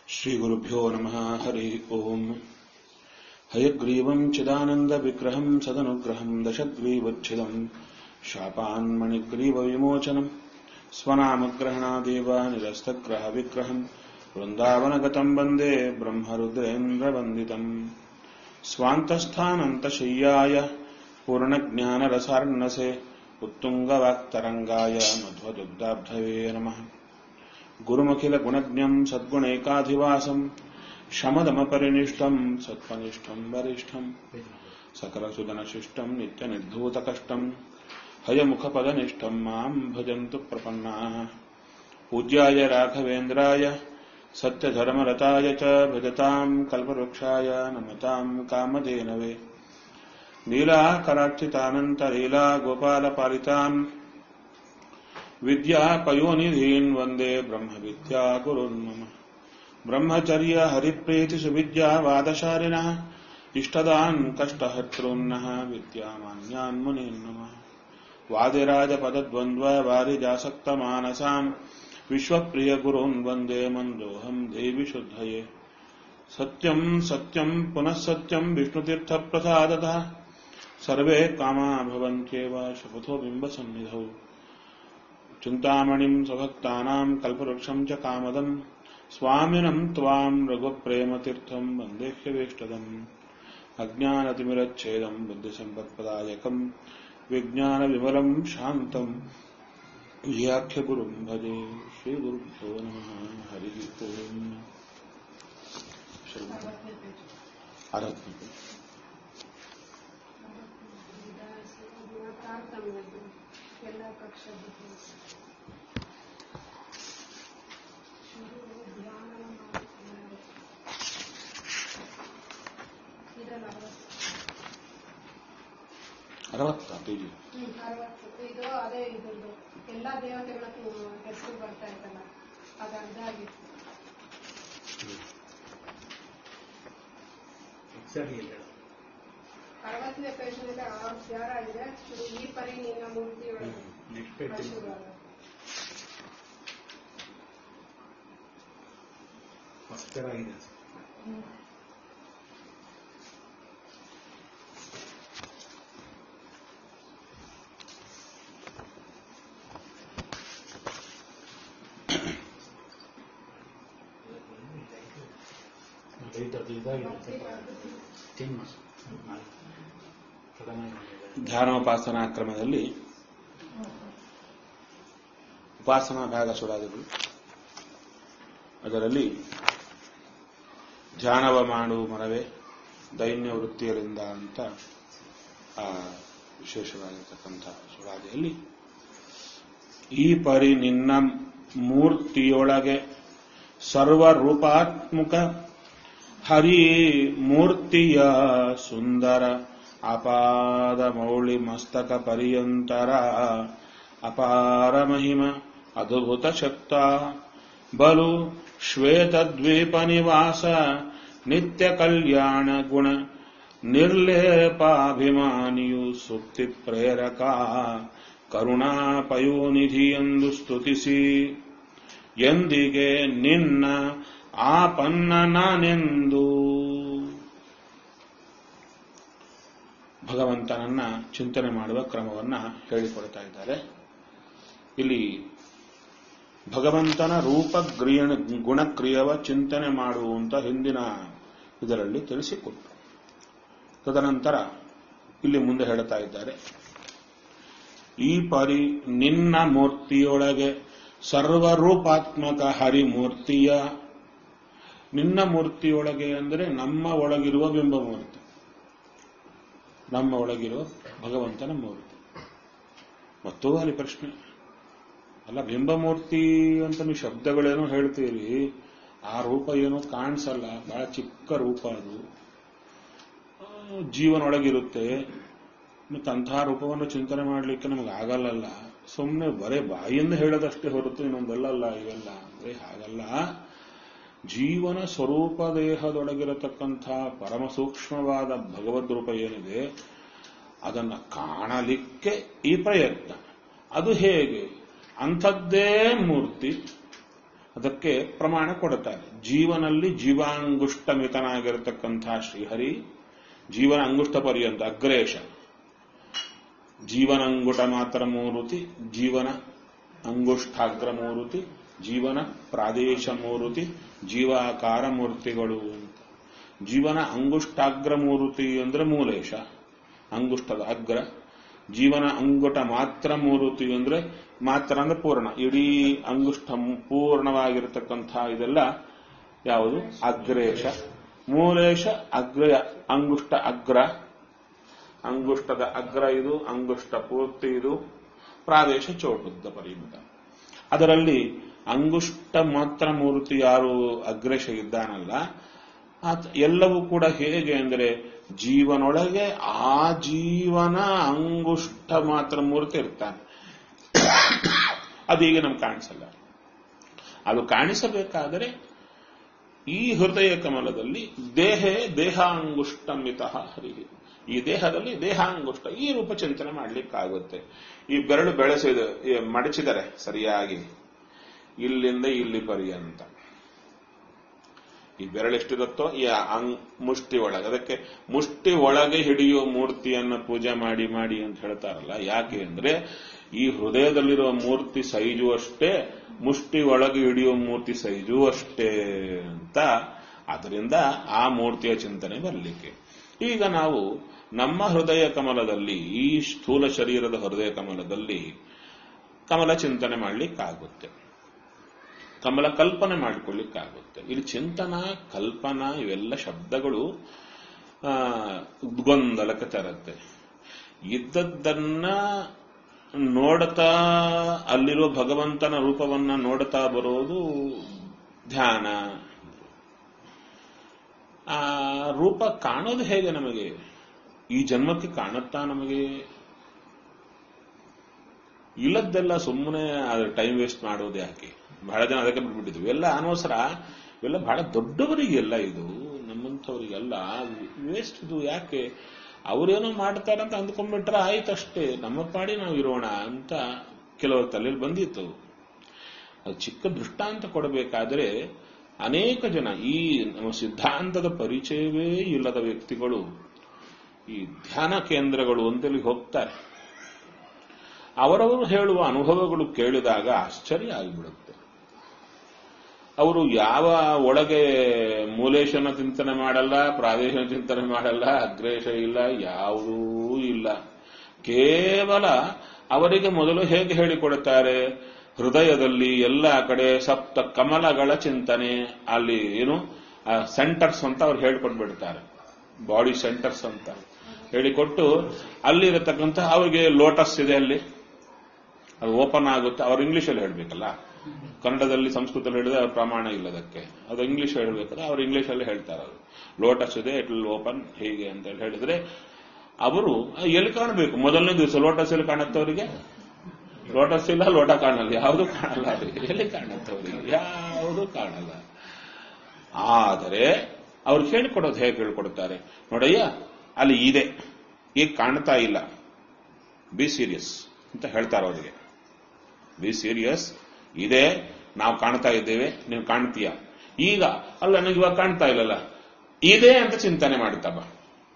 श्रीगुरुभ्यो नमः हरिः ओम् हयग्रीवम् चिदानन्दविग्रहम् सदनुग्रहम् दशग्रीवच्छिदम् शापान्मणिग्रीवविमोचनम् स्वनामग्रहणादेव निरस्तग्रहविग्रहम् वृन्दावनगतम् वन्दे ब्रह्मरुद्रेन्द्रवन्दितम् स्वान्तस्थानन्तशय्याय पूर्णज्ञानरसार्णसे उत्तुङ्गवाक्तरङ्गाय मध्वदुग्धाब्धवे नमः गुरुमखिलगुणज्ञम् सद्गुणैकाधिवासम् शमदमपरिनिष्टम् सत्त्वनिष्ठम् वरिष्ठम् सकलसुदनशिष्टम् नित्यनिर्धूतकष्टम् हयमुखपदनिष्ठम् माम् भजन्तु प्रपन्नाः पूज्याय राघवेन्द्राय सत्यधर्मरताय च भजताम् कल्पवृक्षाय नमताम् कामधेनवे नीलाकरार्चितानन्तलीला गोपालपालिताम् विद्यापयोनिधीन् वन्दे ब्रह्मविद्या गुरुन् मम ब्रह्मचर्य हरिप्रीतिसुविद्यावादशालिनः इष्टदान् कष्टहर्तॄन्नः विद्यामान्यान् मुनीन् नमः वादिराजपदद्वन्द्ववारिजासक्तमानसाम् विश्वप्रियगुरून् वन्दे मन्दोऽहम् देवि शुद्धये सत्यम् सत्यम् पुनः सत्यम् विष्णुतीर्थप्रसादतः सर्वे कामा भवन्त्येव शपथो बिम्बसन्निधौ चिन्तामणिम् स्वभक्तानाम् कल्पवृक्षम् च कामदम् स्वामिनम् त्वाम् रघुप्रेमतीर्थम् वन्देह्यवेष्टदम् अज्ञानतिमिरच्छेदम् बुद्धिसम्पत्प्रदायकम् विज्ञानविमलम् शान्तम् व्याख्यगुरुम् भजे श्रीगुरुभ्यो नमः हरिः ओम् ಅರವತ್ತನೇ ಎಲ್ಲ ಕಕ್ಷ ಶುರು ಧ್ಯಾನ ಮಾಡಿ ಇದನ್ನು ಅರವತ್ತ ಪೇಜಿ ಅರವತ್ತು ಇದು ಅದೇ ಇದ್ರದ್ದು ಎಲ್ಲ ದೇವತೆಗಳ ಹೆಸರು ಬರ್ತಾ ಇತ್ತಲ್ಲ ಅದು ಅದಾಗಿತ್ತು ಎಕ್ಸಾಕ್ಟ್ಲಿ ಇಲ್ಲ ಅರವತ್ತನೇ ಪೇಜ್ನಲ್ಲಿ ಧ್ಯಾನ ಇದೆ ಶುರು ಈ ಪರಿ ನಿನ್ನ ಮೂರ್ತಿಯೊಳಗೆ ನೆಕ್ಸ್ಟ್ ಅದು ಪೇಜ್ ಶುರು ಆಗುತ್ತೆ. ಮಸ್ತರಾಗಿದೆ ಲೈಟ್ ಅದು ಇದಾಗಿರುತ್ತೆ ಚೇಂಜ್ ಮಾಡಿ ಸಡನ್ ಆಗಿ ಧ್ಯಾನೋಪಾಸನಾ ಕ್ರಮದಲ್ಲಿ ಉಪಾಸನಾ ಭಾಗ ಸುಡಾದಿಗಳು ಅದರಲ್ಲಿ ಧ್ಯಾನವ ಮಾಡು ಮನವೇ ದೈನ್ಯ ವೃತ್ತಿಯರಿಂದ ಅಂತ ಆ ವಿಶೇಷವಾಗಿರ್ತಕ್ಕಂಥ ಸುಳಾದಿಯಲ್ಲಿ ಈ ಪರಿ ನಿನ್ನ ಮೂರ್ತಿಯೊಳಗೆ ಸರ್ವರೂಪಾತ್ಮಕ ಹರಿ ಮೂರ್ತಿಯ ಸುಂದರ ಅಪಾದ ಮೌಳಿ ಮಸ್ತಕ ಪರ್ಯಂತರ ಅಪಾರ ಮಹಿಮ ಅದ್ಭುತ ಶಕ್ತ ಬಲು ಶ್ವೇತದ್ವೀಪ ನಿವಾಸ ನಿತ್ಯ ಕಲ್ಯಾಣ ಗುಣ ನಿರ್ಲೇಪಾಭಿಮಾನಿಯು ಸುಕ್ತಿ ಪ್ರೇರಕ ಕರುಣಾಪಯೋನಿಧಿ ಎಂದು ಸ್ತುತಿಸಿ ಎಂದಿಗೆ ನಿನ್ನ ಆಪನ್ನ ನಾನೆಂದು ಭಗವಂತನನ್ನ ಚಿಂತನೆ ಮಾಡುವ ಕ್ರಮವನ್ನ ಹೇಳಿಕೊಡ್ತಾ ಇದ್ದಾರೆ ಇಲ್ಲಿ ಭಗವಂತನ ರೂಪ ಗ್ರಿಯಣ ಗುಣಕ್ರಿಯವ ಚಿಂತನೆ ಮಾಡುವಂತ ಹಿಂದಿನ ಇದರಲ್ಲಿ ತಿಳಿಸಿಕೊಟ್ರು ತದನಂತರ ಇಲ್ಲಿ ಮುಂದೆ ಹೇಳ್ತಾ ಇದ್ದಾರೆ ಈ ಪರಿ ನಿನ್ನ ಮೂರ್ತಿಯೊಳಗೆ ಸರ್ವರೂಪಾತ್ಮಕ ಹರಿಮೂರ್ತಿಯ ನಿನ್ನ ಮೂರ್ತಿಯೊಳಗೆ ಅಂದರೆ ನಮ್ಮ ಒಳಗಿರುವ ಬಿಂಬಮೂರ್ತಿ ನಮ್ಮ ಒಳಗಿರುವ ಭಗವಂತನ ಮೂರ್ತಿ ಮತ್ತು ಅಲ್ಲಿ ಪ್ರಶ್ನೆ ಅಲ್ಲ ಬಿಂಬಮೂರ್ತಿ ಅಂತ ನೀವು ಶಬ್ದಗಳೇನೋ ಹೇಳ್ತೀರಿ ಆ ರೂಪ ಏನೋ ಕಾಣಿಸಲ್ಲ ಬಹಳ ಚಿಕ್ಕ ರೂಪ ಅದು ಆ, ಜೀವನೊಳಗಿರುತ್ತೆ ಮತ್ತೆ ಅಂತಹ ರೂಪವನ್ನು ಚಿಂತನೆ ಮಾಡಲಿಕ್ಕೆ ನಮಗೆ ಆಗಲ್ಲಲ್ಲ ಸುಮ್ಮನೆ ಬರೇ ಬಾಯಿಂದ ಹೇಳೋದಷ್ಟೇ ಹೊರತು ಇನ್ನೊಂದಲ್ಲಲ್ಲ ಇವೆಲ್ಲ ಅಂದ್ರೆ ಹಾಗಲ್ಲ ಜೀವನ ಸ್ವರೂಪ ದೇಹದೊಳಗಿರತಕ್ಕಂಥ ಪರಮ ಸೂಕ್ಷ್ಮವಾದ ಭಗವದ್ ರೂಪ ಏನಿದೆ ಅದನ್ನ ಕಾಣಲಿಕ್ಕೆ ಈ ಪ್ರಯತ್ನ ಅದು ಹೇಗೆ ಅಂಥದ್ದೇ ಮೂರ್ತಿ ಅದಕ್ಕೆ ಪ್ರಮಾಣ ಕೊಡುತ್ತಾರೆ ಜೀವನಲ್ಲಿ ಜೀವಾಂಗುಷ್ಟ ಮಿತನಾಗಿರತಕ್ಕಂಥ ಶ್ರೀಹರಿ ಜೀವನ ಅಂಗುಷ್ಟ ಪರ್ಯಂತ ಅಗ್ರೇಶ ಜೀವನಂಗುಟ ಮಾತ್ರ ಮೂರುತಿ ಜೀವನ ಅಂಗುಷ್ಠಾಗ್ರ ಮೂರುತಿ ಜೀವನ ಪ್ರಾದೇಶ ಮೂರುತಿ ಜೀವಾಕಾರ ಮೂರ್ತಿಗಳು ಅಂತ ಜೀವನ ಅಂಗುಷ್ಠಾಗ್ರ ಮೂರುತಿ ಅಂದ್ರೆ ಮೂಲೇಶ ಅಂಗುಷ್ಟದ ಅಗ್ರ ಜೀವನ ಅಂಗುಟ ಮಾತ್ರ ಮೂರುತಿ ಅಂದ್ರೆ ಮಾತ್ರ ಅಂದ್ರೆ ಪೂರ್ಣ ಇಡೀ ಅಂಗುಷ್ಠ ಪೂರ್ಣವಾಗಿರತಕ್ಕಂಥ ಇದೆಲ್ಲ ಯಾವುದು ಅಗ್ರೇಶ ಮೂಲೇಶ ಅಗ್ರ ಅಂಗುಷ್ಟ ಅಗ್ರ ಅಂಗುಷ್ಟದ ಅಗ್ರ ಇದು ಅಂಗುಷ್ಟ ಪೂರ್ತಿ ಇದು ಪ್ರಾದೇಶ ಚೌಟುದ್ದ ಪರಿಮಿತ ಅದರಲ್ಲಿ ಅಂಗುಷ್ಟ ಮಾತ್ರ ಮೂರ್ತಿ ಯಾರು ಅಗ್ರೇಶ ಇದ್ದಾನಲ್ಲ ಆತ ಎಲ್ಲವೂ ಕೂಡ ಹೇಗೆ ಅಂದರೆ ಜೀವನೊಳಗೆ ಆ ಜೀವನ ಅಂಗುಷ್ಟ ಮಾತ್ರ ಮೂರ್ತಿ ಇರ್ತಾನೆ ಅದೀಗ ನಮ್ಗೆ ಕಾಣಿಸಲ್ಲ ಅದು ಕಾಣಿಸಬೇಕಾದರೆ ಈ ಹೃದಯ ಕಮಲದಲ್ಲಿ ದೇಹ ದೇಹಾಂಗುಷ್ಟ ಮಿತಃ ಹರಿಹಿ ಈ ದೇಹದಲ್ಲಿ ದೇಹಾಂಗುಷ್ಟ ಈ ರೂಪ ಚಿಂತನೆ ಮಾಡ್ಲಿಕ್ಕಾಗುತ್ತೆ ಈ ಬೆರಳು ಬೆಳೆಸಿದ ಈ ಮಡಚಿದರೆ ಸರಿಯಾಗಿ ಇಲ್ಲಿಂದ ಇಲ್ಲಿ ಪರ್ಯಂತ ಈ ಬೆರಳೆಷ್ಟಿರುತ್ತೋ ಈ ಅಂಗ್ ಮುಷ್ಟಿ ಒಳಗೆ ಅದಕ್ಕೆ ಮುಷ್ಟಿ ಒಳಗೆ ಹಿಡಿಯುವ ಮೂರ್ತಿಯನ್ನ ಪೂಜೆ ಮಾಡಿ ಮಾಡಿ ಅಂತ ಹೇಳ್ತಾರಲ್ಲ ಯಾಕೆ ಅಂದ್ರೆ ಈ ಹೃದಯದಲ್ಲಿರುವ ಮೂರ್ತಿ ಸೈಜು ಅಷ್ಟೇ ಮುಷ್ಟಿ ಒಳಗೆ ಹಿಡಿಯುವ ಮೂರ್ತಿ ಸೈಜು ಅಷ್ಟೇ ಅಂತ ಅದರಿಂದ ಆ ಮೂರ್ತಿಯ ಚಿಂತನೆ ಬರಲಿಕ್ಕೆ ಈಗ ನಾವು ನಮ್ಮ ಹೃದಯ ಕಮಲದಲ್ಲಿ ಈ ಸ್ಥೂಲ ಶರೀರದ ಹೃದಯ ಕಮಲದಲ್ಲಿ ಕಮಲ ಚಿಂತನೆ ಮಾಡ್ಲಿಕ್ಕಾಗುತ್ತೆ ಕಮಲ ಕಲ್ಪನೆ ಮಾಡಿಕೊಳ್ಳಿಕ್ಕಾಗುತ್ತೆ ಇಲ್ಲಿ ಚಿಂತನ ಕಲ್ಪನಾ ಇವೆಲ್ಲ ಶಬ್ದಗಳು ಆ, ಗೊಂದಲಕ್ಕೆ ತರುತ್ತೆ ಇದ್ದದ್ದನ್ನ ನೋಡ್ತಾ ಅಲ್ಲಿರುವ ಭಗವಂತನ ರೂಪವನ್ನ ನೋಡ್ತಾ ಬರೋದು ಧ್ಯಾನ ಆ ರೂಪ ಕಾಣೋದು ಹೇಗೆ ನಮಗೆ ಈ ಜನ್ಮಕ್ಕೆ ಕಾಣುತ್ತಾ ನಮಗೆ ಇಲ್ಲದ್ದೆಲ್ಲ ಸುಮ್ಮನೆ ಟೈಮ್ ವೇಸ್ಟ್ ಮಾಡೋದು ಯಾಕೆ ಬಹಳ ಜನ ಅದಕ್ಕೆ ಬಿಟ್ಬಿಟ್ಟಿದ್ವಿ ಎಲ್ಲ ಅನವಸರ ಇವೆಲ್ಲ ಬಹಳ ದೊಡ್ಡವರಿಗೆಲ್ಲ ಇದು ನಮ್ಮಂಥವರಿಗೆಲ್ಲ ವೇಸ್ಟ್ ಇದು ಯಾಕೆ ಅವ್ರೇನೋ ಮಾಡ್ತಾರೆ ಅಂತ ಅಂದ್ಕೊಂಡ್ಬಿಟ್ರೆ ಆಯ್ತಷ್ಟೇ ನಮ್ಮ ಪಾಡಿ ನಾವು ಇರೋಣ ಅಂತ ಕೆಲವರ ತಲೆಯಲ್ಲಿ ಬಂದಿತ್ತು ಅದು ಚಿಕ್ಕ ದೃಷ್ಟಾಂತ ಕೊಡಬೇಕಾದ್ರೆ ಅನೇಕ ಜನ ಈ ನಮ್ಮ ಸಿದ್ಧಾಂತದ ಪರಿಚಯವೇ ಇಲ್ಲದ ವ್ಯಕ್ತಿಗಳು ಈ ಧ್ಯಾನ ಕೇಂದ್ರಗಳು ಅಂತೇಳಿ ಹೋಗ್ತಾರೆ ಅವರವರು ಹೇಳುವ ಅನುಭವಗಳು ಕೇಳಿದಾಗ ಆಶ್ಚರ್ಯ ಆಗಿಬಿಡುತ್ತೆ ಅವರು ಯಾವ ಒಳಗೆ ಮೂಲೇಶನ ಚಿಂತನೆ ಮಾಡಲ್ಲ ಪ್ರಾದೇಶನ ಚಿಂತನೆ ಮಾಡಲ್ಲ ಅಗ್ರೇಶ ಇಲ್ಲ ಯಾವುದೂ ಇಲ್ಲ ಕೇವಲ ಅವರಿಗೆ ಮೊದಲು ಹೇಗೆ ಹೇಳಿಕೊಡುತ್ತಾರೆ ಹೃದಯದಲ್ಲಿ ಎಲ್ಲ ಕಡೆ ಸಪ್ತ ಕಮಲಗಳ ಚಿಂತನೆ ಅಲ್ಲಿ ಏನು ಸೆಂಟರ್ಸ್ ಅಂತ ಅವ್ರು ಹೇಳ್ಕೊಟ್ಬಿಡ್ತಾರೆ ಬಾಡಿ ಸೆಂಟರ್ಸ್ ಅಂತ ಹೇಳಿಕೊಟ್ಟು ಅಲ್ಲಿರತಕ್ಕಂಥ ಅವರಿಗೆ ಲೋಟಸ್ ಇದೆ ಅಲ್ಲಿ ಅದು ಓಪನ್ ಆಗುತ್ತೆ ಅವ್ರು ಇಂಗ್ಲಿಷಲ್ಲಿ ಹೇಳ್ಬೇಕಲ್ಲ ಕನ್ನಡದಲ್ಲಿ ಸಂಸ್ಕೃತದಲ್ಲಿ ಹೇಳಿದ್ರೆ ಅವ್ರ ಪ್ರಮಾಣ ಇಲ್ಲ ಅದಕ್ಕೆ ಅದು ಇಂಗ್ಲಿಷ್ ಹೇಳ್ಬೇಕಾದ್ರೆ ಅವ್ರು ಇಂಗ್ಲಿಷಲ್ಲಿ ಹೇಳ್ತಾರೆ ಅವರು ಲೋಟಸ್ ಇದೆ ಇಟ್ ವಿಲ್ ಓಪನ್ ಹೀಗೆ ಅಂತ ಹೇಳಿ ಹೇಳಿದ್ರೆ ಅವರು ಎಲ್ಲಿ ಕಾಣಬೇಕು ಮೊದಲನೇ ದಿವಸ ಲೋಟಸ್ ಎಲ್ಲಿ ಕಾಣುತ್ತೆ ಅವರಿಗೆ ಲೋಟಸ್ ಇಲ್ಲ ಲೋಟ ಕಾಣಲ್ಲ ಯಾವುದು ಕಾಣಲ್ಲ ಅವರಿಗೆ ಎಲ್ಲಿ ಕಾಣುತ್ತೆ ಅವರಿಗೆ ಯಾವುದು ಕಾಣಲ್ಲ ಆದರೆ ಅವ್ರು ಹೇಳಿಕೊಡೋದು ಹೇಗೆ ಹೇಳ್ಕೊಡ್ತಾರೆ ನೋಡಯ್ಯ ಅಲ್ಲಿ ಇದೆ ಈಗ ಕಾಣ್ತಾ ಇಲ್ಲ ಬಿ ಸೀರಿಯಸ್ ಅಂತ ಹೇಳ್ತಾರೆ ಅವರಿಗೆ ಬಿ ಸೀರಿಯಸ್ ಇದೆ ನಾವು ಕಾಣ್ತಾ ಇದ್ದೇವೆ ನೀವು ಕಾಣ್ತೀಯ ಈಗ ಅಲ್ಲ ನನಗೆ ಇವಾಗ ಕಾಣ್ತಾ ಇಲ್ಲಲ್ಲ ಇದೆ ಅಂತ ಚಿಂತನೆ ಮಾಡ್ತಾ ಬಾ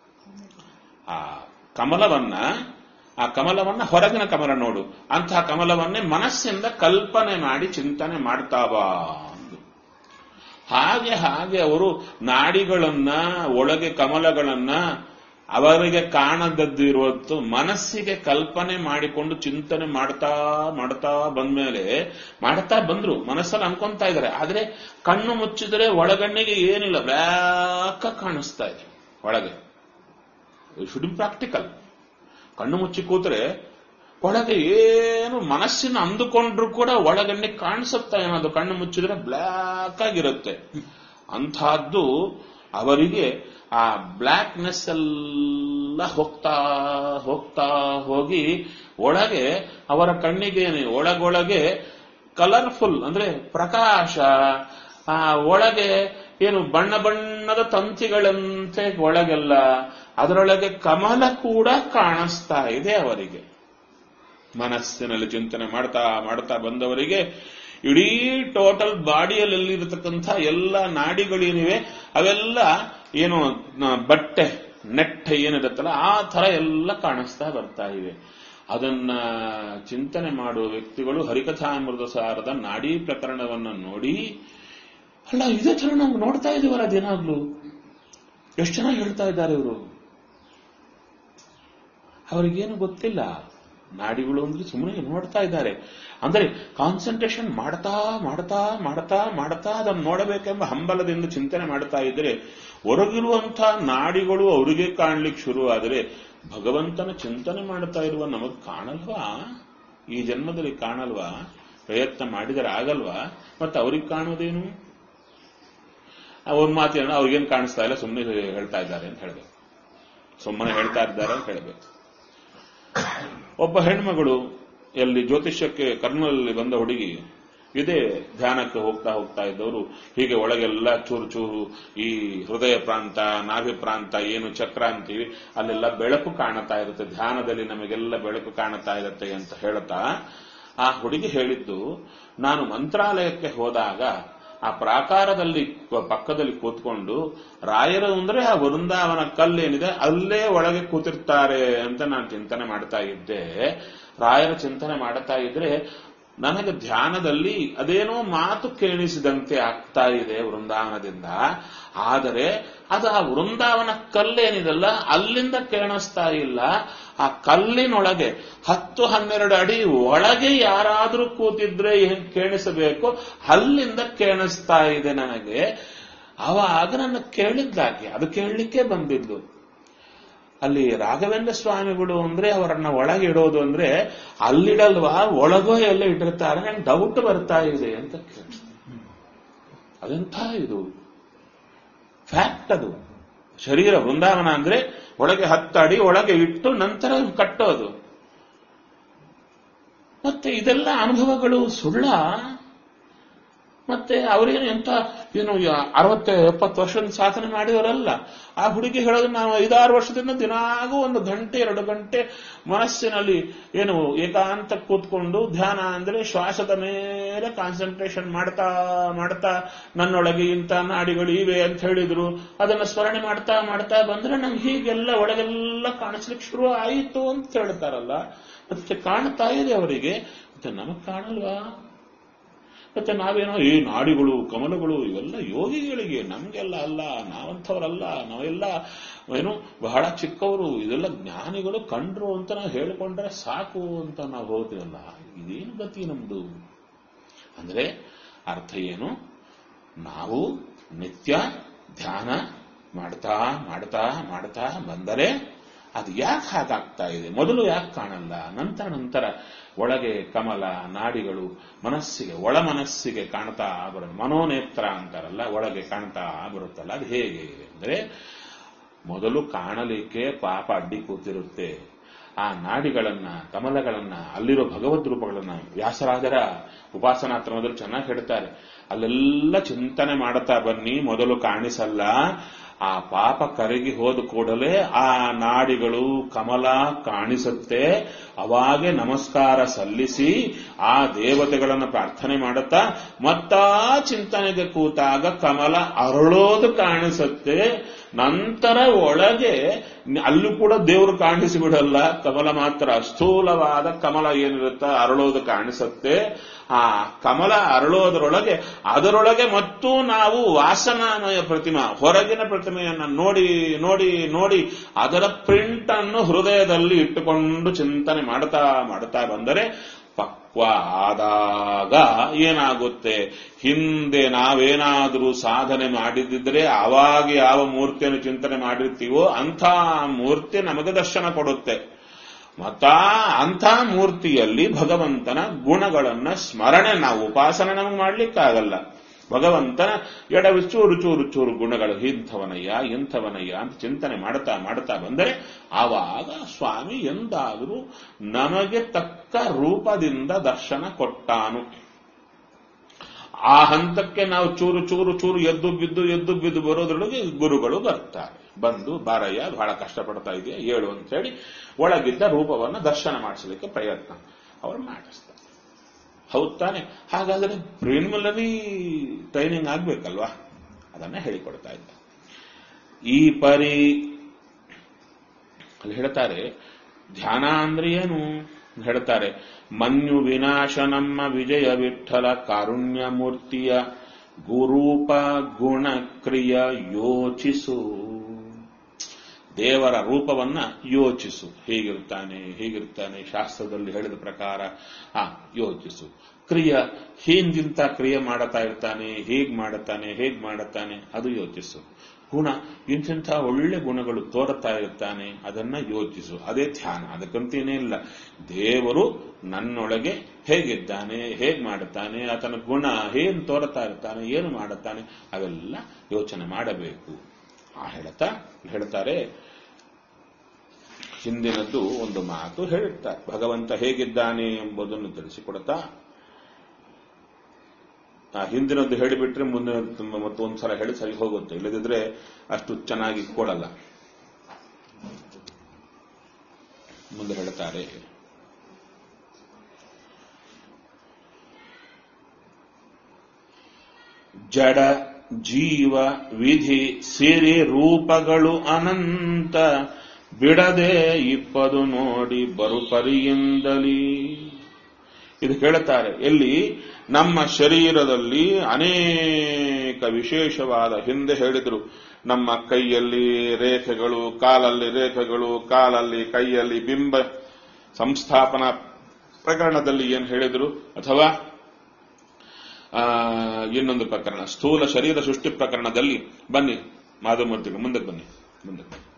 ಆ ಕಮಲವನ್ನ ಆ ಕಮಲವನ್ನ ಹೊರಗಿನ ಕಮಲ ನೋಡು ಅಂತಹ ಕಮಲವನ್ನೇ ಮನಸ್ಸಿಂದ ಕಲ್ಪನೆ ಮಾಡಿ ಚಿಂತನೆ ಮಾಡ್ತಾ ಬಾ ಅಂದ್ರು. ಹಾಗೆ ಹಾಗೆ ಅವರು ನಾಡಿಗಳನ್ನ ಒಳಗೆ ಕಮಲಗಳನ್ನ ಅವರಿಗೆ ಕಾಣದದ್ದು ಇರುವತ್ತು ಮನಸ್ಸಿಗೆ ಕಲ್ಪನೆ ಮಾಡಿಕೊಂಡು ಚಿಂತನೆ ಮಾಡ್ತಾ ಮಾಡ್ತಾ ಬಂದ್ಮೇಲೆ ಮಾಡ್ತಾ ಬಂದ್ರು ಮನಸ್ಸಲ್ಲಿ ಅನ್ಕೊಂತಾ ಇದ್ದಾರೆ ಆದ್ರೆ ಕಣ್ಣು ಮುಚ್ಚಿದ್ರೆ ಒಳಗಣ್ಣಿಗೆ ಏನಿಲ್ಲ ಬ್ಯಾಕ ಕಾಣಿಸ್ತಾ ಇದೆ ಒಳಗೆ ಶುಡ್ ಪ್ರಾಕ್ಟಿಕಲ್ ಕಣ್ಣು ಮುಚ್ಚಿ ಕೂತ್ರೆ ಒಳಗೆ ಏನು ಮನಸ್ಸಿನ ಅಂದುಕೊಂಡ್ರು ಕೂಡ ಒಳಗಣ್ಣೆ ಕಾಣಿಸುತ್ತಾ ಏನದು ಕಣ್ಣು ಮುಚ್ಚಿದ್ರೆ ಬ್ಲ್ಯಾಕ್ ಆಗಿರುತ್ತೆ ಅಂಥದ್ದು ಅವರಿಗೆ ಆ ಬ್ಲ್ಯಾಕ್ನೆಸ್ ಎಲ್ಲ ಹೋಗ್ತಾ ಹೋಗ್ತಾ ಹೋಗಿ ಒಳಗೆ ಅವರ ಕಣ್ಣಿಗೆ ಒಳಗೊಳಗೆ ಕಲರ್ಫುಲ್ ಅಂದ್ರೆ ಪ್ರಕಾಶ ಆ ಒಳಗೆ ಏನು ಬಣ್ಣ ಬಣ್ಣದ ತಂತಿಗಳಂತೆ ಒಳಗೆಲ್ಲ ಅದರೊಳಗೆ ಕಮಲ ಕೂಡ ಕಾಣಿಸ್ತಾ ಇದೆ ಅವರಿಗೆ ಮನಸ್ಸಿನಲ್ಲಿ ಚಿಂತನೆ ಮಾಡ್ತಾ ಮಾಡ್ತಾ ಬಂದವರಿಗೆ ಇಡೀ ಟೋಟಲ್ ಬಾಡಿಯಲ್ಲಿ ಎಲ್ಲಿರತಕ್ಕಂಥ ಎಲ್ಲ ನಾಡಿಗಳೇನಿವೆ ಅವೆಲ್ಲ ಏನು ನ- ಬಟ್ಟೆ ನೆಟ್ಟ ಏನಿರುತ್ತಲ್ಲ ಆ ತರ ಎಲ್ಲ ಕಾಣಿಸ್ತಾ ಬರ್ತಾ ಇವೆ ಅದನ್ನ ಚಿಂತನೆ ಮಾಡುವ ವ್ಯಕ್ತಿಗಳು ಹರಿಕಥಾಮೃತ ಸಾರದ ನಾಡಿ ಪ್ರಕರಣವನ್ನ ನೋಡಿ ಅಲ್ಲ ಇದೇ ತರ ನಾವು ನೋಡ್ತಾ ಇದೀವಲ್ಲ ಅದೇನಾಗ್ಲು ಎಷ್ಟು ಚೆನ್ನಾಗಿ ಹೇಳ್ತಾ ಇದ್ದಾರೆ ಇವರು ಅವರಿಗೇನು ಗೊತ್ತಿಲ್ಲ ನಾಡಿಗಳು ಅಂದ್ರೆ ಸುಮ್ಮನೆ ನೋಡ್ತಾ ಇದ್ದಾರೆ ಅಂದ್ರೆ ಕಾನ್ಸಂಟ್ರೇಷನ್ ಮಾಡ್ತಾ ಮಾಡ್ತಾ ಮಾಡ್ತಾ ಮಾಡ್ತಾ ಅದನ್ನು ನೋಡಬೇಕೆಂಬ ಹಂಬಲದಿಂದ ಚಿಂತನೆ ಮಾಡ್ತಾ ಇದ್ರೆ ಹೊರಗಿರುವಂಥ ನಾಡಿಗಳು ಅವರಿಗೆ ಕಾಣ್ಲಿಕ್ಕೆ ಶುರುವಾದರೆ ಭಗವಂತನ ಚಿಂತನೆ ಮಾಡ್ತಾ ಇರುವ ನಮಗ್ ಕಾಣಲ್ವಾ ಈ ಜನ್ಮದಲ್ಲಿ ಕಾಣಲ್ವಾ ಪ್ರಯತ್ನ ಮಾಡಿದರೆ ಆಗಲ್ವಾ ಮತ್ತೆ ಅವ್ರಿಗೆ ಕಾಣೋದೇನು ಅವ್ರ ಮಾತೇನು ಅವ್ರಿಗೇನು ಕಾಣಿಸ್ತಾ ಇಲ್ಲ ಸುಮ್ಮನೆ ಹೇಳ್ತಾ ಇದ್ದಾರೆ ಅಂತ ಹೇಳ್ಬೇಕು ಸುಮ್ಮನೆ ಹೇಳ್ತಾ ಇದ್ದಾರೆ ಅಂತ ಹೇಳ್ಬೇಕು ಒಬ್ಬ ಹೆಣ್ಮಗಳು ಎಲ್ಲಿ ಜ್ಯೋತಿಷ್ಯಕ್ಕೆ ಕರ್ನೂಲಲ್ಲಿ ಬಂದ ಹುಡುಗಿ ಇದೇ ಧ್ಯಾನಕ್ಕೆ ಹೋಗ್ತಾ ಹೋಗ್ತಾ ಇದ್ದವರು ಹೀಗೆ ಒಳಗೆಲ್ಲ ಚೂರು ಚೂರು ಈ ಹೃದಯ ಪ್ರಾಂತ ನಾಭಿ ಪ್ರಾಂತ ಏನು ಚಕ್ರ ಅಂತೀವಿ ಅಲ್ಲೆಲ್ಲ ಬೆಳಕು ಕಾಣುತ್ತಾ ಇರುತ್ತೆ ಧ್ಯಾನದಲ್ಲಿ ನಮಗೆಲ್ಲ ಬೆಳಕು ಕಾಣುತ್ತಾ ಇರುತ್ತೆ ಅಂತ ಹೇಳ್ತಾ ಆ ಹುಡುಗಿ ಹೇಳಿದ್ದು ನಾನು ಮಂತ್ರಾಲಯಕ್ಕೆ ಹೋದಾಗ ಆ ಪ್ರಾಕಾರದಲ್ಲಿ ಪಕ್ಕದಲ್ಲಿ ಕೂತ್ಕೊಂಡು ರಾಯರು ಅಂದ್ರೆ ಆ ವೃಂದಾವನ ಕಲ್ಲೇನಿದೆ ಅಲ್ಲೇ ಒಳಗೆ ಕೂತಿರ್ತಾರೆ ಅಂತ ನಾನು ಚಿಂತನೆ ಮಾಡ್ತಾ ಇದ್ದೆ ರಾಯರ ಚಿಂತನೆ ಮಾಡ್ತಾ ಇದ್ರೆ ನನಗೆ ಧ್ಯಾನದಲ್ಲಿ ಅದೇನೋ ಮಾತು ಕೇಳಿಸಿದಂತೆ ಆಗ್ತಾ ಇದೆ ವೃಂದಾವನದಿಂದ ಆದರೆ ಅದು ಆ ವೃಂದಾವನ ಕಲ್ಲೇನಿದೆಲ್ಲ ಅಲ್ಲಿಂದ ಕೇಳಿಸ್ತಾ ಇಲ್ಲ ಆ ಕಲ್ಲಿನೊಳಗೆ ಹತ್ತು ಹನ್ನೆರಡು ಅಡಿ ಒಳಗೆ ಯಾರಾದ್ರೂ ಕೂತಿದ್ರೆ ಏನ್ ಕೇಳಿಸಬೇಕು ಅಲ್ಲಿಂದ ಕೇಳಿಸ್ತಾ ಇದೆ ನನಗೆ ಅವಾಗ ನನ್ನ ಕೇಳಿದ್ದಾಕೆ ಅದು ಕೇಳಲಿಕ್ಕೆ ಬಂದಿದ್ದು ಅಲ್ಲಿ ರಾಘವೇಂದ್ರ ಸ್ವಾಮಿಗಳು ಅಂದ್ರೆ ಅವರನ್ನ ಒಳಗೆ ಇಡೋದು ಅಂದ್ರೆ ಅಲ್ಲಿಡಲ್ವಾ ಒಳಗೋ ಎಲ್ಲ ಇಟ್ಟಿರ್ತಾರೆ ನಂಗೆ ಡೌಟ್ ಬರ್ತಾ ಇದೆ ಅಂತ ಕೇಳಿ ಅದೆಂಥ ಇದು ಫ್ಯಾಕ್ಟ್ ಅದು ಶರೀರ ವೃಂದಾವನ ಅಂದ್ರೆ ಒಳಗೆ ಹತ್ತಡಿ ಒಳಗೆ ಇಟ್ಟು ನಂತರ ಕಟ್ಟೋದು ಮತ್ತೆ ಇದೆಲ್ಲ ಅನುಭವಗಳು ಸುಳ್ಳ ಮತ್ತೆ ಅವರೇನು ಎಂತ ಏನು ಅರವತ್ತ ಎಪ್ಪತ್ತು ವರ್ಷದ ಸಾಧನೆ ಮಾಡಿದವರಲ್ಲ ಆ ಹುಡುಗಿ ಹೇಳೋದು ನಾವು ಐದಾರು ವರ್ಷದಿಂದ ದಿನಾಗೂ ಒಂದು ಗಂಟೆ ಎರಡು ಗಂಟೆ ಮನಸ್ಸಿನಲ್ಲಿ ಏನು ಏಕಾಂತ ಕೂತ್ಕೊಂಡು ಧ್ಯಾನ ಅಂದ್ರೆ ಶ್ವಾಸದ ಮೇಲೆ ಕಾನ್ಸಂಟ್ರೇಷನ್ ಮಾಡ್ತಾ ಮಾಡ್ತಾ ನನ್ನೊಳಗೆ ಇಂಥ ನಾಡಿಗಳು ಇವೆ ಅಂತ ಹೇಳಿದ್ರು ಅದನ್ನ ಸ್ಮರಣೆ ಮಾಡ್ತಾ ಮಾಡ್ತಾ ಬಂದ್ರೆ ನಂಗೆ ಹೀಗೆಲ್ಲ ಒಳಗೆಲ್ಲ ಕಾಣಿಸ್ಲಿಕ್ಕೆ ಶುರು ಆಯಿತು ಅಂತ ಹೇಳ್ತಾರಲ್ಲ ಮತ್ತೆ ಕಾಣ್ತಾ ಇದೆ ಅವರಿಗೆ ಮತ್ತೆ ನಮಗ್ ಕಾಣಲ್ವಾ ಮತ್ತೆ ನಾವೇನೋ ಈ ನಾಡಿಗಳು ಕಮಲಗಳು ಇವೆಲ್ಲ ಯೋಗಿಗಳಿಗೆ ನಮ್ಗೆಲ್ಲ ಅಲ್ಲ ನಾವಂಥವರಲ್ಲ ನಾವೆಲ್ಲ ಏನು ಬಹಳ ಚಿಕ್ಕವರು ಇದೆಲ್ಲ ಜ್ಞಾನಿಗಳು ಕಂಡ್ರು ಅಂತ ನಾವು ಹೇಳಿಕೊಂಡ್ರೆ ಸಾಕು ಅಂತ ನಾವು ಹೋಗ್ತೀವಲ್ಲ ಇದೇನು ಗತಿ ನಮ್ದು ಅಂದ್ರೆ ಅರ್ಥ ಏನು ನಾವು ನಿತ್ಯ ಧ್ಯಾನ ಮಾಡ್ತಾ ಮಾಡ್ತಾ ಮಾಡ್ತಾ ಬಂದರೆ ಅದು ಯಾಕೆ ಹಾಗಾಗ್ತಾ ಇದೆ ಮೊದಲು ಯಾಕೆ ಕಾಣಲ್ಲ ನಂತರ ನಂತರ ಒಳಗೆ ಕಮಲ ನಾಡಿಗಳು ಮನಸ್ಸಿಗೆ ಒಳ ಮನಸ್ಸಿಗೆ ಕಾಣ್ತಾ ಬರುತ್ತೆ ಮನೋನೇತ್ರ ಅಂತಾರಲ್ಲ ಒಳಗೆ ಕಾಣ್ತಾ ಬರುತ್ತಲ್ಲ ಅದು ಹೇಗೆ ಅಂದ್ರೆ ಮೊದಲು ಕಾಣಲಿಕ್ಕೆ ಪಾಪ ಅಡ್ಡಿ ಕೂತಿರುತ್ತೆ ಆ ನಾಡಿಗಳನ್ನ ಕಮಲಗಳನ್ನ ಅಲ್ಲಿರೋ ಭಗವದ್ ರೂಪಗಳನ್ನ ವ್ಯಾಸರಾಜರ ಉಪಾಸನಾತ್ರಮದಲ್ಲಿ ಚೆನ್ನಾಗಿ ಹೇಳ್ತಾರೆ ಅಲ್ಲೆಲ್ಲ ಚಿಂತನೆ ಮಾಡುತ್ತಾ ಬನ್ನಿ ಮೊದಲು ಕಾಣಿಸಲ್ಲ ಆ ಪಾಪ ಕರಗಿ ಹೋದ ಕೂಡಲೇ ಆ ನಾಡಿಗಳು ಕಮಲ ಕಾಣಿಸುತ್ತೆ ಅವಾಗೆ ನಮಸ್ಕಾರ ಸಲ್ಲಿಸಿ ಆ ದೇವತೆಗಳನ್ನು ಪ್ರಾರ್ಥನೆ ಮಾಡುತ್ತಾ ಮತ್ತಾ ಚಿಂತನೆಗೆ ಕೂತಾಗ ಕಮಲ ಅರಳೋದು ಕಾಣಿಸುತ್ತೆ ನಂತರ ಒಳಗೆ ಅಲ್ಲೂ ಕೂಡ ದೇವರು ಕಾಣಿಸಿಬಿಡಲ್ಲ ಕಮಲ ಮಾತ್ರ ಸ್ಥೂಲವಾದ ಕಮಲ ಏನಿರುತ್ತ ಅರಳೋದು ಕಾಣಿಸುತ್ತೆ ಆ ಕಮಲ ಅರಳೋದರೊಳಗೆ ಅದರೊಳಗೆ ಮತ್ತು ನಾವು ವಾಸನಾಮಯ ಪ್ರತಿಮಾ ಹೊರಗಿನ ಪ್ರತಿಮೆಯನ್ನ ನೋಡಿ ನೋಡಿ ನೋಡಿ ಅದರ ಪ್ರಿಂಟ್ ಅನ್ನು ಹೃದಯದಲ್ಲಿ ಇಟ್ಟುಕೊಂಡು ಚಿಂತನೆ ಮಾಡ್ತಾ ಮಾಡ್ತಾ ಬಂದರೆ ಪಕ್ವ ಆದಾಗ ಏನಾಗುತ್ತೆ ಹಿಂದೆ ನಾವೇನಾದರೂ ಸಾಧನೆ ಮಾಡಿದ್ದಿದ್ರೆ ಆವಾಗ ಯಾವ ಮೂರ್ತಿಯನ್ನು ಚಿಂತನೆ ಮಾಡಿರ್ತೀವೋ ಅಂಥ ಮೂರ್ತಿ ನಮಗೆ ದರ್ಶನ ಕೊಡುತ್ತೆ ಮತ್ತ ಅಂಥ ಮೂರ್ತಿಯಲ್ಲಿ ಭಗವಂತನ ಗುಣಗಳನ್ನ ಸ್ಮರಣೆ ನಾವು ಉಪಾಸನೆ ನಮಗೆ ಮಾಡ್ಲಿಕ್ಕಾಗಲ್ಲ ಭಗವಂತನ ಎಡವಿ ಚೂರು ಚೂರು ಚೂರು ಗುಣಗಳು ಇಂಥವನಯ್ಯ ಇಂಥವನಯ್ಯ ಅಂತ ಚಿಂತನೆ ಮಾಡ್ತಾ ಮಾಡ್ತಾ ಬಂದರೆ ಆವಾಗ ಸ್ವಾಮಿ ಎಂದಾದರೂ ನಮಗೆ ತಕ್ಕ ರೂಪದಿಂದ ದರ್ಶನ ಕೊಟ್ಟಾನು ಆ ಹಂತಕ್ಕೆ ನಾವು ಚೂರು ಚೂರು ಚೂರು ಎದ್ದು ಬಿದ್ದು ಎದ್ದು ಬಿದ್ದು ಬರೋದ್ರೊಳಗೆ ಗುರುಗಳು ಬರ್ತಾರೆ ಬಂದು ಬಾರಯ್ಯ ಬಹಳ ಕಷ್ಟಪಡ್ತಾ ಇದೆಯಾ ಹೇಳು ಅಂತ ಹೇಳಿ ಒಳಗಿದ್ದ ರೂಪವನ್ನು ದರ್ಶನ ಮಾಡಿಸಲಿಕ್ಕೆ ಪ್ರಯತ್ನ ಅವರು ಮಾಡಿಸ್ತಾರೆ ಹೌದ್ ತಾನೆ ಹಾಗಾದ್ರೆ ಪ್ರಿಲಿಮಿನರಿ ಟ್ರೈನಿಂಗ್ ಆಗ್ಬೇಕಲ್ವಾ ಅದನ್ನ ಹೇಳಿಕೊಡ್ತಾ ಇದ್ದ ಈ ಪರಿ ಅಲ್ಲಿ ಹೇಳ್ತಾರೆ ಧ್ಯಾನ ಅಂದ್ರೆ ಏನು ಹೇಳ್ತಾರೆ ಮನ್ಯು ವಿನಾಶ ನಮ್ಮ ವಿಜಯ ವಿಠಲ ಕಾರುಣ್ಯ ಮೂರ್ತಿಯ ಗುರೂಪ ಗುಣ ಕ್ರಿಯ ಯೋಚಿಸು ದೇವರ ರೂಪವನ್ನ ಯೋಚಿಸು ಹೀಗಿರ್ತಾನೆ ಹೀಗಿರ್ತಾನೆ ಶಾಸ್ತ್ರದಲ್ಲಿ ಹೇಳಿದ ಪ್ರಕಾರ ಆ ಯೋಚಿಸು ಕ್ರಿಯ ಹಿಂದಿಂತ ಕ್ರಿಯೆ ಮಾಡುತ್ತಾ ಇರ್ತಾನೆ ಹೇಗ್ ಮಾಡುತ್ತಾನೆ ಹೇಗ್ ಮಾಡುತ್ತಾನೆ ಅದು ಯೋಚಿಸು ಗುಣ ಇಂತಿಂಥ ಒಳ್ಳೆ ಗುಣಗಳು ತೋರುತ್ತಾ ಇರ್ತಾನೆ ಅದನ್ನ ಯೋಚಿಸು ಅದೇ ಧ್ಯಾನ ಅದಕ್ಕಂತೇನೇ ಇಲ್ಲ ದೇವರು ನನ್ನೊಳಗೆ ಹೇಗಿದ್ದಾನೆ ಹೇಗ್ ಮಾಡುತ್ತಾನೆ ಆತನ ಗುಣ ಏನ್ ತೋರುತ್ತಾ ಇರ್ತಾನೆ ಏನು ಮಾಡುತ್ತಾನೆ ಅವೆಲ್ಲ ಯೋಚನೆ ಮಾಡಬೇಕು ಆ ಹೇಳ್ತಾ ಹೇಳ್ತಾರೆ ಹಿಂದಿನದ್ದು ಒಂದು ಮಾತು ಹೇಳುತ್ತಾರೆ ಭಗವಂತ ಹೇಗಿದ್ದಾನೆ ಎಂಬುದನ್ನು ತಿಳಿಸಿಕೊಡ್ತಾ ಆ ಹಿಂದಿನದ್ದು ಹೇಳಿಬಿಟ್ರೆ ಮುಂದಿನ ಮತ್ತೊಂದ್ಸಲ ಹೇಳಿ ಸರಿ ಹೋಗುತ್ತೆ ಇಲ್ಲದಿದ್ರೆ ಅಷ್ಟು ಚೆನ್ನಾಗಿ ಕೊಡಲ್ಲ ಮುಂದೆ ಹೇಳ್ತಾರೆ ಜಡ ಜೀವ ವಿಧಿ ಸಿರಿ ರೂಪಗಳು ಅನಂತ ಬಿಡದೆ ಇಪ್ಪದು ನೋಡಿ ಬರುಪರಿಯಿಂದಲೀ ಇದು ಹೇಳುತ್ತಾರೆ ಎಲ್ಲಿ ನಮ್ಮ ಶರೀರದಲ್ಲಿ ಅನೇಕ ವಿಶೇಷವಾದ ಹಿಂದೆ ಹೇಳಿದ್ರು ನಮ್ಮ ಕೈಯಲ್ಲಿ ರೇಖೆಗಳು ಕಾಲಲ್ಲಿ ರೇಖೆಗಳು ಕಾಲಲ್ಲಿ ಕೈಯಲ್ಲಿ ಬಿಂಬ ಸಂಸ್ಥಾಪನಾ ಪ್ರಕರಣದಲ್ಲಿ ಏನು ಹೇಳಿದ್ರು ಅಥವಾ ಆ, ಇನ್ನೊಂದು ಪ್ರಕರಣ ಸ್ಥೂಲ ಶರೀರ ಸೃಷ್ಟಿ ಪ್ರಕರಣದಲ್ಲಿ ಬನ್ನಿ ಮಾಧವಮೂರ್ತಿಗಳು ಮುಂದಕ್ಕೆ ಬನ್ನಿ ಮುಂದಕ್ಕೆ ಬನ್ನಿ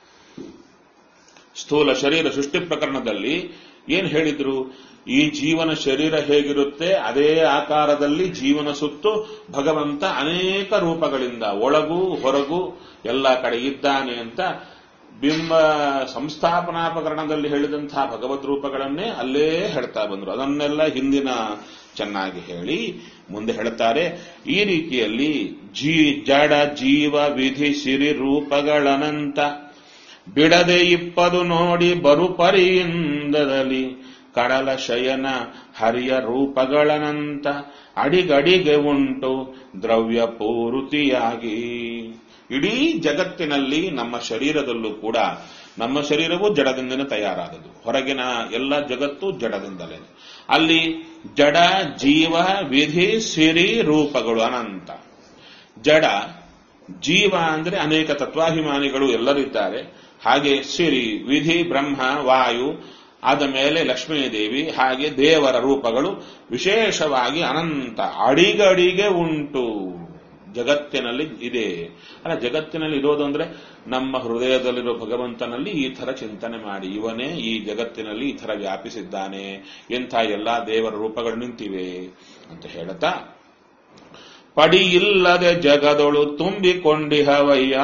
ಸ್ಥೂಲ ಶರೀರ ಸೃಷ್ಟಿ ಪ್ರಕರಣದಲ್ಲಿ ಏನ್ ಹೇಳಿದ್ರು ಈ ಜೀವನ ಶರೀರ ಹೇಗಿರುತ್ತೆ ಅದೇ ಆಕಾರದಲ್ಲಿ ಜೀವನ ಸುತ್ತು ಭಗವಂತ ಅನೇಕ ರೂಪಗಳಿಂದ ಒಳಗೂ ಹೊರಗೂ ಎಲ್ಲ ಕಡೆ ಇದ್ದಾನೆ ಅಂತ ಬಿಂಬ ಸಂಸ್ಥಾಪನಾ ಪ್ರಕರಣದಲ್ಲಿ ಹೇಳಿದಂತಹ ಭಗವದ್ ರೂಪಗಳನ್ನೇ ಅಲ್ಲೇ ಹೇಳ್ತಾ ಬಂದ್ರು ಅದನ್ನೆಲ್ಲ ಹಿಂದಿನ ಚೆನ್ನಾಗಿ ಹೇಳಿ ಮುಂದೆ ಹೇಳ್ತಾರೆ ಈ ರೀತಿಯಲ್ಲಿ ಜೀ ಜಡ ಜೀವ ವಿಧಿ ಸಿರಿ ರೂಪಗಳನಂತ ಬಿಡದೆ ಇಪ್ಪದು ನೋಡಿ ಬರು ಪರಿಯಿಂದದಲ್ಲಿ ಕಡಲ ಶಯನ ಹರಿಯ ರೂಪಗಳನಂತ ಅಡಿಗಡಿಗೆ ಉಂಟು ದ್ರವ್ಯ ಪೂರ್ತಿಯಾಗಿ ಇಡೀ ಜಗತ್ತಿನಲ್ಲಿ ನಮ್ಮ ಶರೀರದಲ್ಲೂ ಕೂಡ ನಮ್ಮ ಶರೀರವು ಜಡದಿಂದಲೇ ತಯಾರಾದದು ಹೊರಗಿನ ಎಲ್ಲ ಜಗತ್ತು ಜಡದಿಂದಲೇ ಅಲ್ಲಿ ಜಡ ಜೀವ ವಿಧಿ ಸಿರಿ ರೂಪಗಳು ಅನಂತ ಜಡ ಜೀವ ಅಂದ್ರೆ ಅನೇಕ ತತ್ವಾಭಿಮಾನಿಗಳು ಎಲ್ಲರಿದ್ದಾರೆ ಹಾಗೆ ಸಿರಿ ವಿಧಿ ಬ್ರಹ್ಮ ವಾಯು ಆದ ಮೇಲೆ ಲಕ್ಷ್ಮೀದೇವಿ ಹಾಗೆ ದೇವರ ರೂಪಗಳು ವಿಶೇಷವಾಗಿ ಅನಂತ ಅಡಿಗಡಿಗೆ ಉಂಟು ಜಗತ್ತಿನಲ್ಲಿ ಇದೆ ಅಲ್ಲ ಜಗತ್ತಿನಲ್ಲಿ ಇರೋದು ಅಂದ್ರೆ ನಮ್ಮ ಹೃದಯದಲ್ಲಿರೋ ಭಗವಂತನಲ್ಲಿ ಈ ತರ ಚಿಂತನೆ ಮಾಡಿ ಇವನೇ ಈ ಜಗತ್ತಿನಲ್ಲಿ ಈ ತರ ವ್ಯಾಪಿಸಿದ್ದಾನೆ ಎಂಥ ಎಲ್ಲಾ ದೇವರ ರೂಪಗಳು ನಿಂತಿವೆ ಅಂತ ಹೇಳುತ್ತಾ ಪಡಿಯಿಲ್ಲದೆ ಜಗದೊಳು ತುಂಬಿಕೊಂಡಿಹವಯ್ಯ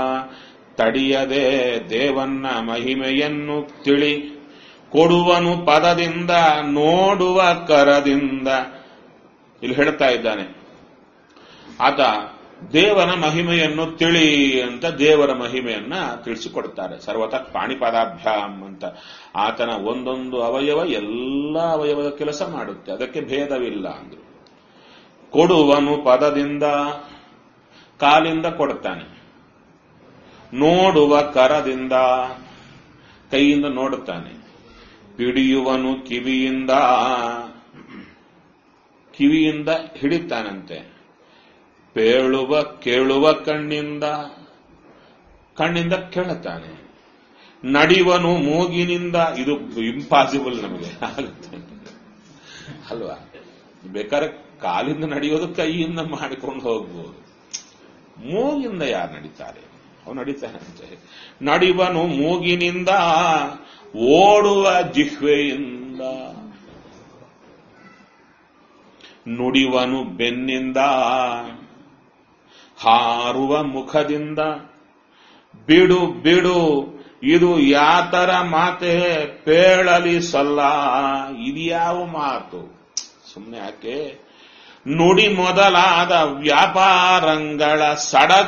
ತಡಿಯದೆ ದೇವನ್ನ ಮಹಿಮೆಯನ್ನು ತಿಳಿ ಕೊಡುವನು ಪದದಿಂದ ನೋಡುವ ಕರದಿಂದ ಇಲ್ಲಿ ಹೇಳ್ತಾ ಇದ್ದಾನೆ ಆತ ದೇವನ ಮಹಿಮೆಯನ್ನು ತಿಳಿ ಅಂತ ದೇವರ ಮಹಿಮೆಯನ್ನ ತಿಳಿಸಿಕೊಡ್ತಾರೆ ಸರ್ವತಃ ಪಾಣಿಪಾದಾಭ್ಯಾಮ್ ಅಂತ ಆತನ ಒಂದೊಂದು ಅವಯವ ಎಲ್ಲ ಅವಯವದ ಕೆಲಸ ಮಾಡುತ್ತೆ ಅದಕ್ಕೆ ಭೇದವಿಲ್ಲ ಅಂದ್ರು ಕೊಡುವನು ಪದದಿಂದ ಕಾಲಿಂದ ಕೊಡ್ತಾನೆ ನೋಡುವ ಕರದಿಂದ ಕೈಯಿಂದ ನೋಡುತ್ತಾನೆ ಹಿಡಿಯುವನು ಕಿವಿಯಿಂದ ಕಿವಿಯಿಂದ ಹಿಡಿತಾನಂತೆ ಪೇಳುವ ಕೇಳುವ ಕಣ್ಣಿಂದ ಕಣ್ಣಿಂದ ಕೇಳುತ್ತಾನೆ ನಡಿವನು ಮೂಗಿನಿಂದ ಇದು ಇಂಪಾಸಿಬಲ್ ನಮಗೆ ಆಗುತ್ತೆ ಅಲ್ವಾ ಬೇಕಾದ್ರೆ ಕಾಲಿಂದ ನಡೆಯೋದು ಕೈಯಿಂದ ಮಾಡಿಕೊಂಡು ಹೋಗ್ಬೋದು ಮೂಗಿಂದ ಯಾರು ನಡೀತಾರೆ ಅವನು ನಡೀತಾನಂತೆ ನಡಿವನು ಮೂಗಿನಿಂದ ಓಡುವ ಜಿಹ್ವೆಯಿಂದ ನುಡಿವನು ಬೆನ್ನಿಂದ ಹಾರುವ ಮುಖದಿಂದ ಬಿಡು ಬಿಡು ಇದು ಯಾತರ ಮಾತೆ ಪೇಳಲಿ ಸಲ್ಲ ಇದ್ಯಾವ ಮಾತು ಸುಮ್ಮನೆ ಯಾಕೆ ನುಡಿ ಮೊದಲಾದ ವ್ಯಾಪಾರಂಗಳ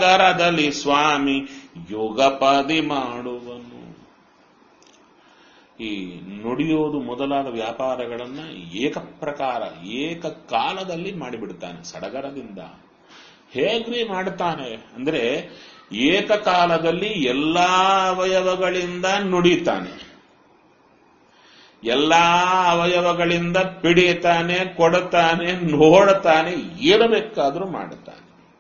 ಸಡಗರದಲ್ಲಿ ಸ್ವಾಮಿ ಯುಗಪದಿ ಮಾಡುವನು ಈ ನುಡಿಯೋದು ಮೊದಲಾದ ವ್ಯಾಪಾರಗಳನ್ನ ಏಕಪ್ರಕಾರ ಏಕಕಾಲದಲ್ಲಿ ಮಾಡಿಬಿಡ್ತಾನೆ ಸಡಗರದಿಂದ ಹೇಗ್ರಿ ಮಾಡ್ತಾನೆ ಅಂದ್ರೆ ಏಕಕಾಲದಲ್ಲಿ ಎಲ್ಲಾ ಅವಯವಗಳಿಂದ ನುಡಿತಾನೆ ಎಲ್ಲಾ ಅವಯವಗಳಿಂದ ಪಿಡಿತಾನೆ ಕೊಡುತ್ತಾನೆ ನೋಡುತ್ತಾನೆ ಏನು ಬೇಕಾದ್ರೂ ಮಾಡುತ್ತಾನೆ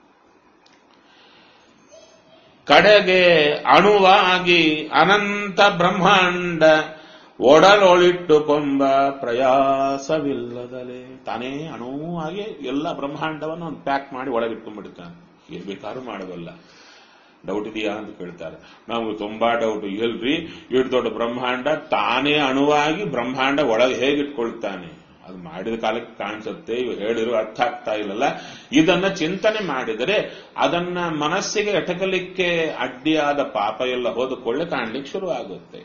ಕಡೆಗೆ ಅಣುವಾಗಿ ಅನಂತ ಬ್ರಹ್ಮಾಂಡ ಒಡಲೊಳಿಟ್ಟುಕೊಂಬ ಪ್ರಯಾಸವಿಲ್ಲದಲೇ ತಾನೇ ಅಣುವಾಗಿ ಎಲ್ಲ ಬ್ರಹ್ಮಾಂಡವನ್ನು ಒಂದು ಪ್ಯಾಕ್ ಮಾಡಿ ಒಳಗಿಟ್ಕೊಂಡ್ಬಿಡ್ತಾನೆ ಏನ್ ಬೇಕಾದ್ರೂ ಮಾಡಬಲ್ಲ ಡೌಟ್ ಇದೆಯಾ ಅಂತ ಕೇಳ್ತಾರೆ ನಮ್ಗೆ ತುಂಬಾ ಡೌಟ್ ಎಲ್ರಿ ಇಷ್ಟು ದೊಡ್ಡ ಬ್ರಹ್ಮಾಂಡ ತಾನೇ ಅಣುವಾಗಿ ಬ್ರಹ್ಮಾಂಡ ಒಳಗೆ ಹೇಗಿಟ್ಕೊಳ್ತಾನೆ ಅದು ಮಾಡಿದ ಕಾಲಕ್ಕೆ ಕಾಣಿಸುತ್ತೆ ಇವು ಹೇಳಿದ್ರು ಅರ್ಥ ಆಗ್ತಾ ಇಲ್ಲಲ್ಲ ಇದನ್ನ ಚಿಂತನೆ ಮಾಡಿದರೆ ಅದನ್ನ ಮನಸ್ಸಿಗೆ ಎಟಕಲಿಕ್ಕೆ ಅಡ್ಡಿಯಾದ ಪಾಪ ಎಲ್ಲ ಹೋದಕೊಳ್ಳೆ ಕಾಣ್ಲಿಕ್ಕೆ ಶುರು ಆಗುತ್ತೆ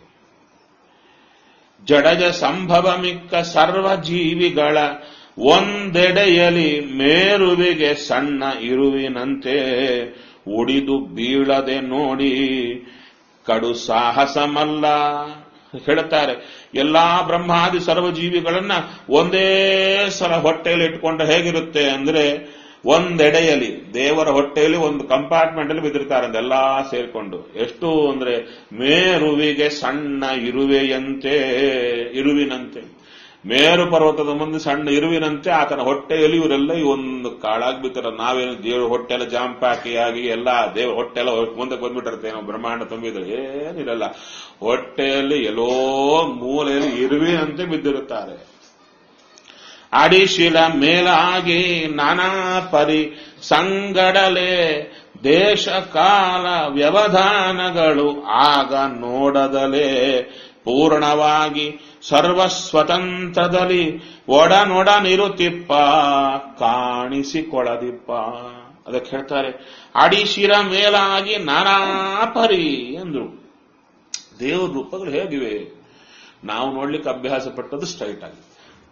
ಜಡಜ ಸಂಭವ ಮಿಕ್ಕ ಸರ್ವ ಜೀವಿಗಳ ಒಂದೆಡೆಯಲಿ ಮೇರುವಿಗೆ ಸಣ್ಣ ಇರುವಿನಂತೆ ಉಡಿದು ಬೀಳದೆ ನೋಡಿ ಕಡು ಸಾಹಸಮಲ್ಲ ಹೇಳ್ತಾರೆ ಎಲ್ಲಾ ಬ್ರಹ್ಮಾದಿ ಸರ್ವಜೀವಿಗಳನ್ನ ಒಂದೇ ಸಲ ಹೊಟ್ಟೆಯಲ್ಲಿ ಇಟ್ಕೊಂಡು ಹೇಗಿರುತ್ತೆ ಅಂದ್ರೆ ಒಂದೆಡೆಯಲ್ಲಿ ದೇವರ ಹೊಟ್ಟೆಯಲ್ಲಿ ಒಂದು ಕಂಪಾರ್ಟ್ಮೆಂಟ್ ಅಲ್ಲಿ ಬಿದ್ದಿರ್ತಾರೆ ಎಲ್ಲಾ ಸೇರ್ಕೊಂಡು ಎಷ್ಟು ಅಂದ್ರೆ ಮೇರುವಿಗೆ ಸಣ್ಣ ಇರುವೆಯಂತೆ ಇರುವಿನಂತೆ ಮೇರು ಪರ್ವತದ ಮುಂದೆ ಸಣ್ಣ ಇರುವಿನಂತೆ ಆತನ ಹೊಟ್ಟೆಯಲ್ಲಿ ಇವರೆಲ್ಲ ಈ ಒಂದು ಕಾಳಾಗ್ಬಿಟ್ಟಾರ ನಾವೇನು ದೇವ್ರ ಹೊಟ್ಟೆಲ್ಲ ಜಾಂಪಾಕಿ ಆಗಿ ಎಲ್ಲ ದೇವ್ರ ಹೊಟ್ಟೆಲ್ಲ ಮುಂದೆ ಬಂದ್ಬಿಟ್ಟಿರ್ತೇವೆ ಬ್ರಹ್ಮಾಂಡ ತುಂಬಿದ್ರೆ ಏನಿರಲ್ಲ ಹೊಟ್ಟೆಯಲ್ಲಿ ಎಲ್ಲೋ ಮೂಲೆಯಲ್ಲಿ ಇರುವಿನಂತೆ ಬಿದ್ದಿರುತ್ತಾರೆ ಅಡಿಶಿಲ ಮೇಲಾಗಿ ನಾನಾ ಪರಿ ಸಂಗಡಲೆ ದೇಶ ಕಾಲ ವ್ಯವಧಾನಗಳು ಆಗ ನೋಡದಲೇ ಪೂರ್ಣವಾಗಿ ಸರ್ವಸ್ವತಂತ್ರದಲ್ಲಿ ಒಡನೊಡನಿರುತ್ತಿಪ್ಪ ಕಾಣಿಸಿಕೊಳದಿಪ್ಪ ಅದಕ್ಕೆ ಹೇಳ್ತಾರೆ ಅಡಿಶಿರ ಮೇಲಾಗಿ ನಾನಾ ಪರಿ ಅಂದ್ರು ದೇವ್ರ ರೂಪಗಳು ಹೇಗಿವೆ ನಾವು ನೋಡ್ಲಿಕ್ಕೆ ಅಭ್ಯಾಸ ಪಟ್ಟದ್ದು ಸ್ಟ್ರೈಟ್ ಆಗಿ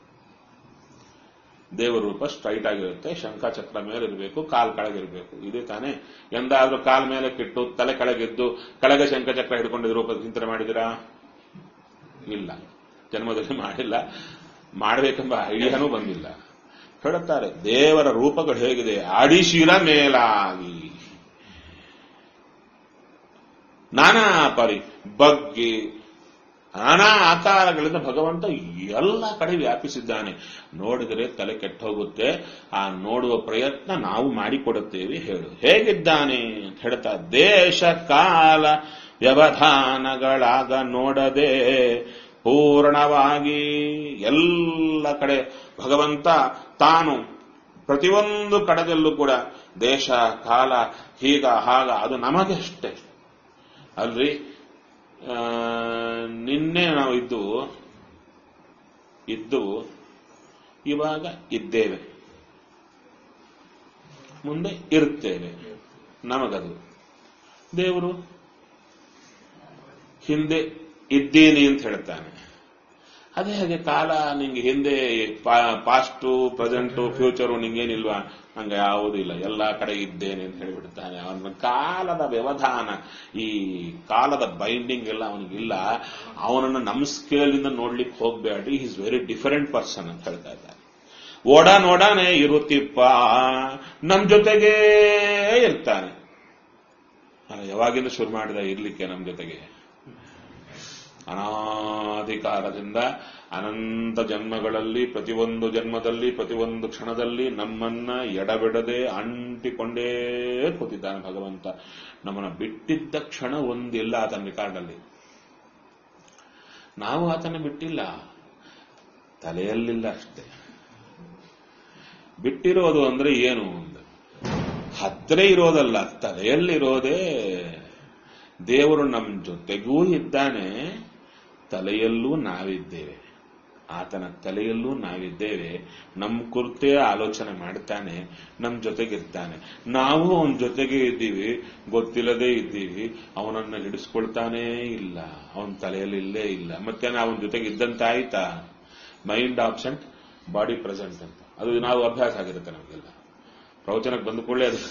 ದೇವರ ರೂಪ ಸ್ಟ್ರೈಟ್ ಆಗಿರುತ್ತೆ ಶಂಖಚಕ್ರ ಮೇಲೆ ಇರಬೇಕು ಕಾಲ್ ಕೆಳಗಿರಬೇಕು ಇದೇ ತಾನೇ ಎಂದಾದ್ರೂ ಕಾಲ್ ಮೇಲೆ ಕಿಟ್ಟು ತಲೆ ಕೆಳಗಿದ್ದು ಕೆಳಗೆ ಶಂಖಚಕ್ರ ಹಿಡ್ಕೊಂಡಿದ್ದ ರೂಪ ಚಿಂತನೆ ಮಾಡಿದಿರಾ ಇಲ್ಲ ಜನ್ಮದಲ್ಲಿ ಮಾಡಿಲ್ಲ ಮಾಡಬೇಕೆಂಬ ಐಡಿಯಾನೂ ಬಂದಿಲ್ಲ ಹೇಳುತ್ತಾರೆ ದೇವರ ರೂಪಗಳು ಹೇಗಿದೆ ಅಡಿಶಿರ ಮೇಲಾಗಿ ನಾನಾ ಪರಿ ಬಗ್ಗಿ ನಾನಾ ಆಕಾರಗಳಿಂದ ಭಗವಂತ ಎಲ್ಲ ಕಡೆ ವ್ಯಾಪಿಸಿದ್ದಾನೆ ನೋಡಿದರೆ ತಲೆ ಕೆಟ್ಟ ಹೋಗುತ್ತೆ ಆ ನೋಡುವ ಪ್ರಯತ್ನ ನಾವು ಮಾಡಿಕೊಡುತ್ತೇವೆ ಹೇಳು ಹೇಗಿದ್ದಾನೆ ಅಂತ ಹೇಳ್ತಾ ದೇಶ ಕಾಲ ವ್ಯವಧಾನಗಳಾಗ ನೋಡದೆ ಪೂರ್ಣವಾಗಿ ಎಲ್ಲ ಕಡೆ ಭಗವಂತ ತಾನು ಪ್ರತಿಯೊಂದು ಕಡೆದಲ್ಲೂ ಕೂಡ ದೇಶ ಕಾಲ ಹೀಗ ಹಾಗ ಅದು ನಮಗೆ ಅಷ್ಟೇ ಅಲ್ರಿ ಆ, ನಿನ್ನೆ ನಾವು ಇದ್ದು ಇದ್ದು ಇವಾಗ ಇದ್ದೇವೆ ಮುಂದೆ ಇರುತ್ತೇವೆ ನಮಗದು ದೇವರು ಹಿಂದೆ ಇದ್ದೀನಿ ಅಂತ ಹೇಳ್ತಾನೆ ಅದೇ ಹಾಗೆ ಕಾಲ ನಿಂಗೆ ಹಿಂದೆ ಪಾಸ್ಟು ಪ್ರೆಸೆಂಟು ಫ್ಯೂಚರು ನಿಂಗೇನಿಲ್ವಾ ಹಂಗೆ ಯಾವುದೂ ಇಲ್ಲ ಎಲ್ಲಾ ಕಡೆ ಇದ್ದೇನೆ ಅಂತ ಹೇಳಿಬಿಡ್ತಾನೆ ಅವನ ಕಾಲದ ವ್ಯವಧಾನ ಈ ಕಾಲದ ಬೈಂಡಿಂಗ್ ಎಲ್ಲ ಅವನಿಗಿಲ್ಲ ಅವನನ್ನು ನಮ್ಮ ಸ್ಕೇಲಿಂದ ನೋಡ್ಲಿಕ್ಕೆ ಹೋಗ್ಬೇಡಿ ಈಸ್ ವೆರಿ ಡಿಫರೆಂಟ್ ಪರ್ಸನ್ ಅಂತ ಹೇಳ್ತಾ ಇದ್ದಾರೆ ಒಡನೊಡನೆ ಇರುತ್ತಿಪ್ಪ ನಮ್ ಜೊತೆಗೇ ಇರ್ತಾನೆ ಅಲ್ಲ, ಯಾವಾಗಿಂದ ಶುರು ಮಾಡಿದ ಇರ್ಲಿಕ್ಕೆ ನಮ್ ಜೊತೆಗೆ ಅನಾಧಿಕಾರದಿಂದ ಅನಂತ ಜನ್ಮಗಳಲ್ಲಿ ಪ್ರತಿಯೊಂದು ಜನ್ಮದಲ್ಲಿ ಪ್ರತಿಯೊಂದು ಕ್ಷಣದಲ್ಲಿ ನಮ್ಮನ್ನ ಎಡಬಿಡದೆ ಅಂಟಿಕೊಂಡೇ ಕೂತಿದ್ದಾನೆ ಭಗವಂತ ನಮ್ಮನ್ನ ಬಿಟ್ಟಿದ್ದ ಕ್ಷಣ ಒಂದಿಲ್ಲ ಆತನ ರಿಕಾರ್ಡಲ್ಲಿ ನಾವು ಆತನ ಬಿಟ್ಟಿಲ್ಲ ತಲೆಯಲ್ಲಿಲ್ಲ ಅಷ್ಟೇ ಬಿಟ್ಟಿರೋದು ಅಂದ್ರೆ ಏನು ಅಂದ್ರೆ ಹತ್ತಿರ ಇರೋದಲ್ಲ ತಲೆಯಲ್ಲಿರೋದೇ ದೇವರು ನಮ್ಮ ಜೊತೆಗೂ ಇದ್ದಾನೆ ತಲೆಯಲ್ಲೂ ನಾವಿದ್ದೇವೆ ಆತನ ತಲೆಯಲ್ಲೂ ನಾವಿದ್ದೇವೆ ನಮ್ಮ ಕುರಿತೇ ಆಲೋಚನೆ ಮಾಡ್ತಾನೆ ನಮ್ಮ ಜೊತೆಗಿರ್ತಾನೆ ನಾವು ಅವನ ಜೊತೆಗೆ ಇದ್ದೀವಿ ಗೊತ್ತಿಲ್ಲದೆ ಇದ್ದೀವಿ ಅವನನ್ನ ಹಿಡಿಸ್ಕೊಳ್ತಾನೇ ಇಲ್ಲ ಅವನ ತಲೆಯಲ್ಲಿ ಇಲ್ಲೇ ಇಲ್ಲ ಮತ್ತೆ ಅವನ ಜೊತೆಗೆ ಇದ್ದಂತಾಯ್ತಾ ಮೈಂಡ್ ಆಬ್ಸೆಂಟ್ ಬಾಡಿ ಪ್ರೆಸೆಂಟ್ ಅಂತ ಅದು ನಾವು ಅಭ್ಯಾಸ ಆಗಿರುತ್ತೆ ನಮಗೆಲ್ಲ ಪ್ರವಚನಕ್ಕೆ ಬಂದ ಕೂಡಲೇ ಅದು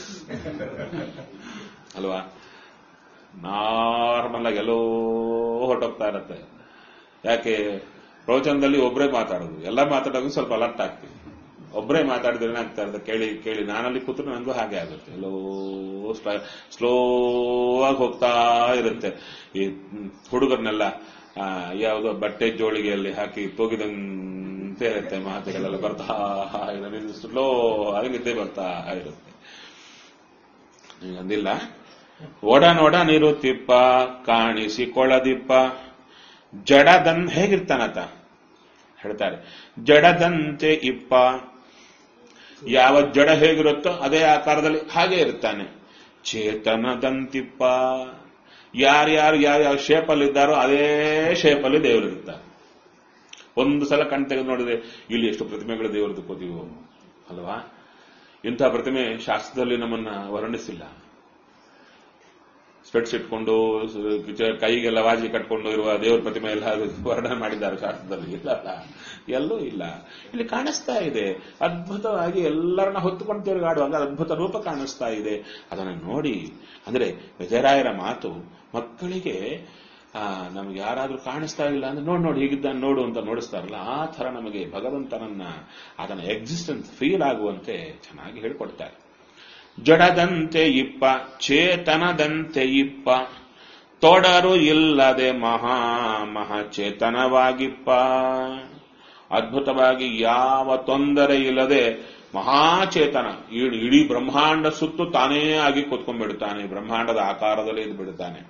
ಅಲ್ವಾ ನಾರ್ಮಲ್ ಆಗಿ ಎಲ್ಲೋ ಹೊರಟೋಗ್ತಾ ಇರತ್ತೆ ಯಾಕೆ ಪ್ರವಚನದಲ್ಲಿ ಒಬ್ಬರೇ ಮಾತಾಡೋದು ಎಲ್ಲ ಮಾತಾಡೋದು ಸ್ವಲ್ಪ ಅಲರ್ಟ್ ಆಗ್ತೀವಿ ಒಬ್ಬರೇ ಮಾತಾಡಿದ್ರೆ ಏನಾಗ್ತಾ ಇರುತ್ತೆ ಕೇಳಿ ಕೇಳಿ ನಾನಲ್ಲಿ ಕೂತ್ರು ನನಗೂ ಹಾಗೆ ಆಗುತ್ತೆ ಎಲ್ಲೋ ಸ್ಲೋ ಆಗಿ ಹೋಗ್ತಾ ಇರುತ್ತೆ ಈ ಹುಡುಗರನ್ನೆಲ್ಲ ಆ, ಯಾವುದೋ ಬಟ್ಟೆ ಜೋಳಿಗೆಯಲ್ಲಿ ಹಾಕಿ ತೂಗಿದಂತೆ ಇರುತ್ತೆ ಮಾತುಗಳೆಲ್ಲ ಬರ್ತಾ ಇರುತ್ತೆ ಸ್ಲೋ ಆಗಿ ನಿದ್ದೆ ಬರ್ತಾ ಇರುತ್ತೆ ಈಗ ಅಂದಿಲ್ಲ ಒಡ ನೋಡ ನೀರು ತಿಪ್ಪ ಕಾಣಿಸಿಕೊಳ್ಳದಿಪ್ಪ ಜಡದನ್ ಹೇಗಿರ್ತಾನತ ಹೇಳ್ತಾರೆ ಜಡದಂತೆ ಇಪ್ಪ ಯಾವ ಜಡ ಹೇಗಿರುತ್ತೋ ಅದೇ ಆಕಾರದಲ್ಲಿ ಹಾಗೆ ಇರ್ತಾನೆ ಚೇತನದಂತಿಪ್ಪ ಯಾರ್ಯಾರು ಯಾವ ಯಾವ ಶೇಪಲ್ಲಿ ಇದ್ದಾರೋ ಅದೇ ಶೇಪಲ್ಲಿ ದೇವರು ಇರ್ತಾರೆ ಒಂದು ಸಲ ಕಣ್ ತೆಗೆದು ನೋಡಿದ್ರೆ ಇಲ್ಲಿ ಎಷ್ಟು ಪ್ರತಿಮೆಗಳು ದೇವರದ್ದು ಕೂತೀವೋ ಅಲ್ವಾ ಇಂಥ ಪ್ರತಿಮೆ ಶಾಸ್ತ್ರದಲ್ಲಿ ನಮ್ಮನ್ನ ವರ್ಣಿಸಿಲ್ಲ ಸ್ಪೆಟ್ಸ್ ಇಟ್ಕೊಂಡು ಸ- ಕೈಗೆ ಲವಾಜಿ ಕಟ್ಕೊಂಡು ಇರುವ ದೇವರ ಪ್ರತಿಮೆ ಎಲ್ಲ ಅದು ವರ್ಣನೆ ಮಾಡಿದ್ದಾರೆ ಶಾಸ್ತ್ರದಲ್ಲಿ ಇಲ್ಲ ಎಲ್ಲೂ ಇಲ್ಲ ಇಲ್ಲಿ ಕಾಣಿಸ್ತಾ ಇದೆ ಅದ್ಭುತವಾಗಿ ಎಲ್ಲರನ್ನ ಹೊತ್ತುಕೊಂಡು ತಿರುಗಾಡುವಾಗ ಅದ್ಭುತ ರೂಪ ಕಾಣಿಸ್ತಾ ಇದೆ ಅದನ್ನು ನೋಡಿ ಅಂದ್ರೆ ವಿಜಯರಾಯರ ಮಾತು ಮಕ್ಕಳಿಗೆ ಆ ನಮ್ಗೆ ಯಾರಾದ್ರೂ ಕಾಣಿಸ್ತಾ ಇಲ್ಲ ಅಂದ್ರೆ ನೋಡ್ ನೋಡಿ ಹೀಗಿದ್ದ ನೋಡು ಅಂತ ನೋಡಿಸ್ತಾರಲ್ಲ ಆ ತರ ನಮಗೆ ಭಗವಂತನನ್ನ ಅದನ್ನ ಎಕ್ಸಿಸ್ಟೆನ್ಸ್ ಫೀಲ್ ಆಗುವಂತೆ ಚೆನ್ನಾಗಿ ಹೇಳ್ಕೊಡ್ತಾರೆ ಜಡದಂತೆ ಇಪ್ಪ ಚೇತನದಂತೆ ಇಪ್ಪ ತೊಡರು ಇಲ್ಲದೆ ಮಹಾ ಮಹಾಚೇತನವಾಗಿಪ್ಪ ಅದ್ಭುತವಾಗಿ ಯಾವ ತೊಂದರೆ ಇಲ್ಲದೆ ಮಹಾಚೇತನ ಇಡೀ ಇಡೀ ಬ್ರಹ್ಮಾಂಡ ಸುತ್ತು ತಾನೇ ಆಗಿ ಕೂತ್ಕೊಂಡ್ಬಿಡ್ತಾನೆ ಬ್ರಹ್ಮಾಂಡದ ಆಕಾರದಲ್ಲಿ ಇದ್ದು ಬಿಡ್ತಾನೆ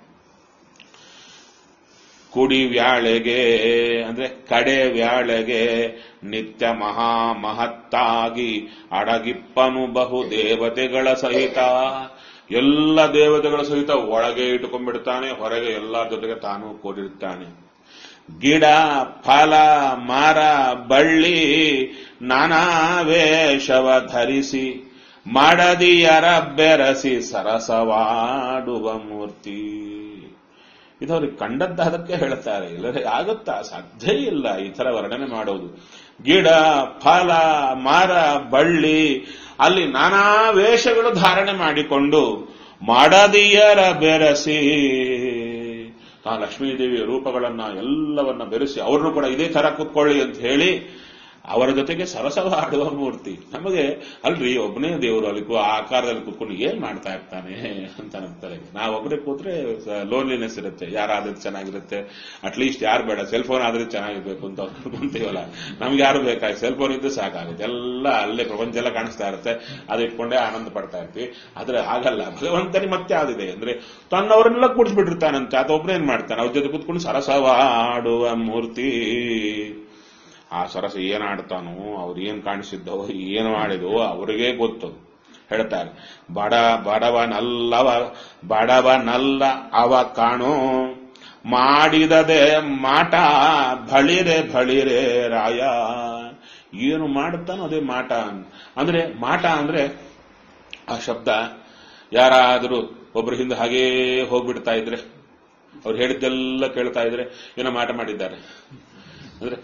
ಕುಡಿ ವ್ಯಾಳೆಗೆ ಅಂದ್ರೆ ಕಡೆ ವ್ಯಾಳೆಗೆ ನಿತ್ಯ ಮಹಾ ಮಹತ್ತಾಗಿ ಅಡಗಿಪ್ಪನು ಬಹು ದೇವತೆಗಳ ಸಹಿತ ಎಲ್ಲ ದೇವತೆಗಳ ಸಹಿತ ಒಳಗೆ ಇಟ್ಟುಕೊಂಡ್ಬಿಡ್ತಾನೆ ಹೊರಗೆ ಎಲ್ಲರ ಜೊತೆಗೆ ತಾನು ಕೂಡಿರ್ತಾನೆ ಗಿಡ ಫಲ ಮರ ಬಳ್ಳಿ ನಾನಾ ವೇಷವ ಧರಿಸಿ ಮಡದಿಯರ ಬೆರಸಿ ಸರಸವಾಡುವ ಮೂರ್ತಿ ಇದು ಅವ್ರಿಗೆ ಕಂಡದ್ದ ಅದಕ್ಕೆ ಹೇಳ್ತಾರೆ ಇಲ್ಲದೆ ಆಗುತ್ತಾ ಸಾಧ್ಯ ಇಲ್ಲ ಈ ತರ ವರ್ಣನೆ ಮಾಡೋದು ಗಿಡ ಫಲ ಮರ ಬಳ್ಳಿ ಅಲ್ಲಿ ನಾನಾ ವೇಷಗಳು ಧಾರಣೆ ಮಾಡಿಕೊಂಡು ಮಡದಿಯರ ಬೆರಸಿ ಆ ಲಕ್ಷ್ಮೀದೇವಿಯ ರೂಪಗಳನ್ನ ಎಲ್ಲವನ್ನ ಬೆರೆಸಿ ಅವ್ರನ್ನು ಕೂಡ ಇದೇ ತರ ಕೂತ್ಕೊಳ್ಳಿ ಅಂತ ಹೇಳಿ ಅವರ ಜೊತೆಗೆ ಸರಸವ ಆಡುವ ಮೂರ್ತಿ ನಮಗೆ ಅಲ್ರಿ ಒಬ್ಬನೇ ದೇವರು ಅಲ್ಲಿ ಕೂ- ಆ ಆಕಾರದಲ್ಲಿ ಕೂತ್ಕೊಂಡು ಏನ್ ಮಾಡ್ತಾ ಇರ್ತಾನೆ ಅಂತ ಅಂತಾರೆ ನಾವೊಬ್ಬರೇ ಕೂತ್ರೆ ಲೋನ್ಲಿನೆಸ್ ಇರುತ್ತೆ ಯಾರಾದ್ರೆ ಚೆನ್ನಾಗಿರುತ್ತೆ ಅಟ್ಲೀಸ್ಟ್ ಯಾರು ಬೇಡ ಸೆಲ್ ಫೋನ್ ಆದ್ರೆ ಚೆನ್ನಾಗಿರ್ಬೇಕು ಅಂತ ಅನ್ಕೊಂತೀವಲ್ಲ ನಮ್ಗೆ ಯಾರು ಬೇಕಾಗಿ ಸೆಲ್ ಫೋನ್ ಇದ್ದು ಸಾಕಾಗುತ್ತೆ ಎಲ್ಲ ಅಲ್ಲೇ ಪ್ರಪಂಚ ಎಲ್ಲ ಕಾಣಿಸ್ತಾ ಇರುತ್ತೆ ಅದು ಇಟ್ಕೊಂಡೇ ಆನಂದ ಪಡ್ತಾ ಇರ್ತೀವಿ ಆದ್ರೆ ಆಗಲ್ಲ ಭಗವಂತನಿಗೆ ಮತ್ತೆ ಯಾವ್ದಿದೆ ಅಂದ್ರೆ ತನ್ನವರನ್ನೆಲ್ಲ ಕೂಡಿಸ್ಬಿಟ್ಟಿರ್ತಾನಂತೆ ಆತ ಒಬ್ಬನೇ ಏನ್ ಮಾಡ್ತಾನೆ ಅವ್ರ ಜೊತೆ ಕೂತ್ಕೊಂಡು ಸರಸವಾಡುವ ಮೂರ್ತಿ ಆ ಸರಸ ಏನ್ ಆಡ್ತಾನೋ ಅವ್ರು ಏನ್ ಕಾಣಿಸಿದ್ದೋ ಏನು ಮಾಡಿದೋ ಅವರಿಗೆ ಗೊತ್ತು ಹೇಳ್ತಾರೆ ಬಡ ಬಡವನಲ್ಲವ ಬಡವನಲ್ಲ ಅವ ಕಾಣೋ ಮಾಡಿದದೆ ಮಾಟ ಬಳಿರೆ ಬಳಿರೆ ರಾಯ ಏನು ಮಾಡುತ್ತಾನೋ ಅದೇ ಮಾಟ ಅಂದ್ರೆ ಮಾಟ ಅಂದ್ರೆ ಆ ಶಬ್ದ ಯಾರಾದರೂ ಒಬ್ಬರ ಹಿಂದೆ ಹಾಗೇ ಹೋಗ್ಬಿಡ್ತಾ ಇದ್ರೆ ಅವ್ರು ಹೇಳಿದ್ದೆಲ್ಲ ಕೇಳ್ತಾ ಇದ್ರೆ ಏನೋ ಮಾಟ ಮಾಡಿದ್ದಾರೆ ಅಂದ್ರೆ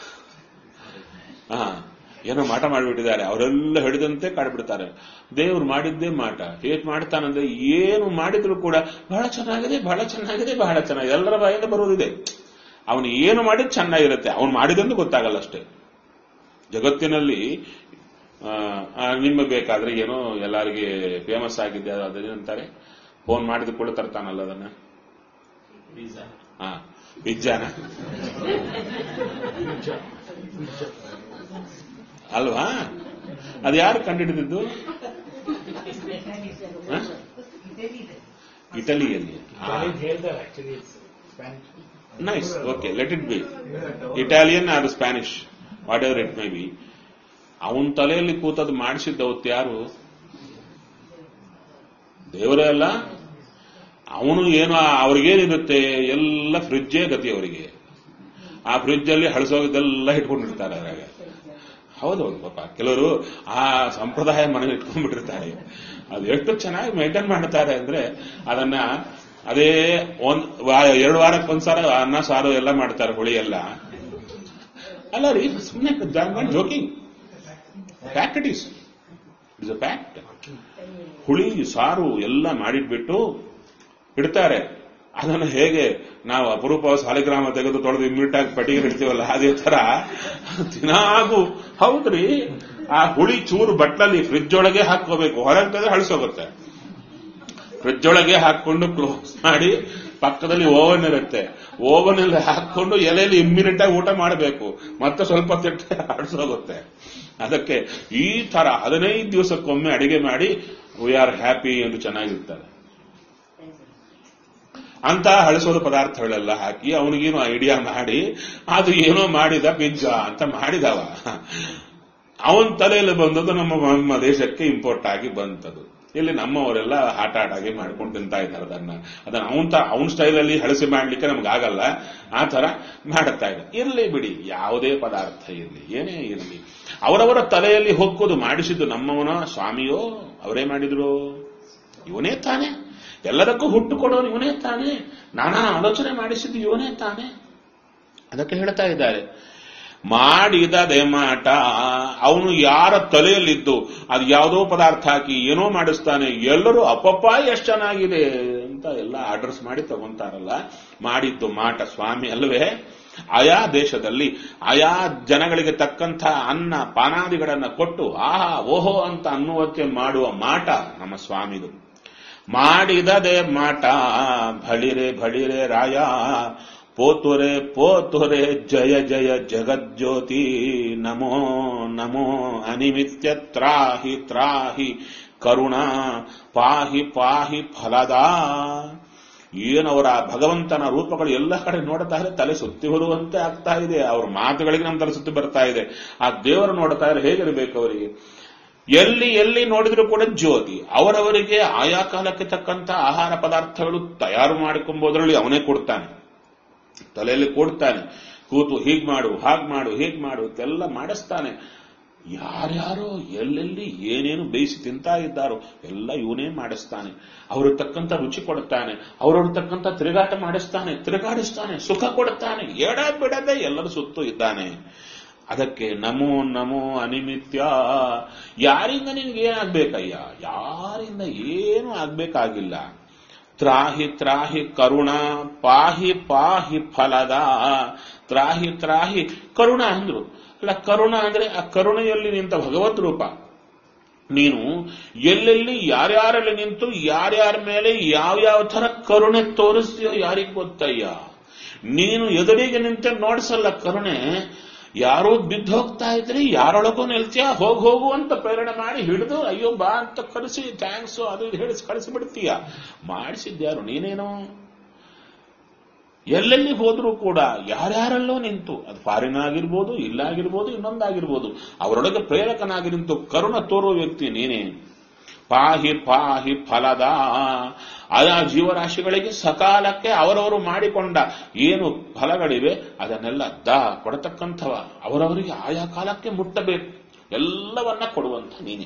ಹಾ ಏನೋ ಮಾಟ ಮಾಡಿಬಿಟ್ಟಿದ್ದಾರೆ ಅವರೆಲ್ಲ ಹಿಡಿದಂತೆ ಕಾಡ್ಬಿಡ್ತಾರೆ ದೇವ್ರು ಮಾಡಿದ್ದೇ ಮಾಟ ಹೇಗ್ ಮಾಡ್ತಾನಂದ್ರೆ ಏನು ಮಾಡಿದ್ರು ಕೂಡ ಬಹಳ ಚೆನ್ನಾಗಿದೆ ಬಹಳ ಚೆನ್ನಾಗಿದೆ ಬಹಳ ಚೆನ್ನಾಗಿದೆ ಎಲ್ಲರ ಬಾಯಿಂದ ಬರೋದಿದೆ ಅವನು ಏನು ಮಾಡಿದ್ ಚೆನ್ನಾಗಿರುತ್ತೆ ಅವನು ಮಾಡಿದಂದು ಗೊತ್ತಾಗಲ್ಲ ಅಷ್ಟೇ ಜಗತ್ತಿನಲ್ಲಿ ಆ, ಆ, ನಿಮಗೆ ಬೇಕಾದ್ರೆ ಏನೋ ಎಲ್ಲರಿಗೆ ಫೇಮಸ್ ಆಗಿದೆ ಅದು ಅದೇನಂತಾರೆ ಫೋನ್ ಮಾಡಿದ ಕೂಡ ತರ್ತಾನಲ್ಲ ಅದನ್ನ ಹಾ ಪಿಜ್ಜಾನ ಅಲ್ವಾ ಅದು ಯಾರು ಕಂಡುಹಿಡಿದಿದ್ದು ಹ? ಇಟಲಿಯಲ್ಲಿ ಹೇಳ್ತಾರೆ actually nice okay let it be Italian or Spanish whatever it may be ಅವನ ತಲೆಯಲ್ಲಿ ಕೂತದ್ದು ಮಾಡಿಸಿದ್ದವತ್ತು ಯಾರು ದೇವರೇ ಅಲ್ಲ ಅವನು ಏನು ಅವ್ರಿಗೇನಿರುತ್ತೆ ಎಲ್ಲ ಫ್ರಿಜ್ಜೇ ಗತಿ ಅವರಿಗೆ ಆ ಫ್ರಿಜ್ ಅಲ್ಲಿ ಹಳಸೋಗಿದ್ದೆಲ್ಲ ಇಟ್ಕೊಂಡಿರ್ತಾರೆ ಅದ್ರಾಗ ಹೌದೌದು ಪಾಪ ಕೆಲವರು ಆ ಸಂಪ್ರದಾಯ ಮನೇಲಿ ಇಟ್ಕೊಂಡ್ಬಿಟ್ಟಿರ್ತಾರೆ ಅದು ಎಷ್ಟು ಚೆನ್ನಾಗಿ ಮೇಂಟೈನ್ ಮಾಡ್ತಾರೆ ಅಂದ್ರೆ ಅದನ್ನ ಅದೇ ಒಂದ್ ವಾ- ಎರಡು ವಾರಕ್ಕೊಂದ್ಸಲ ಅನ್ನ ಸಾರು ಎಲ್ಲ ಮಾಡ್ತಾರೆ ಹುಳಿ ಎಲ್ಲ ಅಲ್ಲ ರೀ ಸುಮ್ಮನೆ joking fact it is it's a fact ಹುಳಿ ಸಾರು ಎಲ್ಲ ಮಾಡಿಟ್ಬಿಟ್ಟು ಇಡ್ತಾರೆ ಅದನ್ನು ಹೇಗೆ ನಾವು ಅಪರೂಪ ಸಾಲಿಗ್ರಾಮ ತೆಗೆದು ತೊಳೆದು ಇಮ್ಮಿಡಿಯೇಟ್ ಆಗಿ ಪೆಟ್ಟಿಗೆ ಇಡ್ತೀವಲ್ಲ ಅದೇ ತರ ದಿನಾಗೂ ಹೌದ್ರಿ ಆ ಹುಳಿ ಚೂರು ಬಟ್ಲಲ್ಲಿ ಫ್ರಿಜ್ ಒಳಗೆ ಹಾಕೋಬೇಕು ಹೊರಗೆ ತೆಗೆದ್ರೆ ಹಳಸೋಗುತ್ತೆ ಫ್ರಿಜ್ ಒಳಗೆ ಹಾಕೊಂಡು ಕ್ಲೋಸ್ ಮಾಡಿ ಪಕ್ಕದಲ್ಲಿ ಓವನ್ ಇರುತ್ತೆ ಓವನ್ ಅಲ್ಲಿ ಹಾಕೊಂಡು ಎಲೆಯಲ್ಲಿ ಇಮ್ಮಿಡಿಯೇಟ್ ಆಗಿ ಊಟ ಮಾಡಬೇಕು ಮತ್ತೆ ಸ್ವಲ್ಪ ತಿಟ್ಟೆ ಹಳಸೋಗುತ್ತೆ ಅದಕ್ಕೆ ಈ ತರ ಹದಿನೈದು ದಿವಸಕ್ಕೊಮ್ಮೆ ಅಡಿಗೆ ಮಾಡಿ ವಿ ಆರ್ ಹ್ಯಾಪಿ ಎಂದು ಚೆನ್ನಾಗಿರ್ತಾರೆ ಅಂತ ಹಳಸೋದ ಪದಾರ್ಥಗಳೆಲ್ಲ ಹಾಕಿ ಅವನಿಗೇನು ಐಡಿಯಾ ಮಾಡಿ ಅದು ಏನೋ ಮಾಡಿದ ಪಿಜ್ಜಾ ಅಂತ ಮಾಡಿದವ ಅವನ ತಲೆಯಲ್ಲಿ ಬಂದದ್ದು ನಮ್ಮ ನಮ್ಮ ದೇಶಕ್ಕೆ ಇಂಪೋರ್ಟ್ ಆಗಿ ಬಂತದು ಇಲ್ಲಿ ನಮ್ಮವರೆಲ್ಲ ಆಟ ಆಟಾಗಿ ಮಾಡ್ಕೊಂಡು ತಿಂತಾ ಇದ್ದಾರೆ ಅದನ್ನ ಅದನ್ನ ಅವನ್ ಅವನ ಸ್ಟೈಲಲ್ಲಿ ಹಳಸಿ ಮಾಡ್ಲಿಕ್ಕೆ ನಮ್ಗೆ ಆಗಲ್ಲ ಆ ತರ ಮಾಡುತ್ತಾ ಇದೆ ಇರ್ಲಿ ಬಿಡಿ ಯಾವುದೇ ಪದಾರ್ಥ ಇರಲಿ ಏನೇ ಇರಲಿ ಅವರವರ ತಲೆಯಲ್ಲಿ ಹೊಕ್ಕೋದು ಮಾಡಿಸಿದ್ದು ನಮ್ಮವನ ಸ್ವಾಮಿಯೋ ಅವರೇ ಮಾಡಿದ್ರು ಇವನೇ ತಾನೇ ಎಲ್ಲದಕ್ಕೂ ಹುಟ್ಟು ಕೊಡೋನು ಇವನೇ ತಾನೇ ನಾನಾ ಆಲೋಚನೆ ಮಾಡಿಸಿದ್ದು ಇವನೇ ತಾನೇ ಅದಕ್ಕೆ ಹೇಳ್ತಾ ಇದ್ದಾರೆ ಮಾಡಿದದೆ ಮಾಟ ಅವನು ಯಾರ ತಲೆಯಲ್ಲಿದ್ದು ಅದು ಯಾವುದೋ ಪದಾರ್ಥ ಹಾಕಿ ಏನೋ ಮಾಡಿಸ್ತಾನೆ ಎಲ್ಲರೂ ಅಪ್ಪಪ್ಪ ಎಷ್ಟು ಚೆನ್ನಾಗಿದೆ ಅಂತ ಎಲ್ಲ ಆರ್ಡರ್ಸ್ ಮಾಡಿ ತಗೊಂತಾರಲ್ಲ ಮಾಡಿದ್ದು ಮಾಟ ಸ್ವಾಮಿ ಅಲ್ವೇ ಆಯಾ ದೇಶದಲ್ಲಿ ಆಯಾ ಜನಗಳಿಗೆ ತಕ್ಕಂಥ ಅನ್ನ ಪಾನಾದಿಗಳನ್ನ ಕೊಟ್ಟು ಆಹಾ ಓಹೋ ಅಂತ ಅನ್ನುವಂತೆ ಮಾಡುವ ಮಾಟ ನಮ್ಮ ಸ್ವಾಮಿದು ಮಾಡಿದದೆ ಮಾಟ ಭಳಿರೆ ಭಳಿರೆ ರಾಯ ಪೋತುರೆ ಪೋತುರೆ ಜಯ ಜಯ ಜಗಜ್ಯೋತಿ ನಮೋ ನಮೋ ಅನಿಮಿತ್ಯ ತ್ರಾಹಿ ತ್ರಾಹಿ ಕರುಣ ಪಾಹಿ ಪಾಹಿ ಫಲದ ಏನವರ ಭಗವಂತನ ರೂಪಗಳು ಎಲ್ಲ ಕಡೆ ನೋಡ್ತಾ ಇದ್ರೆ ತಲೆ ಸುತ್ತಿ ಬರುವಂತೆ ಆಗ್ತಾ ಇದೆ ಅವ್ರ ಮಾತುಗಳಿಗೆ ನಮ್ಮ ತಲೆ ಸುತ್ತಿ ಬರ್ತಾ ಇದೆ ಆ ದೇವರು ನೋಡ್ತಾ ಇದ್ರೆ ಹೇಗಿರಬೇಕು ಅವರಿಗೆ ಎಲ್ಲಿ ಎಲ್ಲಿ ನೋಡಿದ್ರು ಕೂಡ ಜ್ಯೋತಿ ಅವರವರಿಗೆ ಆಯಾ ಕಾಲಕ್ಕೆ ತಕ್ಕಂತ ಆಹಾರ ಪದಾರ್ಥಗಳು ತಯಾರು ಮಾಡಿಕೊಂಬೋದ್ರಲ್ಲಿ ಅವನೇ ಕೊಡ್ತಾನೆ ತಲೆಯಲ್ಲಿ ಕೊಡ್ತಾನೆ ಕೂತು ಹೀಗ್ ಮಾಡು ಹಾಗ್ ಮಾಡು ಹೀಗ್ ಮಾಡು ಎಲ್ಲ ಮಾಡಿಸ್ತಾನೆ ಯಾರ್ಯಾರೋ ಎಲ್ಲೆಲ್ಲಿ ಏನೇನು ಬೇಯಿಸಿ ತಿಂತಾ ಇದ್ದಾರೋ ಎಲ್ಲ ಇವನೇ ಮಾಡಿಸ್ತಾನೆ ಅವ್ರ ತಕ್ಕಂತ ರುಚಿ ಕೊಡುತ್ತಾನೆ ಅವ್ರವ್ರ ತಕ್ಕಂತ ತಿರುಗಾಟ ಮಾಡಿಸ್ತಾನೆ ತಿರುಗಾಡಿಸ್ತಾನೆ ಸುಖ ಕೊಡುತ್ತಾನೆ ಎಡ ಬಿಡದೆ ಎಲ್ಲರ ಸುತ್ತು ಇದ್ದಾನೆ ಅದಕ್ಕೆ ನಮೋ ನಮೋ ಅನಿಮಿತ್ಯ ಯಾರಿಂದ ನಿನ್ಗೆ ಏನಾಗ್ಬೇಕಯ್ಯ ಯಾರಿಂದ ಏನು ಆಗ್ಬೇಕಾಗಿಲ್ಲ ತ್ರಾಹಿ ತ್ರಾಹಿ ಕರುಣ ಪಾಹಿ ಪಾಹಿ ಫಲದ ತ್ರಾಹಿ ತ್ರಾಹಿ ಕರುಣ ಅಂದ್ರು ಅಲ್ಲ ಕರುಣ ಅಂದ್ರೆ ಆ ಕರುಣೆಯಲ್ಲಿ ನಿಂತ ಭಗವತ್ ರೂಪ ನೀನು ಎಲ್ಲೆಲ್ಲಿ ಯಾರ್ಯಾರಲ್ಲಿ ನಿಂತು ಯಾರ್ಯಾರ ಮೇಲೆ ಯಾವ್ಯಾವ ತರ ಕರುಣೆ ತೋರಿಸ್ತೀಯೋ ಯಾರಿಗ್ ಗೊತ್ತಯ್ಯ ನೀನು ಎದುರಿಗೆ ನಿಂತೆ ನೋಡಿಸಲ್ಲ ಕರುಣೆ ಯಾರೋ ಬಿದ್ದು ಹೋಗ್ತಾ ಇದ್ರಿ ಯಾರೊಳಗೂ ನಿಲ್ತೀಯ ಹೋಗ್ ಹೋಗು ಅಂತ ಪ್ರೇರಣೆ ಮಾಡಿ ಹಿಡಿದು ಅಯ್ಯೋ ಬಾ ಅಂತ ಕರೆಸಿ ಥ್ಯಾಂಕ್ಸ್ ಅದು ಇದು ಹೇಳಿಸಿ ಕಳಿಸಿಬಿಡ್ತೀಯ ಮಾಡಿಸಿದ್ಯಾರು ನೀನೇನೋ ಎಲ್ಲೆಲ್ಲಿ ಹೋದ್ರೂ ಕೂಡ ಯಾರ್ಯಾರಲ್ಲೋ ನಿಂತು ಅದು ಫಾರಿನ್ ಆಗಿರ್ಬೋದು ಇಲ್ಲಾಗಿರ್ಬೋದು ಇನ್ನೊಂದಾಗಿರ್ಬೋದು ಅವರೊಳಗೆ ಪ್ರೇರಕನಾಗಿ ನಿಂತು ಕರುಣ ತೋರುವ ವ್ಯಕ್ತಿ ನೀನೇ ಪಾಹಿ ಪಾಹಿ ಫಲದ ಆಯಾ ಜೀವರಾಶಿಗಳಿಗೆ ಸಕಾಲಕ್ಕೆ ಅವರವರು ಮಾಡಿಕೊಂಡ ಏನು ಫಲಗಳಿವೆ ಅದನ್ನೆಲ್ಲ ದ ಕೊಡತಕ್ಕಂಥವ ಅವರವರಿಗೆ ಆಯಾ ಕಾಲಕ್ಕೆ ಮುಟ್ಟಬೇಕು ಎಲ್ಲವನ್ನ ಕೊಡುವಂತ ನೀನೆ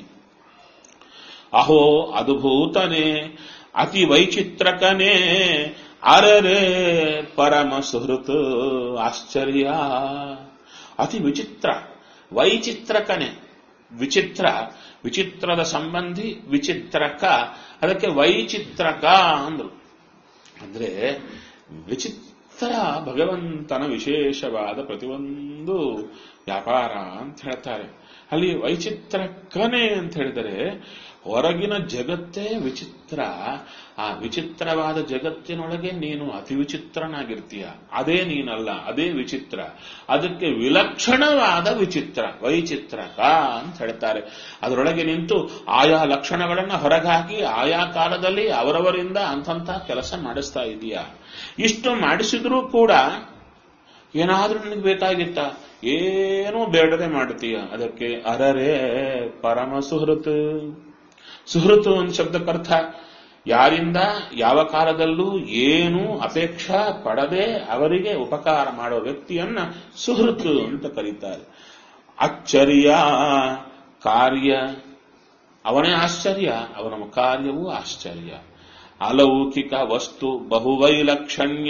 ಅಹೋ ಅದ್ಭೂತನೇ ಅತಿ ವೈಚಿತ್ರಕನೇ ಅರರೆ ಪರಮ ಸುಹೃತ್ ಆಶ್ಚರ್ಯ ಅತಿ ವಿಚಿತ್ರ ವೈಚಿತ್ರಕನೆ ವಿಚಿತ್ರ ವಿಚಿತ್ರದ ಸಂಬಂಧಿ ವಿಚಿತ್ರಕ ಅದಕ್ಕೆ ವೈಚಿತ್ರಕ ಅಂದ್ರು ಅಂದ್ರೆ ವಿಚಿತ್ರ ಭಗವಂತನ ವಿಶೇಷವಾದ ಪ್ರತಿಯೊಂದು ವ್ಯಾಪಾರ ಅಂತ ಹೇಳ್ತಾರೆ ಅಲ್ಲಿ ವೈಚಿತ್ರಕನೆ ಅಂತ ಹೇಳಿದರೆ ಹೊರಗಿನ ಜಗತ್ತೇ ವಿಚಿತ್ರ ಆ ವಿಚಿತ್ರವಾದ ಜಗತ್ತಿನೊಳಗೆ ನೀನು ಅತಿ ವಿಚಿತ್ರನಾಗಿರ್ತೀಯ ಅದೇ ನೀನಲ್ಲ ಅದೇ ವಿಚಿತ್ರ ಅದಕ್ಕೆ ವಿಲಕ್ಷಣವಾದ ವಿಚಿತ್ರ ವೈಚಿತ್ರಕ ಅಂತ ಹೇಳ್ತಾರೆ ಅದರೊಳಗೆ ನಿಂತು ಆಯಾ ಲಕ್ಷಣಗಳನ್ನ ಹೊರಗಾಕಿ ಆಯಾ ಕಾಲದಲ್ಲಿ ಅವರವರಿಂದ ಅಂತಂತ ಕೆಲಸ ಮಾಡಿಸ್ತಾ ಇದೀಯಾ ಇಷ್ಟು ಮಾಡಿಸಿದ್ರೂ ಕೂಡ ಏನಾದ್ರೂ ನಿನಗೆ ಬೇಕಾಗಿತ್ತ ಏನೂ ಬೇಡದೆ ಮಾಡ್ತೀಯ ಅದಕ್ಕೆ ಅರರೇ ಪರಮ ಸುಹೃತ್ ಸುಹೃತು ಒಂದು ಶಬ್ದಕ್ಕರ್ಥ ಯಾರಿಂದ ಯಾವ ಕಾಲದಲ್ಲೂ ಏನು ಅಪೇಕ್ಷಾ ಪಡದೆ ಅವರಿಗೆ ಉಪಕಾರ ಮಾಡೋ ವ್ಯಕ್ತಿಯನ್ನ ಸುಹೃತು ಅಂತ ಕರೀತಾರೆ ಅಚ್ಚರ್ಯ ಕಾರ್ಯ ಅವನೇ ಆಶ್ಚರ್ಯ ಅವನ ಕಾರ್ಯವೂ ಆಶ್ಚರ್ಯ ಅಲೌಕಿಕ ವಸ್ತು ಬಹುವೈಲಕ್ಷಣ್ಯ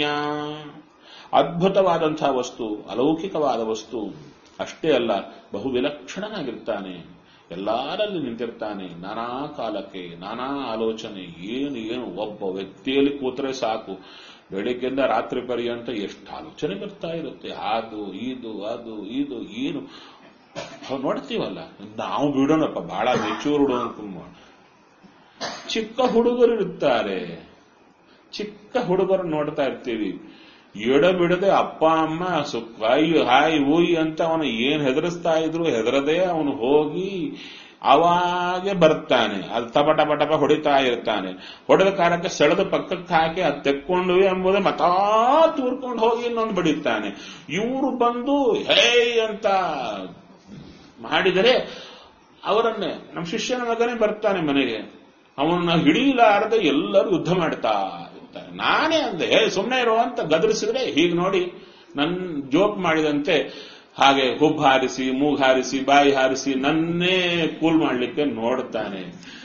ಅದ್ಭುತವಾದಂತಹ ವಸ್ತು ಅಲೌಕಿಕವಾದ ವಸ್ತು ಅಷ್ಟೇ ಅಲ್ಲ ಬಹು ವಿಲಕ್ಷಣನಾಗಿರ್ತಾನೆ ಎಲ್ಲರಲ್ಲಿ ನಿಂತಿರ್ತಾನೆ ನಾನಾ ಕಾಲಕ್ಕೆ ನಾನಾ ಆಲೋಚನೆ ಏನು ಏನು ಒಬ್ಬ ವ್ಯಕ್ತಿಯಲ್ಲಿ ಕೂತ್ರೆ ಸಾಕು ಬೆಳಿಗ್ಗೆಯಿಂದ ರಾತ್ರಿ ಪರ್ಯಂತ ಎಷ್ಟು ಆಲೋಚನೆ ಬರ್ತಾ ಇರುತ್ತೆ ಅದು ಇದು ಅದು ಇದು ಏನು ನಾವು ನೋಡ್ತೀವಲ್ಲ ನಾವು ಬಿಡೋಣಪ್ಪ ಬಹಳ ಮೆಚೂರ್ಡ್ ಅನ್ಕೊಂಬ ಚಿಕ್ಕ ಹುಡುಗರು ಇರ್ತಾರೆ ಚಿಕ್ಕ ಹುಡುಗರು ನೋಡ್ತಾ ಇರ್ತೀವಿ ಎಡ ಬಿಡದೆ ಅಪ್ಪ ಅಮ್ಮ ಸುಖ ಹಾಯ್ ಊಯ್ ಅಂತ ಅವನು ಏನ್ ಹೆದರಿಸ್ತಾ ಇದ್ರು ಹೆದರದೆ ಅವನು ಹೋಗಿ ಅವಾಗೆ ಬರ್ತಾನೆ ಅದು ಟಪ ಟಪ ಟಪ ಹೊಡಿತಾ ಇರ್ತಾನೆ ಹೊಡೆದ ಕಾಲಕ್ಕೆ ಸೆಳೆದ ಪಕ್ಕಕ್ಕೆ ಹಾಕಿ ಅದು ತೆಕ್ಕೊಂಡ್ವಿ ಎಂಬುದೇ ಮತಾ ತೂರ್ಕೊಂಡು ಹೋಗಿ ಇನ್ನೊಂದು ಬಡಿತಾನೆ ಇವರು ಬಂದು ಹೇ ಅಂತ ಮಾಡಿದರೆ ಅವರನ್ನೇ ನಮ್ಮ ಶಿಷ್ಯನ ಮಗನೇ ಬರ್ತಾನೆ ಮನೆಗೆ ಅವನ್ನ ಹಿಡಿಯಲಾರದೆ ಎಲ್ಲರೂ ಯುದ್ಧ ಮಾಡ್ತಾ ಇರ್ತಾರೆ ನಾನೇ ಅಂದೆ ಹೇ ಸುಮ್ಮನೆ ಇರೋ ಅಂತ ಗದರಿಸಿದ್ರೆ ಹೀಗೆ ನೋಡಿ ನನ್ ಜೋಕ್ ಮಾಡಿದಂತೆ ಹಾಗೆ ಹುಬ್ಬು ಹಾರಿಸಿ ಮೂಗು ಹಾರಿಸಿ ಬಾಯಿ ಹಾರಿಸಿ ನನ್ನೇ ಕೂಲ್ ಮಾಡ್ಲಿಕ್ಕೆ ನೋಡ್ತಾನೆ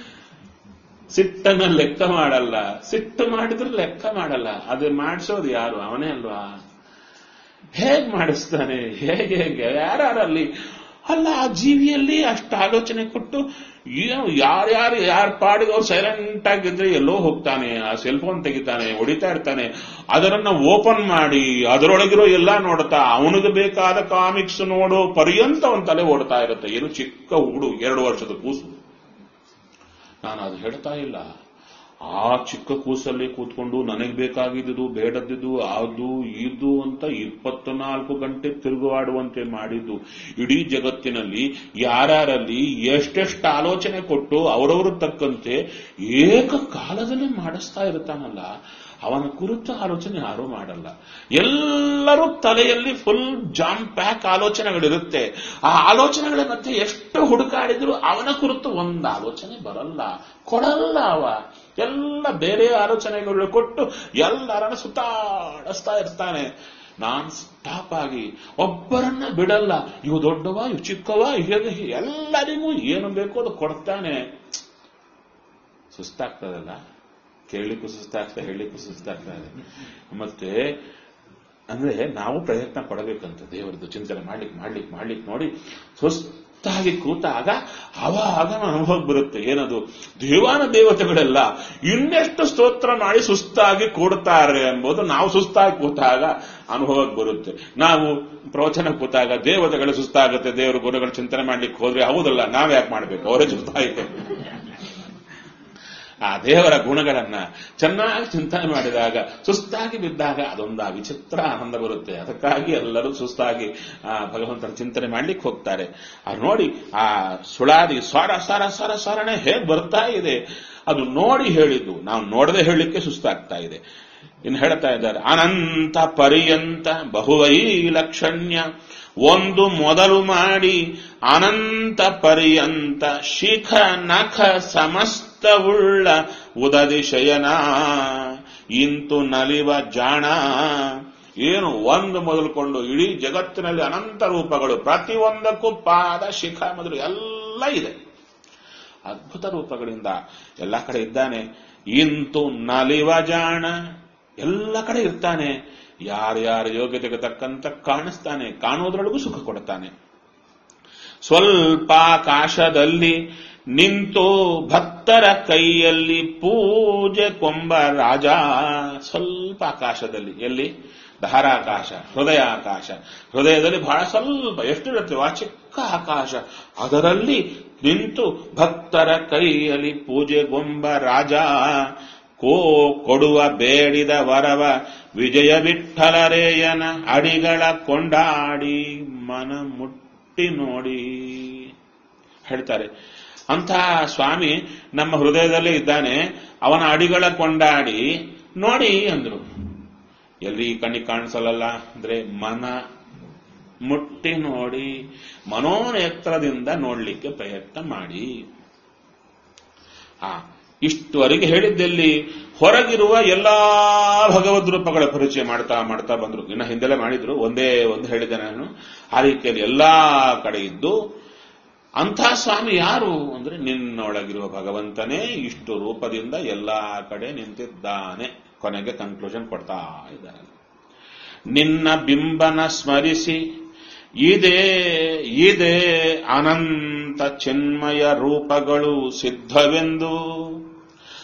ಸಿಟ್ಟನ್ನ ಲೆಕ್ಕ ಮಾಡಲ್ಲ ಸಿಟ್ಟು ಮಾಡಿದ್ರೆ ಲೆಕ್ಕ ಮಾಡಲ್ಲ ಅದು ಮಾಡಿಸೋದು ಯಾರು ಅವನೇ ಅಲ್ವಾ ಹೇಗ್ ಮಾಡಿಸ್ತಾನೆ ಹೇಗೆ ಹೇಗೆ ಯಾರಲ್ಲಿ ಅಲ್ಲ ಆ ಜೀವಿಯಲ್ಲಿ ಅಷ್ಟು ಆಲೋಚನೆ ಕೊಟ್ಟು ಏನು ಯಾರ್ಯಾರು ಯಾರ ಪಾಡಿಗೆ ಅವ್ರು ಸೈಲೆಂಟ್ ಆಗಿದ್ರೆ ಎಲ್ಲೋ ಹೋಗ್ತಾನೆ ಆ ಸೆಲ್ ಫೋನ್ ತೆಗಿತಾನೆ ಹೊಡಿತಾ ಇರ್ತಾನೆ ಅದರನ್ನ ಓಪನ್ ಮಾಡಿ ಅದರೊಳಗಿರೋ ಎಲ್ಲ ನೋಡ್ತಾ ಅವನಿಗೆ ಬೇಕಾದ ಕಾಮಿಕ್ಸ್ ನೋಡೋ ಪರ್ಯಂತ ಅವನ ತಲೆ ಓಡ್ತಾ ಇರುತ್ತೆ ಏನು ಚಿಕ್ಕ ಹುಡು ಎರಡು ವರ್ಷದ ಕೂಸು ನಾನು ಅದು ಹೇಳ್ತಾ ಇಲ್ಲ ಆ ಚಿಕ್ಕ ಕೂಸಲ್ಲಿ ಕೂತ್ಕೊಂಡು ನನಗೆ ಬೇಕಾಗಿದ್ದು ಬೇಡದಿದ್ದು ಅದು ಇದು ಅಂತ ಇಪ್ಪತ್ನಾಲ್ಕು ಗಂಟೆ ತಿರುಗಾಡುವಂತೆ ಮಾಡಿದ್ದು ಇಡೀ ಜಗತ್ತಿನಲ್ಲಿ ಯಾರ್ಯಾರಲ್ಲಿ ಎಷ್ಟೆಷ್ಟು ಆಲೋಚನೆ ಕೊಟ್ಟು ಅವರವರು ತಕ್ಕಂತೆ ಏಕಕಾಲದಲ್ಲಿ ಮಾಡಿಸ್ತಾ ಇರ್ತಾನಲ್ಲ ಅವನ ಕುರಿತ ಆಲೋಚನೆ ಯಾರೂ ಮಾಡಲ್ಲ ಎಲ್ಲರೂ ತಲೆಯಲ್ಲಿ ಫುಲ್ ಜಾಮ್ ಪ್ಯಾಕ್ ಆಲೋಚನೆಗಳಿರುತ್ತೆ ಆ ಆಲೋಚನೆಗಳ ಮಧ್ಯೆ ಎಷ್ಟು ಹುಡುಕಾಡಿದ್ರು ಅವನ ಕುರಿತು ಒಂದು ಆಲೋಚನೆ ಬರಲ್ಲ ಕೊಡಲ್ಲ ಅವ ಎಲ್ಲ ಬೇರೆ ಆಲೋಚನೆಗಳು ಕೊಟ್ಟು ಎಲ್ಲರನ್ನ ಸುತ್ತಾಡಿಸ್ತಾ ಇರ್ತಾನೆ ನಾನ್ ಸ್ಟಾಪ್ ಆಗಿ ಒಬ್ಬರನ್ನ ಬಿಡಲ್ಲ ಇವು ದೊಡ್ಡವ ಇವು ಚಿಕ್ಕವ ಹೇಗೆ ಎಲ್ಲರಿಗೂ ಏನು ಬೇಕೋ ಅದು ಕೊಡ್ತಾನೆ ಸುಸ್ತಾಗ್ತದಲ್ಲ ಕೇಳಲಿಕ್ಕೂ ಸುಸ್ತಾಗ್ತದೆ ಹೇಳಲಿಕ್ಕೂ ಸುಸ್ತಾಗ್ತದೆ ಮತ್ತೆ ಅಂದ್ರೆ ನಾವು ಪ್ರಯತ್ನ ಪಡಬೇಕಂತ ದೇವರದ್ದು ಚಿಂತನೆ ಮಾಡ್ಲಿಕ್ಕೆ ಮಾಡ್ಲಿಕ್ಕೆ ಮಾಡ್ಲಿಕ್ಕೆ ನೋಡಿ ಸುಸ್ತಾಗಿ ಕೂತಾಗ ಅವಾಗ ಅನುಭವ ಬರುತ್ತೆ ಏನದು ದೇವಾನ ದೇವತೆಗಳೆಲ್ಲ ಇನ್ನೆಷ್ಟು ಸ್ತೋತ್ರ ಮಾಡಿ ಸುಸ್ತಾಗಿ ಕೂಡ್ತಾರೆ ಎಂಬುದು ನಾವು ಸುಸ್ತಾಗಿ ಕೂತಾಗ ಅನುಭವಕ್ಕೆ ಬರುತ್ತೆ ನಾವು ಪ್ರವಚನ ಕೂತಾಗ ದೇವತೆಗಳು ಸುಸ್ತಾಗುತ್ತೆ ದೇವರ ಗುರುಗಳು ಚಿಂತನೆ ಮಾಡ್ಲಿಕ್ಕೆ ಹೋದ್ರೆ ಹೌದಲ್ಲ ನಾವ್ ಯಾಕೆ ಮಾಡ್ಬೇಕು ಅವರೇ ಸುಸ್ತಾಗಿದೆ ಆ ದೇವರ ಗುಣಗಳನ್ನ ಚೆನ್ನಾಗಿ ಚಿಂತನೆ ಮಾಡಿದಾಗ ಸುಸ್ತಾಗಿ ಬಿದ್ದಾಗ ಅದೊಂದು ವಿಚಿತ್ರ ಆನಂದ ಬರುತ್ತೆ ಅದಕ್ಕಾಗಿ ಎಲ್ಲರೂ ಸುಸ್ತಾಗಿ ಆ ಭಗವಂತನ ಚಿಂತನೆ ಮಾಡ್ಲಿಕ್ಕೆ ಹೋಗ್ತಾರೆ ಆ ನೋಡಿ ಆ ಸುಳಾದಿ ಸ್ವರ ಸ್ವರ ಸ್ವರ ಸ್ವರನೆ ಹೇಗೆ ಬರ್ತಾ ಇದೆ ಅದು ನೋಡಿ ಹೇಳಿದ್ದು ನಾವು ನೋಡದೆ ಹೇಳಲಿಕ್ಕೆ ಸುಸ್ತಾಗ್ತಾ ಇದೆ ಇನ್ನು ಹೇಳ್ತಾ ಇದ್ದಾರೆ ಅನಂತ ಪರ್ಯಂತ ಬಹುವೈ ಲಕ್ಷಣ್ಯ ಒಂದು ಮೊದಲು ಮಾಡಿ ಅನಂತ ಪರ್ಯಂತ ಶಿಖ ನಖ ಸಮಸ್ತವುಳ್ಳ ಉದದಿ ಶಯನ ಇಂತು ನಲಿವ ಜಾಣ ಏನು ಒಂದು ಮೊದಲುಕೊಂಡು ಇಡೀ ಜಗತ್ತಿನಲ್ಲಿ ಅನಂತ ರೂಪಗಳು ಪ್ರತಿಯೊಂದಕ್ಕೂ ಪಾದ ಶಿಖ ಮೊದಲು ಎಲ್ಲ ಇದೆ ಅದ್ಭುತ ರೂಪಗಳಿಂದ ಎಲ್ಲ ಕಡೆ ಇದ್ದಾನೆ ಇಂತು ನಲಿವ ಜಾಣ ಎಲ್ಲ ಕಡೆ ಇರ್ತಾನೆ ಯಾರ್ಯಾರ ಯೋಗ್ಯತೆಗೆ ತಕ್ಕಂತ ಕಾಣಿಸ್ತಾನೆ ಕಾಣೋದ್ರೊಳಗೂ ಸುಖ ಕೊಡ್ತಾನೆ ಸ್ವಲ್ಪ ಆಕಾಶದಲ್ಲಿ ನಿಂತು ಭಕ್ತರ ಕೈಯಲ್ಲಿ ಪೂಜೆ ಕೊಂಬ ರಾಜ ಸ್ವಲ್ಪ ಆಕಾಶದಲ್ಲಿ ಎಲ್ಲಿ ಧಾರಾಕಾಶ ಹೃದಯ ಆಕಾಶ ಹೃದಯದಲ್ಲಿ ಬಹಳ ಸ್ವಲ್ಪ ಎಷ್ಟಿರುತ್ತೆ ಆ ಚಿಕ್ಕ ಆಕಾಶ ಅದರಲ್ಲಿ ನಿಂತು ಭಕ್ತರ ಕೈಯಲ್ಲಿ ಪೂಜೆ ಗೊಂಬ ರಾಜ ಕೋ ಕೊಡುವ ಬೇಡಿದ ವರವ ವಿಜಯ ವಿಠಲರೇಯನ ಅಡಿಗಳ ಕೊಂಡಾಡಿ ಮನ ಮುಟ್ಟಿ ನೋಡಿ ಹೇಳ್ತಾರೆ ಅಂಥ ಸ್ವಾಮಿ ನಮ್ಮ ಹೃದಯದಲ್ಲೇ ಇದ್ದಾನೆ ಅವನ ಅಡಿಗಳ ಕೊಂಡಾಡಿ ನೋಡಿ ಅಂದ್ರು ಎಲ್ಲಿ ಕಣ್ಣಿಗೆ ಕಾಣಿಸಲ್ಲ ಅಂದ್ರೆ ಮನ ಮುಟ್ಟಿ ನೋಡಿ ಮನೋನೇತ್ರದಿಂದ ನೋಡ್ಲಿಕ್ಕೆ ಪ್ರಯತ್ನ ಮಾಡಿ ಆ ಇಷ್ಟುವರೆಗೆ ಹೇಳಿದ್ದೆಲ್ಲಿ ಹೊರಗಿರುವ ಎಲ್ಲಾ ಭಗವದ್ ರೂಪಗಳ ಪರಿಚಯ ಮಾಡ್ತಾ ಮಾಡ್ತಾ ಬಂದ್ರು ಇನ್ನ ಹಿಂದೆಲ್ಲ ಮಾಡಿದ್ರು ಒಂದೇ ಒಂದು ಹೇಳಿದೆ ನಾನು ಆ ರೀತಿಯಲ್ಲಿ ಎಲ್ಲಾ ಕಡೆ ಇದ್ದು ಅಂಥ ಸ್ವಾಮಿ ಯಾರು ಅಂದ್ರೆ ನಿನ್ನೊಳಗಿರುವ ಭಗವಂತನೇ ಇಷ್ಟು ರೂಪದಿಂದ ಎಲ್ಲಾ ಕಡೆ ನಿಂತಿದ್ದಾನೆ ಕೊನೆಗೆ ಕನ್ಕ್ಲೂಷನ್ ಕೊಡ್ತಾ ಇದ್ದಾನೆ ನಿನ್ನ ಬಿಂಬನ ಸ್ಮರಿಸಿ ಇದೇ ಇದೇ ಅನಂತ ಚಿನ್ಮಯ ರೂಪಗಳು ಸಿದ್ಧವೆಂದು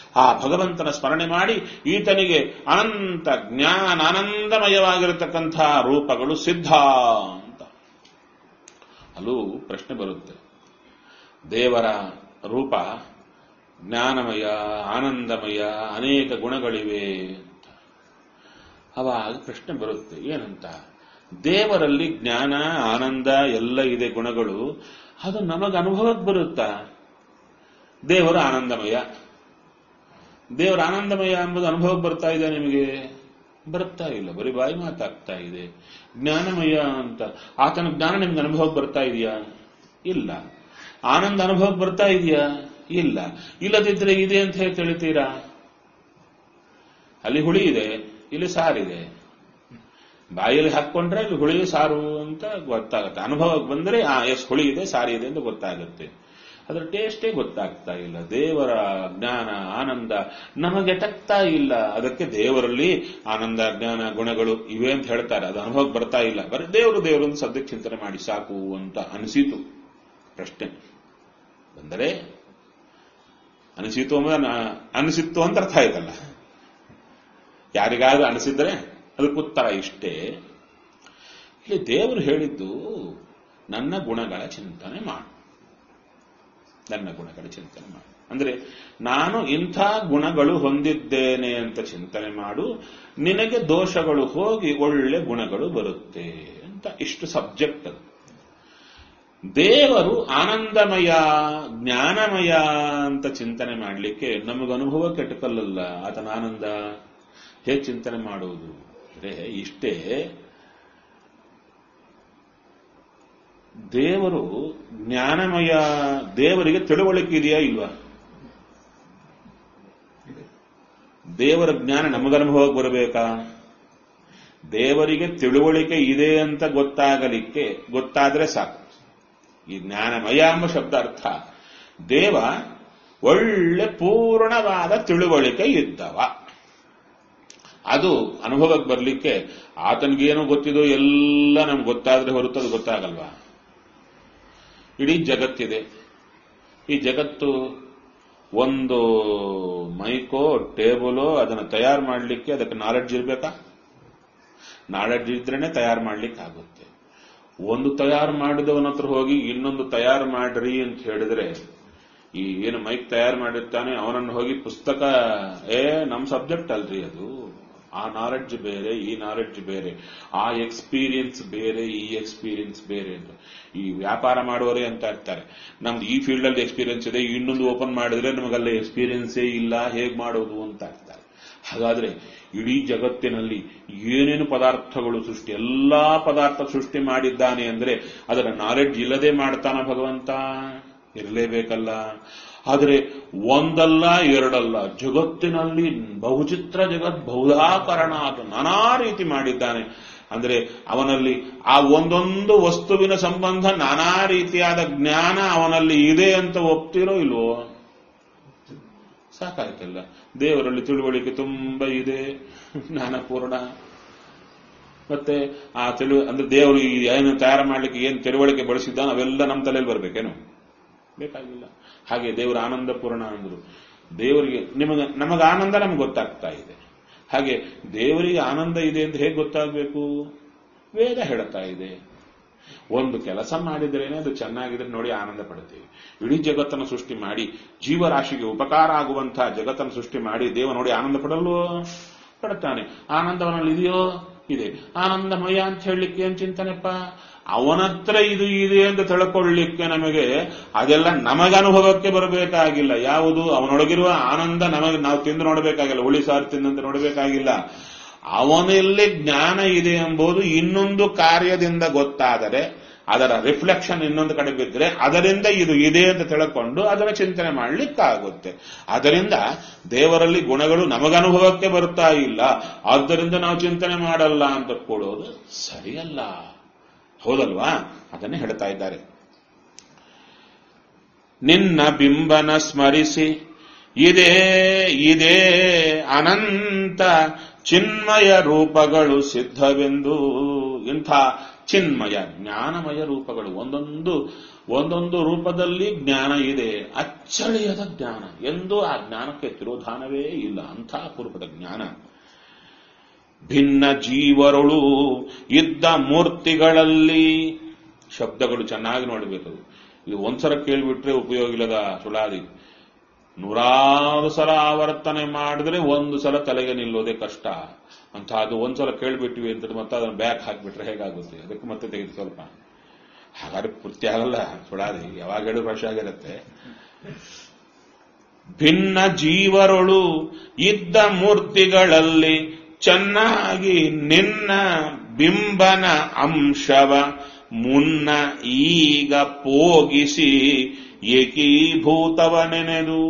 ಆ ಭಗವಂತನ ಸ್ಮರಣೆ ಮಾಡಿ ಈತನಿಗೆ ಅನಂತ ಜ್ಞಾನ ಆನಂದಮಯವಾಗಿರತಕ್ಕಂಥ ರೂಪಗಳು ಸಿದ್ಧ ಅಂತ ಅಲ್ಲೂ ಪ್ರಶ್ನೆ ಬರುತ್ತೆ ದೇವರ ರೂಪ ಜ್ಞಾನಮಯ ಆನಂದಮಯ ಅನೇಕ ಗುಣಗಳಿವೆ ಅಂತ ಅವಾಗ ಪ್ರಶ್ನೆ ಬರುತ್ತೆ ಏನಂತ ದೇವರಲ್ಲಿ ಜ್ಞಾನ ಆನಂದ ಎಲ್ಲ ಇದೆ ಗುಣಗಳು ಅದು ನಮಗೆ ಅನುಭವಕ್ಕೆ ಬರುತ್ತಾ ದೇವರು ಆನಂದಮಯ ದೇವರ ಆನಂದಮಯ ಎಂಬುದು ಅನುಭವಕ್ಕೆ ಬರ್ತಾ ಇದೆ ನಿಮಗೆ ಬರ್ತಾ ಇಲ್ಲ ಬರೀ ಬಾಯಿ ಮಾತಾಗ್ತಾ ಇದೆ ಜ್ಞಾನಮಯ ಅಂತ ಆತನ ಜ್ಞಾನ ನಿಮ್ಗೆ ಅನುಭವಕ್ಕೆ ಬರ್ತಾ ಇದೆಯಾ ಇಲ್ಲ ಆನಂದ ಅನುಭವಕ್ಕೆ ಬರ್ತಾ ಇದೆಯಾ ಇಲ್ಲ ಇಲ್ಲದಿದ್ರೆ ಇದೆ ಅಂತ ಹೇಳಿ ತಿಳಿತೀರಾ ಅಲ್ಲಿ ಹುಳಿ ಇದೆ ಇಲ್ಲಿ ಸಾರಿದೆ ಬಾಯಲ್ಲಿ ಹಾಕೊಂಡ್ರೆ ಅಲ್ಲಿ ಹುಳಿ ಸಾರು ಅಂತ ಗೊತ್ತಾಗುತ್ತೆ ಅನುಭವಕ್ಕೆ ಬಂದ್ರೆ ಆ ಎಸ್ ಹುಳಿ ಇದೆ ಸಾರಿ ಇದೆ ಅಂತ ಗೊತ್ತಾಗುತ್ತೆ ಅದರ ಟೇಸ್ಟೇ ಗೊತ್ತಾಗ್ತಾ ಇಲ್ಲ ದೇವರ ಜ್ಞಾನ ಆನಂದ ನಮಗೆ ತಗ್ತಾ ಇಲ್ಲ ಅದಕ್ಕೆ ದೇವರಲ್ಲಿ ಆನಂದ ಜ್ಞಾನ ಗುಣಗಳು ಇವೆ ಅಂತ ಹೇಳ್ತಾರೆ ಅದು ಅನುಭವಕ್ಕೆ ಬರ್ತಾ ಇಲ್ಲ ಬರೀ ದೇವರು ದೇವರು ಅಂತ ಸದ್ಯಕ್ಕೆ ಚಿಂತನೆ ಮಾಡಿ ಸಾಕು ಅಂತ ಅನಿಸಿತು ಪ್ರಶ್ನೆ ಬಂದರೆ ಅನಿಸಿತು ಅಂದ್ರೆ ನಾ- ಅನಿಸಿತ್ತು ಅಂತ ಅರ್ಥ ಆಯ್ತಲ್ಲ ಯಾರಿಗಾದ್ರೂ ಅನಿಸಿದ್ರೆ ಅದಕ್ಕೆ ಉತ್ತರ ಇಷ್ಟೇ ಇಲ್ಲಿ ದೇವರು ಹೇಳಿದ್ದು ನನ್ನ ಗುಣಗಳ ಚಿಂತನೆ ಮಾಡು ನನ್ನ ಗುಣಗಳ ಚಿಂತನೆ ಮಾಡು ಅಂದ್ರೆ ನಾನು ಇಂಥ ಗುಣಗಳು ಹೊಂದಿದ್ದೇನೆ ಅಂತ ಚಿಂತನೆ ಮಾಡು ನಿನಗೆ ದೋಷಗಳು ಹೋಗಿ ಒಳ್ಳೆ ಗುಣಗಳು ಬರುತ್ತೆ ಅಂತ ಇಷ್ಟು ಸಬ್ಜೆಕ್ಟ್ ಅದು ದೇವರು ಆನಂದಮಯ ಜ್ಞಾನಮಯ ಅಂತ ಚಿಂತನೆ ಮಾಡಲಿಕ್ಕೆ ನಮಗೆ ಅನುಭವ ಕೆಟ್ಟಕಲ್ಲಲ್ಲ ಆತನ ಆನಂದ ಹೇಗೆ ಚಿಂತನೆ ಮಾಡುವುದು ಅಂದ್ರೆ ಇಷ್ಟೇ ದೇವರು ಜ್ಞಾನಮಯ ದೇವರಿಗೆ ತಿಳುವಳಿಕೆ ಇದೆಯಾ ಇಲ್ವಾ ದೇವರ ಜ್ಞಾನ ನಮಗನುಭವಕ್ಕೆ ಬರಬೇಕಾ ದೇವರಿಗೆ ತಿಳುವಳಿಕೆ ಇದೆ ಅಂತ ಗೊತ್ತಾಗಲಿಕ್ಕೆ ಗೊತ್ತಾದ್ರೆ ಸಾಕು ಈ ಜ್ಞಾನಮಯ ಎಂಬ ಶಬ್ದ ಅರ್ಥ ದೇವ ಒಳ್ಳೆ ಪೂರ್ಣವಾದ ತಿಳುವಳಿಕೆ ಇದ್ದವ ಅದು ಅನುಭವಕ್ಕೆ ಬರಲಿಕ್ಕೆ ಆತನಿಗೇನು ಗೊತ್ತಿದೋ ಎಲ್ಲ ನಮ್ಗೆ ಗೊತ್ತಾದ್ರೆ ಹೊರತು ಅದು ಗೊತ್ತಾಗಲ್ವಾ ಇಡೀ ಜಗತ್ತಿದೆ ಈ ಜಗತ್ತು ಒಂದು ಮೈಕೋ ಟೇಬಲೋ ಅದನ್ನು ತಯಾರು ಮಾಡಲಿಕ್ಕೆ ಅದಕ್ಕೆ ನಾಲೆಡ್ಜ್ ಇರಬೇಕಾ ನಾಲೆಡ್ಜ್ ಇದ್ರೇನೆ ತಯಾರು ಮಾಡ್ಲಿಕ್ಕೆ ಆಗುತ್ತೆ ಒಂದು ತಯಾರು ಮಾಡಿದವನ ಹತ್ರ ಹೋಗಿ ಇನ್ನೊಂದು ತಯಾರು ಮಾಡ್ರಿ ಅಂತ ಹೇಳಿದ್ರೆ ಈ ಏನು ಮೈಕ್ ತಯಾರು ಮಾಡಿರ್ತಾನೆ ಅವನನ್ನು ಹೋಗಿ ಪುಸ್ತಕ ಏ ನಮ್ ಸಬ್ಜೆಕ್ಟ್ ಅಲ್ರಿ ಅದು ಆ ನಾಲೆಡ್ಜ್ ಬೇರೆ ಈ ನಾಲೆಡ್ಜ್ ಬೇರೆ ಆ ಎಕ್ಸ್ಪೀರಿಯನ್ಸ್ ಬೇರೆ ಈ ಎಕ್ಸ್ಪೀರಿಯನ್ಸ್ ಬೇರೆ ಅಂತ ಈ ವ್ಯಾಪಾರ ಮಾಡುವವರೇ ಅಂತ ಇರ್ತಾರೆ ನಮ್ದು ಈ ಫೀಲ್ಡ್ ಅಲ್ಲಿ ಎಕ್ಸ್ಪೀರಿಯನ್ಸ್ ಇದೆ ಇನ್ನೊಂದು ಓಪನ್ ಮಾಡಿದ್ರೆ ನಮಗಲ್ಲಿ ಎಕ್ಸ್ಪೀರಿಯನ್ಸೇ ಇಲ್ಲ ಹೇಗ್ ಮಾಡೋದು ಅಂತ ಇರ್ತಾರೆ ಹಾಗಾದ್ರೆ ಇಡೀ ಜಗತ್ತಿನಲ್ಲಿ ಏನೇನು ಪದಾರ್ಥಗಳು ಸೃಷ್ಟಿ ಎಲ್ಲಾ ಪದಾರ್ಥ ಸೃಷ್ಟಿ ಮಾಡಿದ್ದಾನೆ ಅಂದ್ರೆ ಅದರ ನಾಲೆಡ್ಜ್ ಇಲ್ಲದೆ ಮಾಡ್ತಾನ ಭಗವಂತ ಇರಲೇಬೇಕಲ್ಲ ಆದರೆ ಒಂದಲ್ಲ ಎರಡಲ್ಲ ಜಗತ್ತಿನಲ್ಲಿ ಬಹುಚಿತ್ರ ಜಗತ್ ಬಹುಧಾಕರಣ ಅದು ನಾನಾ ರೀತಿ ಮಾಡಿದ್ದಾನೆ ಅಂದ್ರೆ ಅವನಲ್ಲಿ ಆ ಒಂದೊಂದು ವಸ್ತುವಿನ ಸಂಬಂಧ ನಾನಾ ರೀತಿಯಾದ ಜ್ಞಾನ ಅವನಲ್ಲಿ ಇದೆ ಅಂತ ಒಪ್ತಿರೋ ಇಲ್ವೋ ಸಾಕಾಯ್ತಲ್ಲ ದೇವರಲ್ಲಿ ತಿಳುವಳಿಕೆ ತುಂಬಾ ಇದೆ ಜ್ಞಾನಪೂರ್ಣ ಮತ್ತೆ ಆ ತಿಳು ಅಂದ್ರೆ ದೇವರು ಈ ಏನು ತಯಾರು ಮಾಡ್ಲಿಕ್ಕೆ ಏನು ತಿಳುವಳಿಕೆ ಬಳಸಿದ್ದಾನೋ ಅವೆಲ್ಲ ನಮ್ಮ ತಲೆಯಲ್ಲಿ ಬರ್ಬೇಕೇನು ಬೇಕಾಗಿಲ್ಲ ಹಾಗೆ ದೇವರ ಆನಂದ ಪೂರ್ಣ ಅಂದ್ರು ದೇವರಿಗೆ ನಿಮಗೆ ನಮಗೆ ಆನಂದ ನಮ್ಗೆ ಗೊತ್ತಾಗ್ತಾ ಇದೆ ಹಾಗೆ ದೇವರಿಗೆ ಆನಂದ ಇದೆ ಅಂತ ಹೇಗೆ ಗೊತ್ತಾಗಬೇಕು ವೇದ ಹೇಳ್ತಾ ಇದೆ ಒಂದು ಕೆಲಸ ಮಾಡಿದ್ರೇನೆ ಅದು ಚೆನ್ನಾಗಿದ್ರೆ ನೋಡಿ ಆನಂದ ಪಡ್ತೀವಿ ಇಡೀ ಜಗತ್ತನ್ನು ಸೃಷ್ಟಿ ಮಾಡಿ ಜೀವರಾಶಿಗೆ ಉಪಕಾರ ಆಗುವಂತಹ ಜಗತ್ತನ್ನು ಸೃಷ್ಟಿ ಮಾಡಿ ದೇವ ನೋಡಿ ಆನಂದ ಪಡಲು ಪಡ್ತಾನೆ ಆನಂದವನಲ್ಲಿ ಇದೆಯೋ ಇದೆ ಆನಂದಮಯ ಅಂತ ಹೇಳಲಿಕ್ಕೆ ಏನ್ ಚಿಂತನೆಪ್ಪ ಅವನತ್ರ ಇದು ಇದೆ ಅಂತ ತಿಳ್ಕೊಳ್ಳಿಕ್ಕೆ ನಮಗೆ ಅದೆಲ್ಲ ನಮಗೆ ಅನುಭವಕ್ಕೆ ಬರಬೇಕಾಗಿಲ್ಲ ಯಾವುದು ಅವನೊಳಗಿರುವ ಆನಂದ ನಮಗೆ ನಾವು ತಿಂದು ನೋಡಬೇಕಾಗಿಲ್ಲ ಉಳಿ ಸಾರು ತಿಂದಂತೆ ನೋಡಬೇಕಾಗಿಲ್ಲ ಅವನಲ್ಲಿ ಜ್ಞಾನ ಇದೆ ಎಂಬುದು ಇನ್ನೊಂದು ಕಾರ್ಯದಿಂದ ಗೊತ್ತಾದರೆ ಅದರ ರಿಫ್ಲೆಕ್ಷನ್ ಇನ್ನೊಂದು ಕಡೆ ಬಿದ್ದರೆ ಅದರಿಂದ ಇದು ಇದೆ ಅಂತ ತಿಳ್ಕೊಂಡು ಅದರ ಚಿಂತನೆ ಮಾಡ್ಲಿಕ್ಕಾಗುತ್ತೆ ಅದರಿಂದ ದೇವರಲ್ಲಿ ಗುಣಗಳು ನಮಗನುಭವಕ್ಕೆ ಬರ್ತಾ ಇಲ್ಲ ಆದ್ದರಿಂದ ನಾವು ಚಿಂತನೆ ಮಾಡಲ್ಲ ಅಂತ ಕೊಡೋದು ಸರಿಯಲ್ಲ ಹೌದಲ್ವಾ ಅದನ್ನೇ ಹೇಳ್ತಾ ಇದ್ದಾರೆ ನಿನ್ನ ಬಿಂಬನ ಸ್ಮರಿಸಿ ಇದೇ ಇದೇ ಅನಂತ ಚಿನ್ಮಯ ರೂಪಗಳು ಸಿದ್ಧವೆಂದು ಇಂಥ ಚಿನ್ಮಯ ಜ್ಞಾನಮಯ ರೂಪಗಳು ಒಂದೊಂದು ಒಂದೊಂದು ರೂಪದಲ್ಲಿ ಜ್ಞಾನ ಇದೆ ಅಚ್ಚಳಿಯದ ಜ್ಞಾನ ಎಂದು ಆ ಜ್ಞಾನಕ್ಕೆ ತಿರೋಧಾನವೇ ಇಲ್ಲ ಅಂಥ ಅಪರೂಪದ ಜ್ಞಾನ ಭಿನ್ನ ಜೀವರುಳು ಇದ್ದ ಮೂರ್ತಿಗಳಲ್ಲಿ ಶಬ್ದಗಳು ಚೆನ್ನಾಗಿ ನೋಡಬೇಕು ಇದು ಒಂದ್ಸಲ ಕೇಳಿಬಿಟ್ರೆ ಉಪಯೋಗ ಇಲ್ಲದ ಸುಳಾದಿ ನೂರಾರು ಸಲ ಆವರ್ತನೆ ಮಾಡಿದ್ರೆ ಒಂದು ಸಲ ತಲೆಗೆ ನಿಲ್ಲೋದೇ ಕಷ್ಟ ಅಂತ ಅದು ಒಂದ್ಸಲ ಕೇಳ್ಬಿಟ್ವಿ ಅಂತ ಮತ್ತೆ ಅದನ್ನು ಬ್ಯಾಕ್ ಹಾಕ್ಬಿಟ್ರೆ ಹೇಗಾಗುತ್ತೆ ಅದಕ್ಕೆ ಮತ್ತೆ ತೆಗೆದು ಸ್ವಲ್ಪ ಹಾಗಾದ್ರೆ ಪೂರ್ತಿ ಆಗಲ್ಲ ಸುಳಾದಿ ಯಾವಾಗ ಹೇಳು ವರ್ಷ ಆಗಿರುತ್ತೆ ಭಿನ್ನ ಜೀವರೊಳು ಇದ್ದ ಮೂರ್ತಿಗಳಲ್ಲಿ ಚೆನ್ನಾಗಿ ನಿನ್ನ ಬಿಂಬನ ಅಂಶವ ಮುನ್ನ ಈಗ ಪೋಗಿಸಿ ಏಕೀಭೂತವ ನೆನೆದು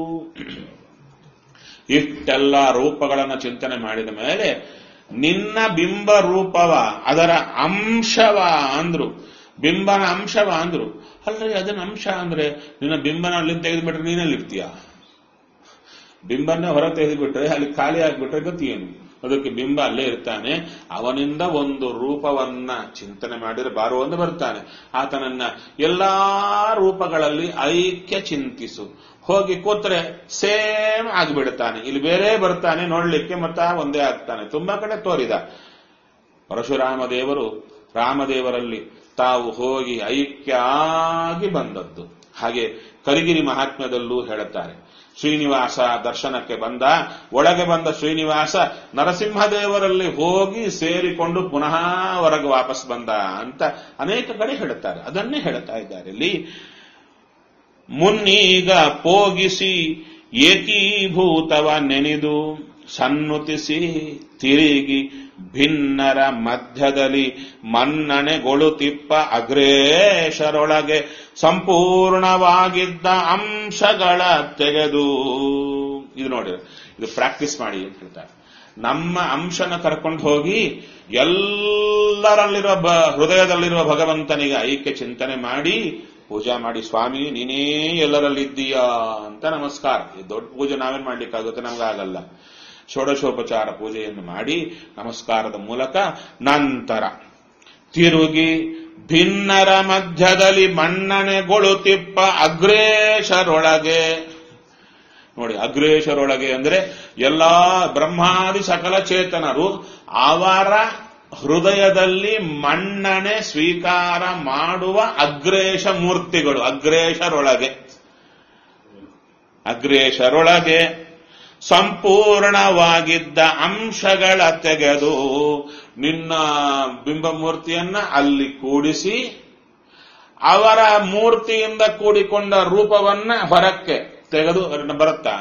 ಇಷ್ಟೆಲ್ಲ ರೂಪಗಳನ್ನು ಚಿಂತನೆ ಮಾಡಿದ ಮೇಲೆ ನಿನ್ನ ಬಿಂಬ ರೂಪವ ಅದರ ಅಂಶವ ಅಂದ್ರು ಬಿಂಬನ ಅಂಶವ ಅಂದ್ರು ಅಲ್ರಿ ಅದನ್ನ ಅಂಶ ಅಂದ್ರೆ ನಿನ್ನ ಬಿಂಬನ ಅಲ್ಲಿಂದ ತೆಗೆದುಬಿಟ್ರೆ ನೀನಲ್ಲಿರ್ತೀಯ ಬಿಂಬನ್ನ ಹೊರ ತೆಗೆದುಬಿಟ್ರೆ ಅಲ್ಲಿ ಖಾಲಿ ಆಗ್ಬಿಟ್ರೆ ಗತಿ ಏನು ಅದಕ್ಕೆ ಬಿಂಬ ಅಲ್ಲೇ ಇರ್ತಾನೆ ಅವನಿಂದ ಒಂದು ರೂಪವನ್ನ ಚಿಂತನೆ ಮಾಡಿದ್ರೆ ಬಾರು ಒಂದು ಬರ್ತಾನೆ ಆತನನ್ನ ಎಲ್ಲಾ ರೂಪಗಳಲ್ಲಿ ಐಕ್ಯ ಚಿಂತಿಸು ಹೋಗಿ ಕೂತ್ರೆ ಸೇಮ್ ಆಗಿಬಿಡ್ತಾನೆ ಇಲ್ಲಿ ಬೇರೆ ಬರ್ತಾನೆ ನೋಡ್ಲಿಕ್ಕೆ ಮತ್ತ ಒಂದೇ ಆಗ್ತಾನೆ ತುಂಬಾ ಕಡೆ ತೋರಿದ ಪರಶುರಾಮ ದೇವರು ರಾಮದೇವರಲ್ಲಿ ತಾವು ಹೋಗಿ ಐಕ್ಯ ಆಗಿ ಬಂದದ್ದು ಹಾಗೆ ಕರಿಗಿರಿ ಮಹಾತ್ಮ್ಯದಲ್ಲೂ ಹೇಳುತ್ತಾರೆ ಶ್ರೀನಿವಾಸ ದರ್ಶನಕ್ಕೆ ಬಂದ ಒಳಗೆ ಬಂದ ಶ್ರೀನಿವಾಸ ನರಸಿಂಹದೇವರಲ್ಲಿ ಹೋಗಿ ಸೇರಿಕೊಂಡು ಪುನಃ ಹೊರಗೆ ವಾಪಸ್ ಬಂದ ಅಂತ ಅನೇಕ ಕಡೆ ಹೇಳುತ್ತಾರೆ ಅದನ್ನೇ ಹೇಳ್ತಾ ಇದ್ದಾರೆ ಇಲ್ಲಿ ಮುನ್ನೀಗ ಪೋಗಿಸಿ ಏಕೀಭೂತವ ನೆನೆದು ಸನ್ನುತಿಸಿ ತಿರುಗಿ ಭಿನ್ನರ ಮಧ್ಯದಲ್ಲಿ ಮನ್ನಣೆಗೊಳುತಿಪ್ಪ ಅಗ್ರೇಶರೊಳಗೆ ಸಂಪೂರ್ಣವಾಗಿದ್ದ ಅಂಶಗಳ ತೆಗೆದು ಇದು ನೋಡಿ ಇದು ಪ್ರಾಕ್ಟೀಸ್ ಮಾಡಿ ಅಂತ ಹೇಳ್ತಾರೆ ನಮ್ಮ ಅಂಶನ ಕರ್ಕೊಂಡು ಹೋಗಿ ಎಲ್ಲರಲ್ಲಿರುವ ಬ ಹೃದಯದಲ್ಲಿರುವ ಭಗವಂತನಿಗೆ ಐಕ್ಯ ಚಿಂತನೆ ಮಾಡಿ ಪೂಜಾ ಮಾಡಿ ಸ್ವಾಮಿ ನೀನೇ ಎಲ್ಲರಲ್ಲಿದ್ದೀಯಾ ಅಂತ ನಮಸ್ಕಾರ ಈ ದೊಡ್ಡ ಪೂಜೆ ನಾವೇನ್ ಮಾಡ್ಲಿಕ್ಕಾಗುತ್ತೆ ನಮಗಾಗಲ್ಲ ಷೋಡಶೋಪಚಾರ ಪೂಜೆಯನ್ನು ಮಾಡಿ ನಮಸ್ಕಾರದ ಮೂಲಕ ನಂತರ ತಿರುಗಿ ಭಿನ್ನರ ಮಧ್ಯದಲ್ಲಿ ಮನ್ನಣೆಗೊಳುತಿಪ್ಪ ಅಗ್ರೇಶರೊಳಗೆ ನೋಡಿ ಅಗ್ರೇಶರೊಳಗೆ ಅಂದ್ರೆ ಎಲ್ಲಾ ಬ್ರಹ್ಮಾದಿ ಸಕಲ ಚೇತನರು ಅವರ ಹೃದಯದಲ್ಲಿ ಮನ್ನಣೆ ಸ್ವೀಕಾರ ಮಾಡುವ ಅಗ್ರೇಶ ಮೂರ್ತಿಗಳು ಅಗ್ರೇಶರೊಳಗೆ ಅಗ್ರೇಶರೊಳಗೆ ಸಂಪೂರ್ಣವಾಗಿದ್ದ ಅಂಶಗಳ ತೆಗೆದು ನಿನ್ನ ಬಿಂಬಮೂರ್ತಿಯನ್ನ ಅಲ್ಲಿ ಕೂಡಿಸಿ ಅವರ ಮೂರ್ತಿಯಿಂದ ಕೂಡಿಕೊಂಡ ರೂಪವನ್ನ ಹೊರಕ್ಕೆ ತೆಗೆದು ಅದನ್ನ ಬರುತ್ತಾ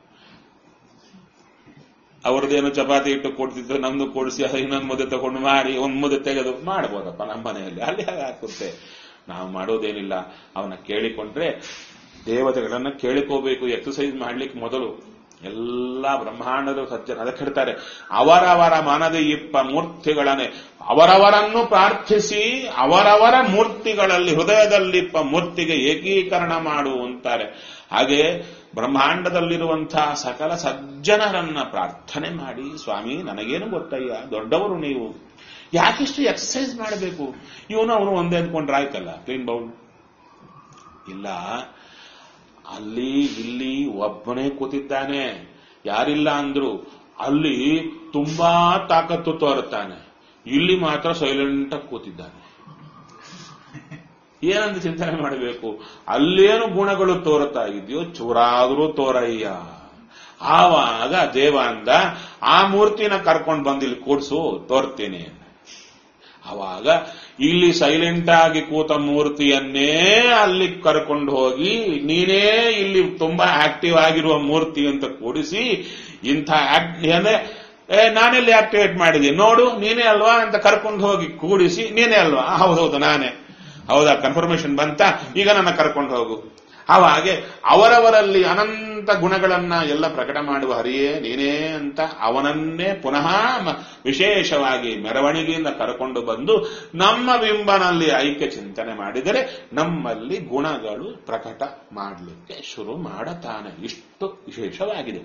ಅವ್ರದ್ದೇನು ಚಪಾತಿ ಇಟ್ಟು ಕೊಡ್ತಿದ್ರು ನಮ್ದು ಕೂಡಿಸಿ ಇನ್ನೊಂದು ಮುದ್ದೆ ತಗೊಂಡು ಮಾಡಿ ಒಂದ್ ಮುದ್ದೆ ತೆಗೆದು ಮಾಡ್ಬೋದಪ್ಪ ನಮ್ಮ ಮನೆಯಲ್ಲಿ ಅಲ್ಲಿ ಹಾಗೆ ಹಾಕುತ್ತೆ ನಾವು ಮಾಡೋದೇನಿಲ್ಲ ಅವನ ಕೇಳಿಕೊಂಡ್ರೆ ದೇವತೆಗಳನ್ನ ಕೇಳಿಕೋಬೇಕು ಎಕ್ಸಸೈಸ್ ಮಾಡ್ಲಿಕ್ಕೆ ಮೊದಲು ಎಲ್ಲ ಬ್ರಹ್ಮಾಂಡದ ಸಜ್ಜನ ಅದಕ್ಕೆ ಹೇಳ್ತಾರೆ ಅವರವರ ಮನದ ಇಪ್ಪ ಮೂರ್ತಿಗಳನ್ನೇ ಅವರವರನ್ನು ಪ್ರಾರ್ಥಿಸಿ ಅವರವರ ಮೂರ್ತಿಗಳಲ್ಲಿ ಹೃದಯದಲ್ಲಿಪ್ಪ ಮೂರ್ತಿಗೆ ಏಕೀಕರಣ ಮಾಡು ಅಂತಾರೆ ಹಾಗೆ ಬ್ರಹ್ಮಾಂಡದಲ್ಲಿರುವಂತಹ ಸಕಲ ಸಜ್ಜನರನ್ನ ಪ್ರಾರ್ಥನೆ ಮಾಡಿ ಸ್ವಾಮಿ ನನಗೇನು ಗೊತ್ತಯ್ಯ ದೊಡ್ಡವರು ನೀವು ಯಾಕಿಷ್ಟು ಎಕ್ಸಸೈಸ್ ಮಾಡಬೇಕು ಇವನು ಅವನು ಒಂದೇ ಅಂದ್ಕೊಂಡ್ರೆ ಆಯ್ತಲ್ಲ ಕ್ಲೀನ್ ಬೌಲ್ ಇಲ್ಲ ಅಲ್ಲಿ ಇಲ್ಲಿ ಒಬ್ಬನೇ ಕೂತಿದ್ದಾನೆ ಯಾರಿಲ್ಲ ಅಂದ್ರು ಅಲ್ಲಿ ತುಂಬಾ ತಾಕತ್ತು ತೋರುತ್ತಾನೆ ಇಲ್ಲಿ ಮಾತ್ರ ಸೈಲೆಂಟ್ ಆಗಿ ಕೂತಿದ್ದಾನೆ ಏನಂತ ಚಿಂತನೆ ಮಾಡಬೇಕು ಅಲ್ಲೇನು ಗುಣಗಳು ತೋರುತ್ತಾ ಇದೆಯೋ ಚೂರಾದ್ರೂ ತೋರಯ್ಯ ಆವಾಗ ದೇವ ಅಂದ ಆ ಮೂರ್ತಿನ ಕರ್ಕೊಂಡು ಬಂದು ಇಲ್ಲಿ ಕೂಡ್ಸು ತೋರ್ತೀನಿ ಅವಾಗ ಇಲ್ಲಿ ಸೈಲೆಂಟ್ ಆಗಿ ಕೂತ ಮೂರ್ತಿಯನ್ನೇ ಅಲ್ಲಿ ಕರ್ಕೊಂಡು ಹೋಗಿ ನೀನೇ ಇಲ್ಲಿ ತುಂಬಾ ಆಕ್ಟಿವ್ ಆಗಿರುವ ಮೂರ್ತಿ ಅಂತ ಕೂಡಿಸಿ ಇಂಥ ಅಂದ್ರೆ ಏ ನಾನೆಲ್ಲಿ ಆಕ್ಟಿವೇಟ್ ಮಾಡಿದ್ದೀನಿ ನೋಡು ನೀನೇ ಅಲ್ವಾ ಅಂತ ಕರ್ಕೊಂಡು ಹೋಗಿ ಕೂಡಿಸಿ ನೀನೇ ಅಲ್ವಾ ಹೌದೌದು ನಾನೇ ಹೌದಾ ಕನ್ಫರ್ಮೇಶನ್ ಬಂತ ಈಗ ನನ್ನ ಕರ್ಕೊಂಡು ಹೋಗು ಹಾಗೆ ಅವರವರಲ್ಲಿ ಅನಂತ ಗುಣಗಳನ್ನ ಎಲ್ಲ ಪ್ರಕಟ ಮಾಡುವ ಹರಿಯೇ ನೀನೇ ಅಂತ ಅವನನ್ನೇ ಪುನಃ ಮ- ವಿಶೇಷವಾಗಿ ಮೆರವಣಿಗೆಯಿಂದ ಕರ್ಕೊಂಡು ಬಂದು ನಮ್ಮ ಬಿಂಬನಲ್ಲಿ ಐಕ್ಯ ಚಿಂತನೆ ಮಾಡಿದರೆ ನಮ್ಮಲ್ಲಿ ಗುಣಗಳು ಪ್ರಕಟ ಮಾಡಲಿಕ್ಕೆ ಶುರು ಮಾಡತಾನೆ ಇಷ್ಟು ವಿಶೇಷವಾಗಿದೆ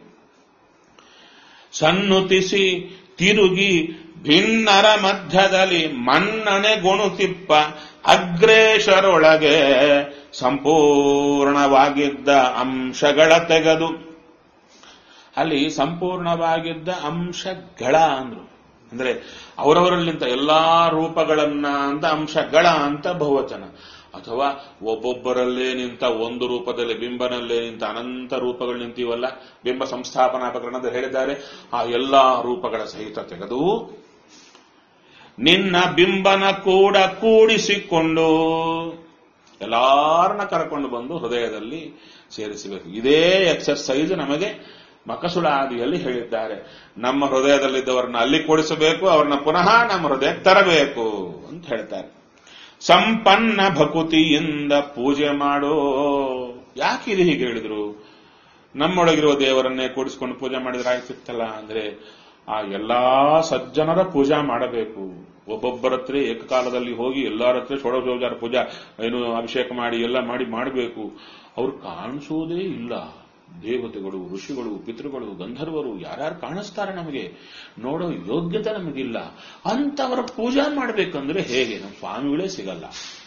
ಸನ್ನುತಿಸಿ ತಿರುಗಿ ಭಿನ್ನರ ಮಧ್ಯದಲ್ಲಿ ಮನ್ನಣೆ ಗುಣುತಿಪ್ಪ ಅಗ್ರೇಶರೊಳಗೆ ಸಂಪೂರ್ಣವಾಗಿದ್ದ ಅಂಶಗಳ ತೆಗೆದು ಅಲ್ಲಿ ಸಂಪೂರ್ಣವಾಗಿದ್ದ ಅಂಶಗಳ ಅಂದ್ರು ಅಂದ್ರೆ ಅವರವರಲ್ಲಿಂತ ಎಲ್ಲಾ ರೂಪಗಳನ್ನ ಅಂತ ಅಂಶಗಳ ಅಂತ ಬಹುವಚನ ಅಥವಾ ಒಬ್ಬೊಬ್ಬರಲ್ಲೇ ನಿಂತ ಒಂದು ರೂಪದಲ್ಲಿ ಬಿಂಬನಲ್ಲೇ ನಿಂತ ಅನಂತ ರೂಪಗಳು ನಿಂತೀವಲ್ಲ ಬಿಂಬ ಸಂಸ್ಥಾಪನಾ ಪ್ರಕರಣದಲ್ಲಿ ಹೇಳಿದ್ದಾರೆ ಆ ಎಲ್ಲಾ ರೂಪಗಳ ಸಹಿತ ತೆಗೆದು ನಿನ್ನ ಬಿಂಬನ ಕೂಡ ಕೂಡಿಸಿಕೊಂಡು ಎಲ್ಲಾರನ್ನ ಕರ್ಕೊಂಡು ಬಂದು ಹೃದಯದಲ್ಲಿ ಸೇರಿಸಬೇಕು ಇದೇ ಎಕ್ಸರ್ಸೈಸ್ ನಮಗೆ ಮಕಸುಳಾದಿಯಲ್ಲಿ ಹೇಳಿದ್ದಾರೆ ನಮ್ಮ ಹೃದಯದಲ್ಲಿದ್ದವರನ್ನ ಅಲ್ಲಿ ಕೂಡಿಸಬೇಕು ಅವ್ರನ್ನ ಪುನಃ ನಮ್ಮ ಹೃದಯಕ್ಕೆ ತರಬೇಕು ಅಂತ ಹೇಳ್ತಾರೆ ಸಂಪನ್ನ ಭಕುತಿಯಿಂದ ಪೂಜೆ ಮಾಡೋ ಯಾಕೆ ಇದು ಹೀಗೆ ಹೇಳಿದ್ರು ನಮ್ಮೊಳಗಿರುವ ದೇವರನ್ನೇ ಕೂಡಿಸ್ಕೊಂಡು ಪೂಜೆ ಮಾಡಿದ್ರೆ ಆಗ್ತಿತ್ತಲ್ಲ ಅಂದ್ರೆ ಆ ಎಲ್ಲಾ ಸಜ್ಜನರ ಪೂಜಾ ಮಾಡಬೇಕು ಒಬ್ಬೊಬ್ಬರ ಹತ್ರ ಏಕಕಾಲದಲ್ಲಿ ಹೋಗಿ ಎಲ್ಲರ ಹತ್ರ ಷೋಡಶೋಪಚಾರ ಪೂಜಾ ಏನು ಅಭಿಷೇಕ ಮಾಡಿ ಎಲ್ಲ ಮಾಡಿ ಮಾಡಬೇಕು ಅವ್ರು ಕಾಣಿಸುವುದೇ ಇಲ್ಲ ದೇವತೆಗಳು ಋಷಿಗಳು ಪಿತೃಗಳು ಗಂಧರ್ವರು ಯಾರ್ಯಾರು ಕಾಣಿಸ್ತಾರೆ ನಮಗೆ ನೋಡೋ ಯೋಗ್ಯತೆ ನಮಗಿಲ್ಲ ಅಂತವರ ಪೂಜಾ ಮಾಡಬೇಕಂದ್ರೆ ಹೇಗೆ ನಮ್ಮ ಸ್ವಾಮಿಗಳೇ ಸಿಗಲ್ಲ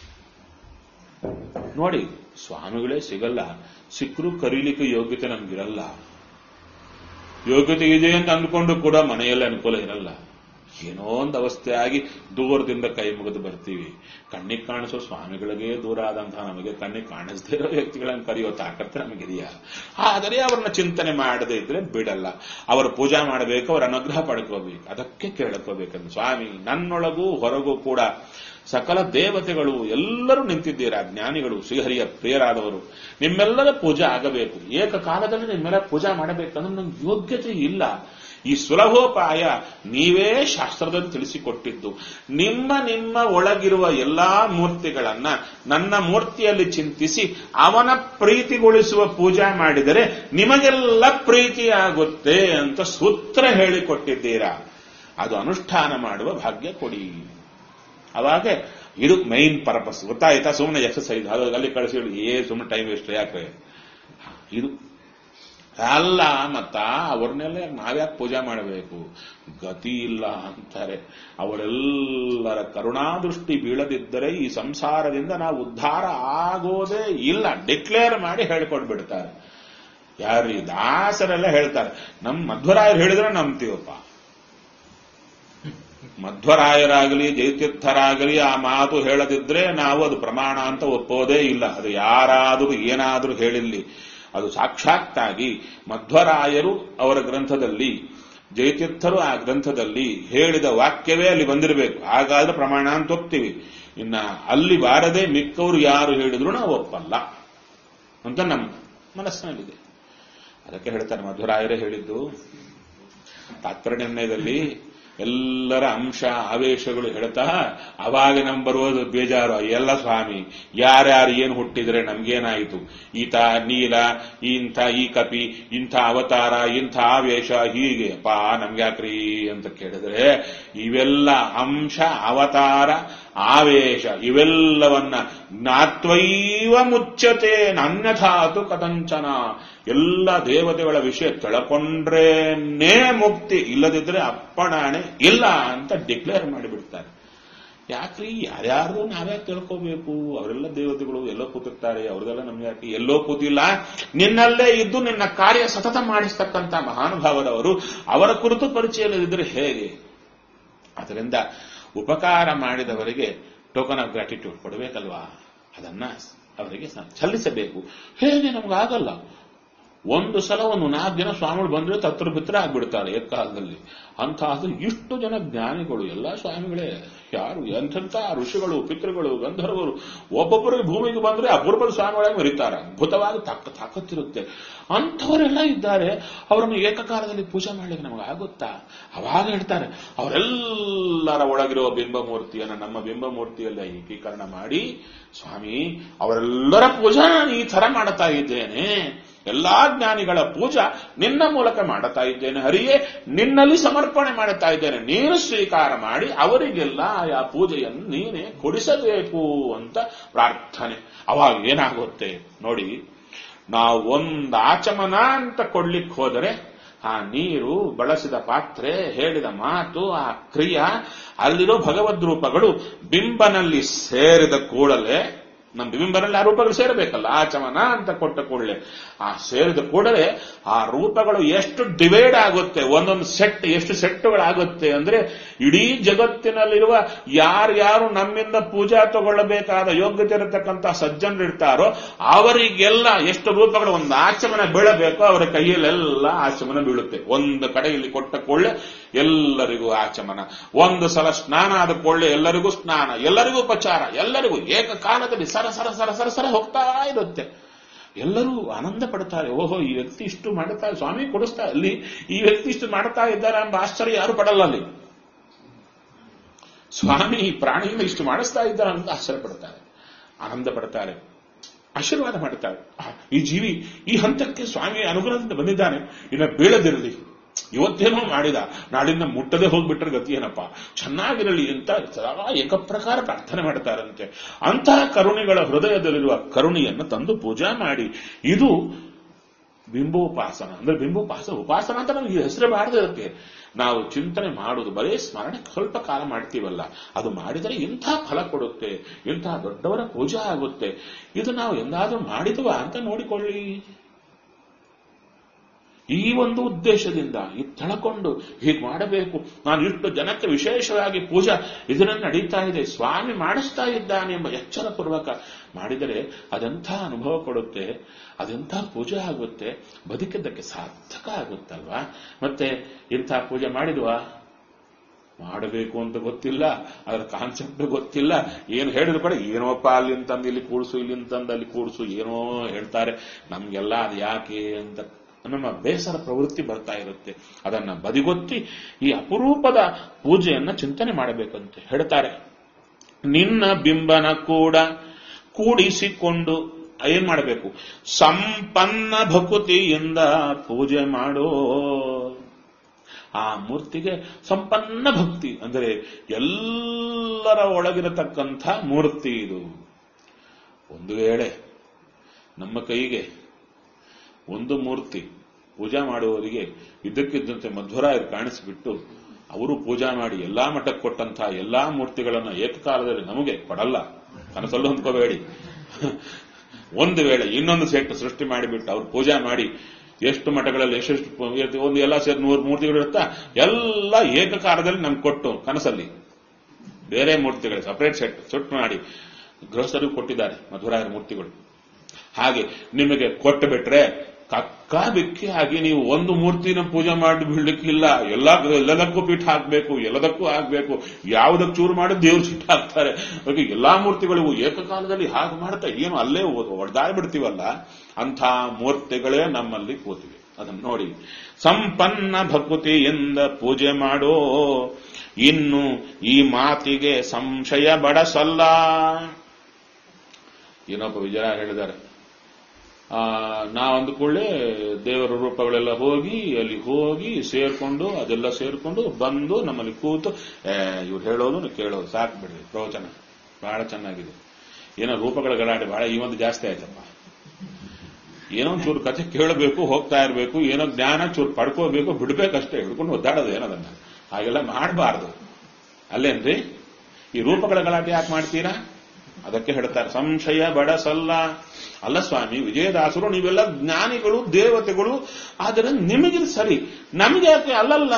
ನೋಡಿ ಸ್ವಾಮಿಗಳೇ ಸಿಗಲ್ಲ ಸಿಕ್ಕರು ಕರೀಲಿಕ್ಕೆ ಯೋಗ್ಯತೆ ನಮ್ಗಿರಲ್ಲ ಯೋಗ್ಯತೆ ಇದೆ ಅಂತ ಅಂದ್ಕೊಂಡು ಕೂಡ ಮನೆಯಲ್ಲಿ ಅನುಕೂಲ ಇರಲ್ಲ ಏನೋ ಒಂದು ಅವಸ್ಥೆ ಆಗಿ ದೂರದಿಂದ ಕೈ ಮುಗಿದು ಬರ್ತೀವಿ ಕಣ್ಣಿಗೆ ಕಾಣಿಸೋ ಸ್ವಾಮಿಗಳಿಗೆ ದೂರ ಆದಂತಹ ನಮಗೆ ಕಣ್ಣಿಗೆ ಕಾಣಿಸದೇ ಇರೋ ವ್ಯಕ್ತಿಗಳನ್ನು ಕರೆಯೋ ತಾಕತ್ತು ನಮಗಿದೆಯಾ ಆದರೆ ಅವರನ್ನ ಚಿಂತನೆ ಮಾಡದೇ ಇದ್ರೆ ಬಿಡಲ್ಲ ಅವರ ಪೂಜಾ ಮಾಡಬೇಕು ಅವರ ಅನುಗ್ರಹ ಪಡ್ಕೋಬೇಕು ಅದಕ್ಕೆ ಕೇಳ್ಕೋಬೇಕಂದ್ರೆ ಸ್ವಾಮಿ ನನ್ನೊಳಗೂ ಹೊರಗೂ ಕೂಡ ಸಕಲ ದೇವತೆಗಳು ಎಲ್ಲರೂ ನಿಂತಿದ್ದೀರಾ ಜ್ಞಾನಿಗಳು ಶ್ರೀಹರಿಯ ಪ್ರಿಯರಾದವರು ನಿಮ್ಮೆಲ್ಲರ ಪೂಜೆ ಆಗಬೇಕು ಏಕಕಾಲದಲ್ಲಿ ನಿಮ್ಮೆಲ್ಲ ಪೂಜಾ ಮಾಡಬೇಕಂದ್ರೆ ನಂಗೆ ಯೋಗ್ಯತೆ ಇಲ್ಲ ಈ ಸುಲಭೋಪಾಯ ನೀವೇ ಶಾಸ್ತ್ರದಲ್ಲಿ ತಿಳಿಸಿಕೊಟ್ಟಿದ್ದು ನಿಮ್ಮ ನಿಮ್ಮ ಒಳಗಿರುವ ಎಲ್ಲಾ ಮೂರ್ತಿಗಳನ್ನ ನನ್ನ ಮೂರ್ತಿಯಲ್ಲಿ ಚಿಂತಿಸಿ ಅವನ ಪ್ರೀತಿಗೊಳಿಸುವ ಪೂಜಾ ಮಾಡಿದರೆ ನಿಮಗೆಲ್ಲ ಪ್ರೀತಿಯಾಗುತ್ತೆ ಅಂತ ಸೂತ್ರ ಹೇಳಿಕೊಟ್ಟಿದ್ದೀರಾ ಅದು ಅನುಷ್ಠಾನ ಮಾಡುವ ಭಾಗ್ಯ ಕೊಡಿ ಅವಾಗ ಇದು ಮೈನ್ ಪರ್ಪಸ್ ಗೊತ್ತಾಯ್ತಾ ಸುಮ್ಮನೆ ಎಕ್ಸಸೈಸ್ ಅದು ಅಲ್ಲಿ ಕಳಿಸಿ ಏ ಸುಮ್ಮನೆ ಟೈಮ್ ವೇಸ್ಟ್ ಯಾಕೆ ಇದು ಅಲ್ಲ ಮತ್ತ ಅವ್ರನ್ನೆಲ್ಲ ನಾವ್ಯಾಕೆ ಪೂಜೆ ಮಾಡಬೇಕು ಗತಿ ಇಲ್ಲ ಅಂತಾರೆ ಅವರೆಲ್ಲರ ಕರುಣಾದೃಷ್ಟಿ ಬೀಳದಿದ್ದರೆ ಈ ಸಂಸಾರದಿಂದ ನಾವು ಉದ್ಧಾರ ಆಗೋದೇ ಇಲ್ಲ ಡಿಕ್ಲೇರ್ ಮಾಡಿ ಹೇಳ್ಕೊಟ್ಬಿಡ್ತಾರೆ ಯಾರು ದಾಸರೆಲ್ಲ ಹೇಳ್ತಾರೆ ನಮ್ಮ ಮಧ್ವರಾಯರು ಹೇಳಿದ್ರೆ ನಂಬ್ತೀವಪ್ಪ ಮಧ್ವರಾಯರಾಗಲಿ ಜಯತೀರ್ಥರಾಗಲಿ ಆ ಮಾತು ಹೇಳದಿದ್ರೆ ನಾವು ಅದು ಪ್ರಮಾಣ ಅಂತ ಒಪ್ಪೋದೇ ಇಲ್ಲ ಅದು ಯಾರಾದರೂ ಏನಾದರೂ ಹೇಳಿಲ್ಲಿ ಅದು ಸಾಕ್ಷಾತ್ತಾಗಿ ಮಧ್ವರಾಯರು ಅವರ ಗ್ರಂಥದಲ್ಲಿ ಜಯತೀರ್ಥರು ಆ ಗ್ರಂಥದಲ್ಲಿ ಹೇಳಿದ ವಾಕ್ಯವೇ ಅಲ್ಲಿ ಬಂದಿರಬೇಕು ಹಾಗಾದ್ರೆ ಪ್ರಮಾಣ ಅಂತ ಒಪ್ತೀವಿ ಇನ್ನ ಅಲ್ಲಿ ಬಾರದೆ ಮಿಕ್ಕವರು ಯಾರು ಹೇಳಿದ್ರು ನಾವು ಒಪ್ಪಲ್ಲ ಅಂತ ನಮ್ಮ ಮನಸ್ಸಿನಲ್ಲಿದೆ ಅದಕ್ಕೆ ಹೇಳ್ತಾರೆ ಮಧ್ವರಾಯರೇ ಹೇಳಿದ್ದು ತಾತ್ಪರ್ಯ ನಿರ್ಣಯದಲ್ಲಿ ಎಲ್ಲರ ಅಂಶ ಆವೇಶಗಳು ಹೇಳ್ತಾ ಅವಾಗ ನಮ್ ಬರುವುದು ಬೇಜಾರು ಎಲ್ಲ ಸ್ವಾಮಿ ಯಾರ್ಯಾರು ಏನು ಹುಟ್ಟಿದ್ರೆ ನಮ್ಗೇನಾಯಿತು ಈತ ನೀಲ ಇಂಥ ಈ ಕಪಿ ಇಂಥ ಅವತಾರ ಇಂಥ ಆವೇಶ ಹೀಗೆ ಅಪ್ಪ ನಮ್ಗ್ಯಾಕ್ರಿ ಅಂತ ಕೇಳಿದ್ರೆ ಇವೆಲ್ಲ ಅಂಶ ಅವತಾರ ಆವೇಶ ಇವೆಲ್ಲವನ್ನ ಜ್ಞಾತ್ವೈವ ಮುಚ್ಚತೆ ನನ್ಯಥಾತು ಕಥಂಚನ ಎಲ್ಲ ದೇವತೆಗಳ ವಿಷಯ ತಿಳ್ಕೊಂಡ್ರೇನೇ ಮುಕ್ತಿ ಇಲ್ಲದಿದ್ರೆ ಅಪ್ಪಣಾಣೆ ಇಲ್ಲ ಅಂತ ಡಿಕ್ಲೇರ್ ಮಾಡಿಬಿಡ್ತಾರೆ ಯಾಕ್ರಿ ಯಾರ್ಯಾರು ನಾವೇ ತಿಳ್ಕೋಬೇಕು ಅವರೆಲ್ಲ ದೇವತೆಗಳು ಎಲ್ಲೋ ಕೂತಿರ್ತಾರೆ ಅವ್ರದೆಲ್ಲ ನಮ್ಗೆ ಯಾಕೆ ಎಲ್ಲೋ ಕೂತಿಲ್ಲ ನಿನ್ನಲ್ಲೇ ಇದ್ದು ನಿನ್ನ ಕಾರ್ಯ ಸತತ ಮಾಡಿಸ್ತಕ್ಕಂಥ ಮಹಾನುಭಾವರವರು ಅವರ ಕುರಿತು ಪರಿಚಯ ಇಲ್ಲದಿದ್ರೆ ಹೇಗೆ ಅದರಿಂದ ಉಪಕಾರ ಮಾಡಿದವರಿಗೆ ಟೋಕನ್ ಆಫ್ ಗ್ರಾಟಿಟ್ಯೂಡ್ ಕೊಡಬೇಕಲ್ವಾ ಅದನ್ನ ಅವರಿಗೆ ಸಲ್ಲಿಸಬೇಕು ಹೇಗೆ ನಮಗಾಗಲ್ಲ ಒಂದು ಸಲ ಒಂದು ನಾಲ್ಕು ಜನ ಸ್ವಾಮಿಗಳು ಬಂದ್ರೆ ತತ್ರ ಬಿತ್ರ ಆಗ್ಬಿಡ್ತಾರೆ ಏಕಾಲದಲ್ಲಿ ಅಂತಹದ್ದು ಇಷ್ಟು ಜನ ಜ್ಞಾನಿಗಳು ಎಲ್ಲ ಸ್ವಾಮಿಗಳೇ ಯಾರು ಎಂಥೆಂಥ ಋಷಿಗಳು ಪಿತೃಗಳು ಗಂಧರ್ವರು ಒಬ್ಬೊಬ್ಬರಿಗೆ ಭೂಮಿಗೆ ಬಂದ್ರೆ ಅಪೂರ್ವದ ಸ್ವಾಮಿಗಳಾಗಿ ಮರಿತಾರೆ ಅದ್ಭುತವಾಗಿ ತಾಕ ತಾಕತ್ತಿರುತ್ತೆ ಅಂಥವರೆಲ್ಲ ಇದ್ದಾರೆ ಅವರನ್ನು ಏಕಕಾಲದಲ್ಲಿ ಪೂಜೆ ಮಾಡ್ಲಿಕ್ಕೆ ನಮಗೆ ಆಗುತ್ತಾ ಅವಾಗ ಹೇಳ್ತಾರೆ ಅವರೆಲ್ಲರ ಒಳಗಿರುವ ಬಿಂಬ ಮೂರ್ತಿಯನ್ನು ನಮ್ಮ ಬಿಂಬ ಮೂರ್ತಿಯಲ್ಲಿ ಏಕೀಕರಣ ಮಾಡಿ ಸ್ವಾಮಿ ಅವರೆಲ್ಲರ ಪೂಜಾ ನಾನು ಈ ತರ ಮಾಡುತ್ತಾ ಇದ್ದೇನೆ ಎಲ್ಲಾ ಜ್ಞಾನಿಗಳ ಪೂಜಾ ನಿನ್ನ ಮೂಲಕ ಮಾಡುತ್ತಾ ಇದ್ದೇನೆ ಹರಿಯೇ ನಿನ್ನಲ್ಲಿ ಸಮರ್ಪಣೆ ಮಾಡುತ್ತಾ ಇದ್ದೇನೆ ನೀನು ಸ್ವೀಕಾರ ಮಾಡಿ ಅವರಿಗೆಲ್ಲ ಆ ಪೂಜೆಯನ್ನು ನೀನೇ ಕೊಡಿಸಬೇಕು ಅಂತ ಪ್ರಾರ್ಥನೆ ಅವಾಗ ಏನಾಗುತ್ತೆ ನೋಡಿ ನಾವು ಒಂದು ಆಚಮನ ಅಂತ ಕೊಡ್ಲಿಕ್ಕೆ ಹೋದರೆ ಆ ನೀರು ಬಳಸಿದ ಪಾತ್ರೆ ಹೇಳಿದ ಮಾತು ಆ ಕ್ರಿಯಾ ಅಲ್ಲಿರೋ ಭಗವದ್ ರೂಪಗಳು ಬಿಂಬನಲ್ಲಿ ಸೇರಿದ ಕೂಡಲೇ ನಮ್ಮ ಬಿಂಬರಲ್ಲಿ ಆ ರೂಪಗಳು ಸೇರಬೇಕಲ್ಲ ಆಚಮನ ಅಂತ ಕೊಟ್ಟ ಕೂಡಲೇ ಆ ಸೇರಿದ ಕೂಡಲೇ ಆ ರೂಪಗಳು ಎಷ್ಟು ಡಿವೈಡ್ ಆಗುತ್ತೆ ಒಂದೊಂದು ಸೆಟ್ ಎಷ್ಟು ಸೆಟ್ಗಳಾಗುತ್ತೆ ಅಂದ್ರೆ ಇಡೀ ಜಗತ್ತಿನಲ್ಲಿರುವ ಯಾರ್ಯಾರು ನಮ್ಮಿಂದ ಪೂಜಾ ತಗೊಳ್ಳಬೇಕಾದ ಯೋಗ್ಯತೆ ಇರತಕ್ಕಂಥ ಸಜ್ಜನರು ಇರ್ತಾರೋ ಅವರಿಗೆಲ್ಲ ಎಷ್ಟು ರೂಪಗಳು ಒಂದು ಆಚಮನ ಬೀಳಬೇಕೋ ಅವರ ಕೈಯಲ್ಲೆಲ್ಲ ಆಚಮನ ಬೀಳುತ್ತೆ ಒಂದು ಕಡೆ ಇಲ್ಲಿ ಕೊಟ್ಟ ಕೊಳ್ಳೆ ಎಲ್ಲರಿಗೂ ಆಚಮನ ಒಂದು ಸಲ ಸ್ನಾನ ಆದ ಕೊಳ್ಳೆ ಎಲ್ಲರಿಗೂ ಸ್ನಾನ ಎಲ್ಲರಿಗೂ ಉಪಚಾರ ಎಲ್ಲರಿಗೂ ಏಕಕಾಲದಲ್ಲಿ ಸರ ಸರ ಸರ ಸರ ಸರ ಹೋಗ್ತಾ ಇರುತ್ತೆ ಎಲ್ಲರೂ ಆನಂದ ಪಡ್ತಾರೆ ಓಹೋ ಈ ವ್ಯಕ್ತಿ ಇಷ್ಟು ಮಾಡ್ತಾ ಸ್ವಾಮಿ ಕೊಡಿಸ್ತಾ ಅಲ್ಲಿ ಈ ವ್ಯಕ್ತಿ ಇಷ್ಟು ಮಾಡ್ತಾ ಇದ್ದಾರೆ ಎಂಬ ಆಶ್ಚರ್ಯ ಯಾರು ಪಡಲ್ಲ ಅಲ್ಲಿ ಸ್ವಾಮಿ ಈ ಪ್ರಾಣಿಯಿಂದ ಇಷ್ಟು ಮಾಡಿಸ್ತಾ ಇದ್ದಾರೆ ಅಂತ ಆಶ್ಚರ್ಯ ಪಡ್ತಾರೆ ಆನಂದ ಪಡ್ತಾರೆ ಆಶೀರ್ವಾದ ಮಾಡ್ತಾರೆ ಆ, ಈ ಜೀವಿ ಈ ಹಂತಕ್ಕೆ ಸ್ವಾಮಿ ಅನುಗ್ರಹದಿಂದ ಬಂದಿದ್ದಾನೆ ಇನ್ನು ಬೀಳದಿರಲಿ ಇವತ್ತೇನೋ ಮಾಡಿದ ನಾಡಿಂದ ಮುಟ್ಟದೆ ಹೋಗ್ಬಿಟ್ರೆ ಗತಿ ಏನಪ್ಪ ಚೆನ್ನಾಗಿರಲಿ ಅಂತ ಸದಾ ಏಕಪ್ರಕಾರ ಪ್ರಾರ್ಥನೆ ಮಾಡ್ತಾರಂತೆ ಅಂತಹ ಕರುಣೆಗಳ ಹೃದಯದಲ್ಲಿರುವ ಕರುಣೆಯನ್ನು ತಂದು ಪೂಜಾ ಮಾಡಿ ಇದು ಬಿಂಬೋಪಾಸನ ಅಂದ್ರೆ ಬಿಂಬೋಪಾಸನ ಉಪಾಸನ ಅಂತ ನಮಗೆ ಹೆಸರು ಮಾಡದೇ ಇರುತ್ತೆ ನಾವು ಚಿಂತನೆ ಮಾಡುವುದು ಬರೀ ಸ್ಮರಣೆ ಸ್ವಲ್ಪ ಕಾಲ ಮಾಡ್ತೀವಲ್ಲ ಅದು ಮಾಡಿದರೆ ಇಂಥ ಫಲ ಕೊಡುತ್ತೆ ಇಂಥ ದೊಡ್ಡವರ ಪೂಜೆ ಆಗುತ್ತೆ ಇದು ನಾವು ಎಂದಾದ್ರೂ ಮಾಡಿದ್ವ ಅಂತ ನೋಡಿಕೊಳ್ಳಿ ಈ ಒಂದು ಉದ್ದೇಶದಿಂದ ಇದು ತಳಕೊಂಡು ಹೀಗೆ ಮಾಡಬೇಕು ನಾನು ಇಷ್ಟು ಜನಕ್ಕೆ ವಿಶೇಷವಾಗಿ ಪೂಜಾ ಇದನ್ನ ನಡೀತಾ ಇದೆ ಸ್ವಾಮಿ ಮಾಡಿಸ್ತಾ ಇದ್ದಾನೆ ಎಂಬ ಎಚ್ಚರ ಪೂರ್ವಕ ಮಾಡಿದರೆ ಅದೆಂಥ ಅನುಭವ ಕೊಡುತ್ತೆ ಅದೆಂಥ ಪೂಜೆ ಆಗುತ್ತೆ ಬದುಕಿದ್ದಕ್ಕೆ ಸಾರ್ಥಕ ಆಗುತ್ತಲ್ವಾ ಮತ್ತೆ ಇಂಥ ಪೂಜೆ ಮಾಡಿದ್ವಾ ಮಾಡಬೇಕು ಅಂತ ಗೊತ್ತಿಲ್ಲ ಅದರ ಕಾನ್ಸೆಪ್ಟ್ ಗೊತ್ತಿಲ್ಲ ಏನು ಹೇಳಿದ್ರು ಕೂಡ ಏನೋಪ್ಪ ಅಲ್ಲಿಂತಂದು ಇಲ್ಲಿ ಕೂಡಿಸು ಇಲ್ಲಿಂತಂದು ಅಲ್ಲಿ ಕೂಡಿಸು ಏನೋ ಹೇಳ್ತಾರೆ ನಮ್ಗೆಲ್ಲ ಅದು ಯಾಕೆ ಅಂತ ನಮ್ಮ ಬೇಸರ ಪ್ರವೃತ್ತಿ ಬರ್ತಾ ಇರುತ್ತೆ ಅದನ್ನ ಬದಿಗೊತ್ತಿ ಈ ಅಪರೂಪದ ಪೂಜೆಯನ್ನ ಚಿಂತನೆ ಮಾಡಬೇಕಂತೆ ಹೇಳ್ತಾರೆ ನಿನ್ನ ಬಿಂಬನ ಕೂಡ ಕೂಡಿಸಿಕೊಂಡು ಏನ್ ಮಾಡಬೇಕು ಸಂಪನ್ನ ಭಕುತಿಯಿಂದ ಪೂಜೆ ಮಾಡೋ ಆ ಮೂರ್ತಿಗೆ ಸಂಪನ್ನ ಭಕ್ತಿ ಅಂದರೆ ಎಲ್ಲರ ಒಳಗಿರತಕ್ಕಂಥ ಮೂರ್ತಿ ಇದು ಒಂದು ವೇಳೆ ನಮ್ಮ ಕೈಗೆ ಒಂದು ಮೂರ್ತಿ ಪೂಜಾ ಮಾಡುವವರಿಗೆ ಇದ್ದಕ್ಕಿದ್ದಂತೆ ಮಧ್ವರಾಯರು ಕಾಣಿಸಿಬಿಟ್ಟು ಅವರು ಪೂಜಾ ಮಾಡಿ ಎಲ್ಲಾ ಮಠಕ್ಕೆ ಕೊಟ್ಟಂತಹ ಎಲ್ಲಾ ಮೂರ್ತಿಗಳನ್ನ ಏಕಕಾಲದಲ್ಲಿ ನಮಗೆ ಕೊಡಲ್ಲ ಕನಸಲ್ಲೂ ಅಂದ್ಕೋಬೇಡಿ ಒಂದು ವೇಳೆ ಇನ್ನೊಂದು ಸೆಟ್ ಸೃಷ್ಟಿ ಮಾಡಿಬಿಟ್ಟು ಅವ್ರು ಪೂಜಾ ಮಾಡಿ ಎಷ್ಟು ಮಠಗಳಲ್ಲಿ ಎಷ್ಟೆಷ್ಟು ಪು- ಒಂದು ಎಲ್ಲ ಸೇರಿ ನೂರು ಮೂರ್ತಿಗಳು ಇರುತ್ತಾ ಎಲ್ಲ ಏಕಕಾಲದಲ್ಲಿ ನಮ್ಗೆ ಕೊಟ್ಟು ಕನಸಲ್ಲಿ ಬೇರೆ ಮೂರ್ತಿಗಳು ಸಪರೇಟ್ ಸೆಟ್ ಸೆಟ್ ಮಾಡಿ ಗೃಹಸ್ಥರಿಗೂ ಕೊಟ್ಟಿದ್ದಾರೆ ಮಧುರಾಯರ ಮೂರ್ತಿಗಳು ಹಾಗೆ ನಿಮಗೆ ಕೊಟ್ಟು ಬಿಟ್ರೆ ಕಕ್ಕ ಬಿಕ್ಕಿ ಆಗಿ ನೀವು ಒಂದು ಮೂರ್ತಿನ ಪೂಜೆ ಮಾಡಿ ಬಿಡ್ಲಿಕ್ಕಿಲ್ಲ ಎಲ್ಲ ಎಲ್ಲದಕ್ಕೂ ಪೀಠ ಹಾಕ್ಬೇಕು ಎಲ್ಲದಕ್ಕೂ ಆಗ್ಬೇಕು ಯಾವುದಕ್ಕೆ ಚೂರು ಮಾಡಿ ದೇವ್ರ ಸಿಟ್ಟು ಹಾಕ್ತಾರೆ ಅದಕ್ಕೆ ಎಲ್ಲಾ ಮೂರ್ತಿಗಳಿಗೂ ಏಕಕಾಲದಲ್ಲಿ ಹಾಗೆ ಮಾಡ್ತಾ ಏನು ಅಲ್ಲೇ ಹೊಡೆದಾಡ್ಬಿಡ್ತೀವಲ್ಲ ಅಂಥ ಮೂರ್ತಿಗಳೇ ನಮ್ಮಲ್ಲಿ ಕೂತಿವೆ ಅದನ್ನು ನೋಡಿ ಸಂಪನ್ನ ಭಕುತಿಯಿಂದ ಪೂಜೆ ಮಾಡೋ ಇನ್ನು ಈ ಮಾತಿಗೆ ಸಂಶಯ ಬಡಸಲ್ಲ ಏನೊಬ್ಬ ವಿಜಯ ಹೇಳಿದ್ದಾರೆ ಆ, ನಾವು ಅಂದುಕೊಳ್ಳೆ ದೇವರ ರೂಪಗಳೆಲ್ಲ ಹೋಗಿ ಅಲ್ಲಿ ಹೋಗಿ ಸೇರ್ಕೊಂಡು ಅದೆಲ್ಲ ಸೇರ್ಕೊಂಡು ಬಂದು ನಮ್ಮಲ್ಲಿ ಕೂತು ಇವ್ರು ಹೇಳೋದು ನೀವು ಕೇಳೋದು ಸಾಕು ಬಿಡ್ರಿ ಪ್ರವಚನ ಬಹಳ ಚೆನ್ನಾಗಿದೆ ಏನೋ ರೂಪಗಳ ಗಲಾಟೆ ಬಹಳ ಈ ಒಂದು ಜಾಸ್ತಿ ಆಯ್ತಪ್ಪ ಏನೋ ಒಂದ್ ಚೂರು ಕಥೆ ಕೇಳಬೇಕು ಹೋಗ್ತಾ ಇರಬೇಕು ಏನೋ ಜ್ಞಾನ ಚೂರು ಪಡ್ಕೋಬೇಕು ಬಿಡ್ಬೇಕಷ್ಟೇ ಹಿಡ್ಕೊಂಡು ಒದ್ದಾಡೋದು ಏನದನ್ನ ಹಾಗೆಲ್ಲ ಮಾಡಬಾರ್ದು ಅಲ್ಲೇನ್ರಿ ಈ ರೂಪಗಳ ಗಲಾಟೆ ಯಾಕೆ ಮಾಡ್ತೀರಾ ಅದಕ್ಕೆ ಹೇಳ್ತಾರೆ ಸಂಶಯ ಬಡಸಲ್ಲ ಅಲ್ಲ ಸ್ವಾಮಿ ವಿಜಯದಾಸರು ನೀವೆಲ್ಲ ಜ್ಞಾನಿಗಳು ದೇವತೆಗಳು ಆದರೆ ನಿಮಗಿದು ಸರಿ ನಮಗೆ ಯಾಕೆ ಅಲ್ಲಲ್ಲ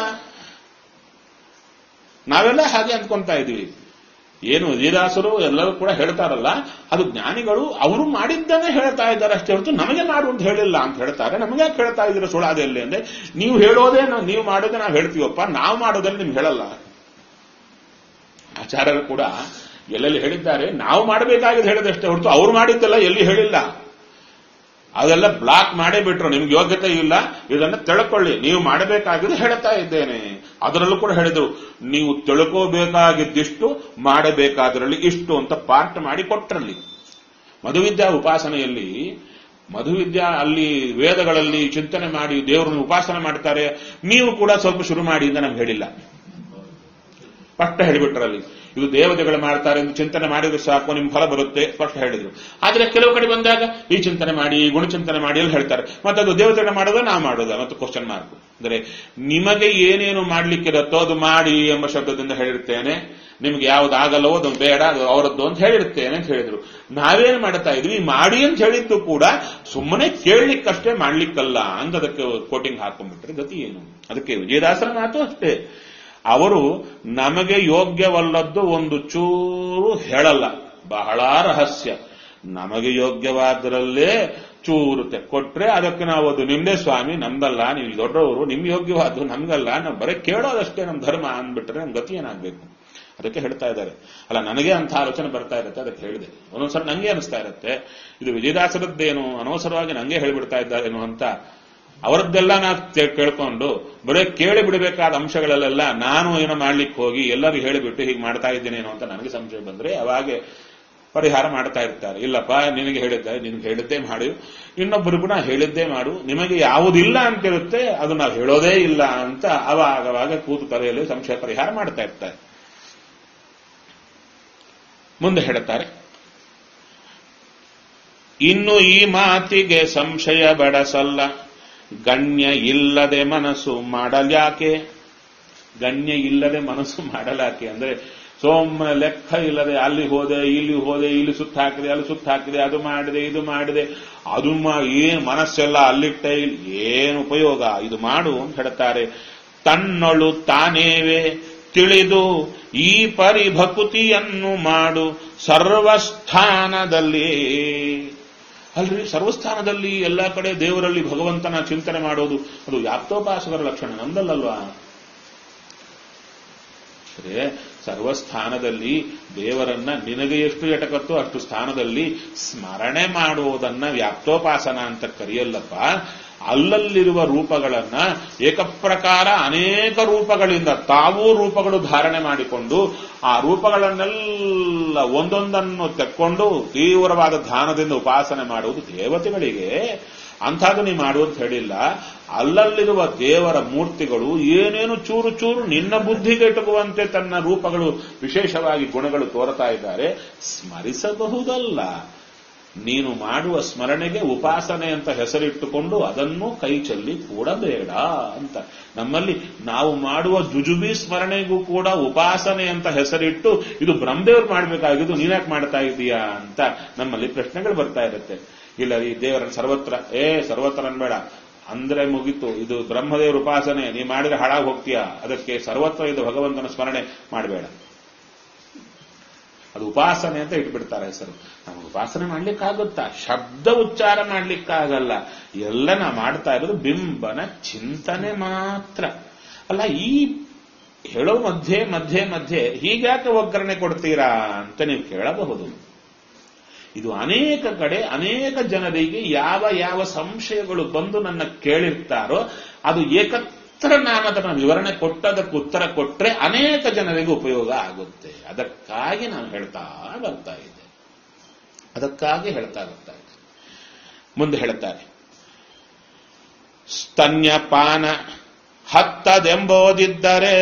ನಾವೆಲ್ಲ ಹಾಗೆ ಅಂದ್ಕೊಂತಾ ಇದೀವಿ ಏನು ವಿಜಯದಾಸರು ಎಲ್ಲರೂ ಕೂಡ ಹೇಳ್ತಾರಲ್ಲ ಅದು ಜ್ಞಾನಿಗಳು ಅವರು ಮಾಡಿದ್ದನ್ನೇ ಹೇಳ್ತಾ ಇದ್ದಾರೆ ಅಷ್ಟೇ ಹೊರತು ನಮಗೆ ಮಾಡು ಅಂತ ಹೇಳಿಲ್ಲ ಅಂತ ಹೇಳ್ತಾರೆ ನಮಗೆ ಯಾಕೆ ಹೇಳ್ತಾ ಇದ್ದೀರ ಸುಳಾದೆಲ್ಲಿ ಅಂದ್ರೆ ನೀವು ಹೇಳೋದೇ ನಾವು- ನೀವು ಮಾಡೋದೇ ನಾವು ಹೇಳ್ತೀವಪ್ಪ ನಾವು ಮಾಡೋದಲ್ಲಿ ನಿಮ್ಗೆ ಹೇಳಲ್ಲ ಆಚಾರ್ಯರು ಕೂಡ ಎಲ್ಲೆಲ್ಲಿ ಹೇಳಿದ್ದಾರೆ ನಾವು ಮಾಡಬೇಕಾಗಿದ್ದು ಹೇಳಿದಷ್ಟೇ ಹೊರತು ಅವ್ರು ಮಾಡಿದ್ದೆಲ್ಲ ಎಲ್ಲಿ ಹೇಳಿಲ್ಲ ಅದೆಲ್ಲ ಬ್ಲಾಕ್ ಮಾಡೇ ಬಿಟ್ರು ನಿಮ್ಗೆ ಯೋಗ್ಯತೆ ಇಲ್ಲ ಇದನ್ನ ತಿಳ್ಕೊಳ್ಳಿ ನೀವು ಮಾಡಬೇಕಾಗಿದ್ದು ಹೇಳ್ತಾ ಇದ್ದೇನೆ ಅದರಲ್ಲೂ ಕೂಡ ಹೇಳಿದ್ರು ನೀವು ತಿಳ್ಕೋಬೇಕಾಗಿದ್ದಿಷ್ಟು ಮಾಡಬೇಕಾದ್ರಲ್ಲಿ ಇಷ್ಟು ಅಂತ ಪಾರ್ಟ್ ಮಾಡಿ ಕೊಟ್ರಲ್ಲಿ ಮಧುವಿದ್ಯಾ ಉಪಾಸನೆಯಲ್ಲಿ ಮಧುವಿದ್ಯಾ ಅಲ್ಲಿ ವೇದಗಳಲ್ಲಿ ಚಿಂತನೆ ಮಾಡಿ ದೇವರನ್ನು ಉಪಾಸನೆ ಮಾಡ್ತಾರೆ ನೀವು ಕೂಡ ಸ್ವಲ್ಪ ಶುರು ಮಾಡಿ ಅಂತ ನಮ್ಗೆ ಹೇಳಿಲ್ಲ ಪಟ್ಟ ಹೇಳಿಬಿಟ್ರಲ್ಲಿ ಇದು ದೇವತೆಗಳು ಮಾಡ್ತಾರೆ ಎಂದು ಚಿಂತನೆ ಮಾಡಿದ್ರೆ ಸಾಕು ನಿಮ್ ಫಲ ಬರುತ್ತೆ ಸ್ಪಷ್ಟ ಹೇಳಿದ್ರು ಆದ್ರೆ ಕೆಲವು ಕಡೆ ಬಂದಾಗ ಈ ಚಿಂತನೆ ಮಾಡಿ ಈ ಗುಣಚಿಂತನೆ ಮಾಡಿ ಎಲ್ಲ ಹೇಳ್ತಾರೆ ಮತ್ತೆ ಅದು ದೇವತೆಗಳು ಮಾಡೋದ ನಾ ಮಾಡೋದ ಮತ್ತು ಕ್ವಶನ್ ಮಾರ್ಕ್ ಅಂದ್ರೆ ನಿಮಗೆ ಏನೇನು ಮಾಡ್ಲಿಕ್ಕಿರತ್ತೋ ಅದು ಮಾಡಿ ಎಂಬ ಶಬ್ದದಿಂದ ಹೇಳಿರ್ತೇನೆ ನಿಮ್ಗೆ ಯಾವ್ದಾಗಲ್ಲವೋ ಅದು ಬೇಡ ಅದು ಅವರದ್ದು ಅಂತ ಹೇಳಿರ್ತೇನೆ ಅಂತ ಹೇಳಿದ್ರು ನಾವೇನ್ ಮಾಡ್ತಾ ಇದ್ವಿ ಮಾಡಿ ಅಂತ ಹೇಳಿದ್ದು ಕೂಡ ಸುಮ್ಮನೆ ಕೇಳಲಿಕ್ಕಷ್ಟೇ ಮಾಡ್ಲಿಕ್ಕಲ್ಲ ಅಂತ ಅದಕ್ಕೆ ಕೋಟಿಂಗ್ ಹಾಕೊಂಡ್ಬಿಟ್ರೆ ಗತಿ ಏನು ಅದಕ್ಕೆ ವಿಜಯದಾಸರ ಮಾತು ಅಷ್ಟೇ ಅವರು ನಮಗೆ ಯೋಗ್ಯವಲ್ಲದ್ದು ಒಂದು ಚೂರು ಹೇಳಲ್ಲ ಬಹಳ ರಹಸ್ಯ ನಮಗೆ ಯೋಗ್ಯವಾದರಲ್ಲೇ ಚೂರು ಕೊಟ್ರೆ ಅದಕ್ಕೆ ನಾವು ಅದು ನಿಮ್ದೇ ಸ್ವಾಮಿ ನಮ್ದಲ್ಲ ನೀವು ದೊಡ್ಡವರು ನಿಮ್ ಯೋಗ್ಯವಾದ್ದು ನಮ್ಗಲ್ಲ ನಾವು ಬರೀ ಕೇಳೋದಷ್ಟೇ ನಮ್ ಧರ್ಮ ಅಂದ್ಬಿಟ್ರೆ ನಮ್ ಗತಿ ಏನಾಗ್ಬೇಕು ಅದಕ್ಕೆ ಹೇಳ್ತಾ ಇದ್ದಾರೆ ಅಲ್ಲ ನನಗೆ ಅಂತ ಆಲೋಚನೆ ಬರ್ತಾ ಇರುತ್ತೆ ಅದಕ್ಕೆ ಹೇಳಿದೆ ಒಂದೊಂದ್ಸಲ ನಂಗೆ ಅನಿಸ್ತಾ ಇರುತ್ತೆ ಇದು ವಿಜಯದಾಸರದ್ದೇನು ಅನವಸರವಾಗಿ ನಂಗೆ ಹೇಳಿಬಿಡ್ತಾ ಇದ್ದಾರೇನು ಅಂತ ಅವರದ್ದೆಲ್ಲ ನಾ ತೇ- ಕೇಳ್ಕೊಂಡು ಬರೀ ಕೇಳಿ ಬಿಡಬೇಕಾದ ಅಂಶಗಳಲ್ಲೆಲ್ಲ ನಾನು ಏನೋ ಮಾಡ್ಲಿಕ್ಕೆ ಹೋಗಿ ಎಲ್ಲರಿಗೂ ಹೇಳಿಬಿಟ್ಟು ಹೀಗೆ ಮಾಡ್ತಾ ಇದ್ದೇನೇನೋ ಅಂತ ನನಗೆ ಸಂಶಯ ಬಂದ್ರೆ ಅವಾಗೆ ಪರಿಹಾರ ಮಾಡ್ತಾ ಇರ್ತಾರೆ ಇಲ್ಲಪ್ಪ ನಿನಗೆ ಹೇಳಿದ್ದೆ ನಿನಗೆ ಹೇಳಿದ್ದೇ ಮಾಡು ಇನ್ನೊಬ್ಬರು ಕೂಡ ಹೇಳಿದ್ದೇ ಮಾಡು ನಿಮಗೆ ಯಾವುದಿಲ್ಲ ಅಂತಿರುತ್ತೆ ಅದು ನಾವು ಹೇಳೋದೇ ಇಲ್ಲ ಅಂತ ಅವಾಗವಾಗ ಕೂತು ತಲೆಯಲ್ಲಿ ಸಂಶಯ ಪರಿಹಾರ ಮಾಡ್ತಾ ಇರ್ತಾರೆ ಮುಂದೆ ಹೇಳುತ್ತಾರೆ ಇನ್ನು ಈ ಮಾತಿಗೆ ಸಂಶಯ ಬಡಸಲ್ಲ ಗಣ್ಯ ಇಲ್ಲದೆ ಮನಸ್ಸು ಮಾಡಲ್ಯಾಕೆ ಗಣ್ಯ ಇಲ್ಲದೆ ಮನಸ್ಸು ಮಾಡಲಾಕೆ ಅಂದ್ರೆ ಸೋಮ ಲೆಕ್ಕ ಇಲ್ಲದೆ ಅಲ್ಲಿ ಹೋದೆ ಇಲ್ಲಿ ಹೋದೆ ಇಲ್ಲಿ ಸುತ್ತ ಹಾಕಿದೆ ಅಲ್ಲಿ ಸುತ್ತ ಹಾಕಿದೆ ಅದು ಮಾಡಿದೆ ಇದು ಮಾಡಿದೆ ಅದು ಮಾ- ಏನ್ ಮನಸ್ಸೆಲ್ಲ ಅಲ್ಲಿಟ್ಟೆ ಇಲ್ಲಿ ಏನು ಉಪಯೋಗ ಇದು ಮಾಡು ಅಂತ ಹೇಳ್ತಾರೆ ತನ್ನೊಳು ತಾನೇವೆ ತಿಳಿದು ಈ ಪರಿಭಕುತಿಯನ್ನು ಮಾಡು ಸರ್ವಸ್ಥಾನದಲ್ಲಿ ಅಲ್ರಿ ಸರ್ವಸ್ಥಾನದಲ್ಲಿ ಎಲ್ಲ ಕಡೆ ದೇವರಲ್ಲಿ ಭಗವಂತನ ಚಿಂತನೆ ಮಾಡೋದು ಅದು ಯಾಪ್ತೋಪಾಸಕರ ಲಕ್ಷಣ ನಮ್ದಲ್ಲಲ್ವಾ ಸರಿ ಸರ್ವಸ್ಥಾನದಲ್ಲಿ ದೇವರನ್ನ ನಿನಗೆ ಎಷ್ಟು ಎಟಕತ್ತೋ ಅಷ್ಟು ಸ್ಥಾನದಲ್ಲಿ ಸ್ಮರಣೆ ಮಾಡುವುದನ್ನ ವ್ಯಾಪ್ತೋಪಾಸನ ಅಂತ ಕರೆಯಲ್ಲಪ್ಪ ಅಲ್ಲಲ್ಲಿರುವ ರೂಪಗಳನ್ನ ಏಕಪ್ರಕಾರ ಅನೇಕ ರೂಪಗಳಿಂದ ತಾವೂ ರೂಪಗಳು ಧಾರಣೆ ಮಾಡಿಕೊಂಡು ಆ ರೂಪಗಳನ್ನೆಲ್ಲ ಒಂದೊಂದನ್ನು ತೆಕ್ಕೊಂಡು ತೀವ್ರವಾದ ಧ್ಯಾನದಿಂದ ಉಪಾಸನೆ ಮಾಡುವುದು ದೇವತೆಗಳಿಗೆ ಅಂಥದ್ದು ನೀ ಮಾಡು ಅಂತ ಹೇಳಿಲ್ಲ ಅಲ್ಲಲ್ಲಿರುವ ದೇವರ ಮೂರ್ತಿಗಳು ಏನೇನು ಚೂರು ಚೂರು ನಿನ್ನ ಬುದ್ಧಿಗೆ ಇಟುಕುವಂತೆ ತನ್ನ ರೂಪಗಳು ವಿಶೇಷವಾಗಿ ಗುಣಗಳು ತೋರ್ತಾ ಇದ್ದಾರೆ ಸ್ಮರಿಸಬಹುದಲ್ಲ ನೀನು ಮಾಡುವ ಸ್ಮರಣೆಗೆ ಉಪಾಸನೆ ಅಂತ ಹೆಸರಿಟ್ಟುಕೊಂಡು ಅದನ್ನು ಕೈ ಚೆಲ್ಲಿ ಕೂಡಬೇಡ ಅಂತ ನಮ್ಮಲ್ಲಿ ನಾವು ಮಾಡುವ ಜುಜುಬಿ ಸ್ಮರಣೆಗೂ ಕೂಡ ಉಪಾಸನೆ ಅಂತ ಹೆಸರಿಟ್ಟು ಇದು ಬ್ರಹ್ಮದೇವ್ರು ಮಾಡಬೇಕಾಗಿದ್ದು ನೀನ್ಯಾಕೆ ಮಾಡ್ತಾ ಇದೀಯಾ ಅಂತ ನಮ್ಮಲ್ಲಿ ಪ್ರಶ್ನೆಗಳು ಬರ್ತಾ ಇರುತ್ತೆ ಇಲ್ಲ ಈ ದೇವರ ಸರ್ವತ್ರ ಏ ಸರ್ವತ್ರ ಅನ್ಬೇಡ ಅಂದ್ರೆ ಮುಗೀತು ಇದು ಬ್ರಹ್ಮದೇವರ ಉಪಾಸನೆ ನೀ ಮಾಡಿದ್ರೆ ಹಾಳಾಗಿ ಹೋಗ್ತೀಯಾ ಅದಕ್ಕೆ ಸರ್ವತ್ರ ಇದು ಭಗವಂತನ ಸ್ಮರಣೆ ಮಾಡಬೇಡ ಅದು ಉಪಾಸನೆ ಅಂತ ಇಟ್ಬಿಡ್ತಾರೆ ಹೆಸರು ನಮ್ಗೆ ಉಪಾಸನೆ ಮಾಡ್ಲಿಕ್ಕಾಗುತ್ತಾ ಶಬ್ದ ಉಚ್ಚಾರ ಮಾಡ್ಲಿಕ್ಕಾಗಲ್ಲ ಎಲ್ಲ ನಾ ಮಾಡ್ತಾ ಇರೋದು ಬಿಂಬನ ಚಿಂತನೆ ಮಾತ್ರ ಅಲ್ಲ ಈ ಹೇಳೋ ಮಧ್ಯೆ ಮಧ್ಯೆ ಮಧ್ಯೆ ಹೀಗ್ಯಾಕೆ ಒಗ್ಗರಣೆ ಕೊಡ್ತೀರಾ ಅಂತ ನೀವು ಕೇಳಬಹುದು ಇದು ಅನೇಕ ಕಡೆ ಅನೇಕ ಜನರಿಗೆ ಯಾವ ಯಾವ ಸಂಶಯಗಳು ಬಂದು ನನ್ನ ಕೇಳಿರ್ತಾರೋ ಅದು ಏಕತ್ರ ನಾನು ಅದನ್ನು ವಿವರಣೆ ಕೊಟ್ಟದಕ್ಕೆ ಉತ್ತರ ಕೊಟ್ರೆ ಅನೇಕ ಜನರಿಗೆ ಉಪಯೋಗ ಆಗುತ್ತೆ ಅದಕ್ಕಾಗಿ ನಾನು ಹೇಳ್ತಾ ಬರ್ತಾ ಇದ್ದೆ ಅದಕ್ಕಾಗಿ ಹೇಳ್ತಾ ಬರ್ತಾ ಇದ್ದೆ ಮುಂದೆ ಹೇಳ್ತಾರೆ ಸ್ತನ್ಯಪಾನ ಹತ್ತದೆಂಬೋದಿದ್ದರೆ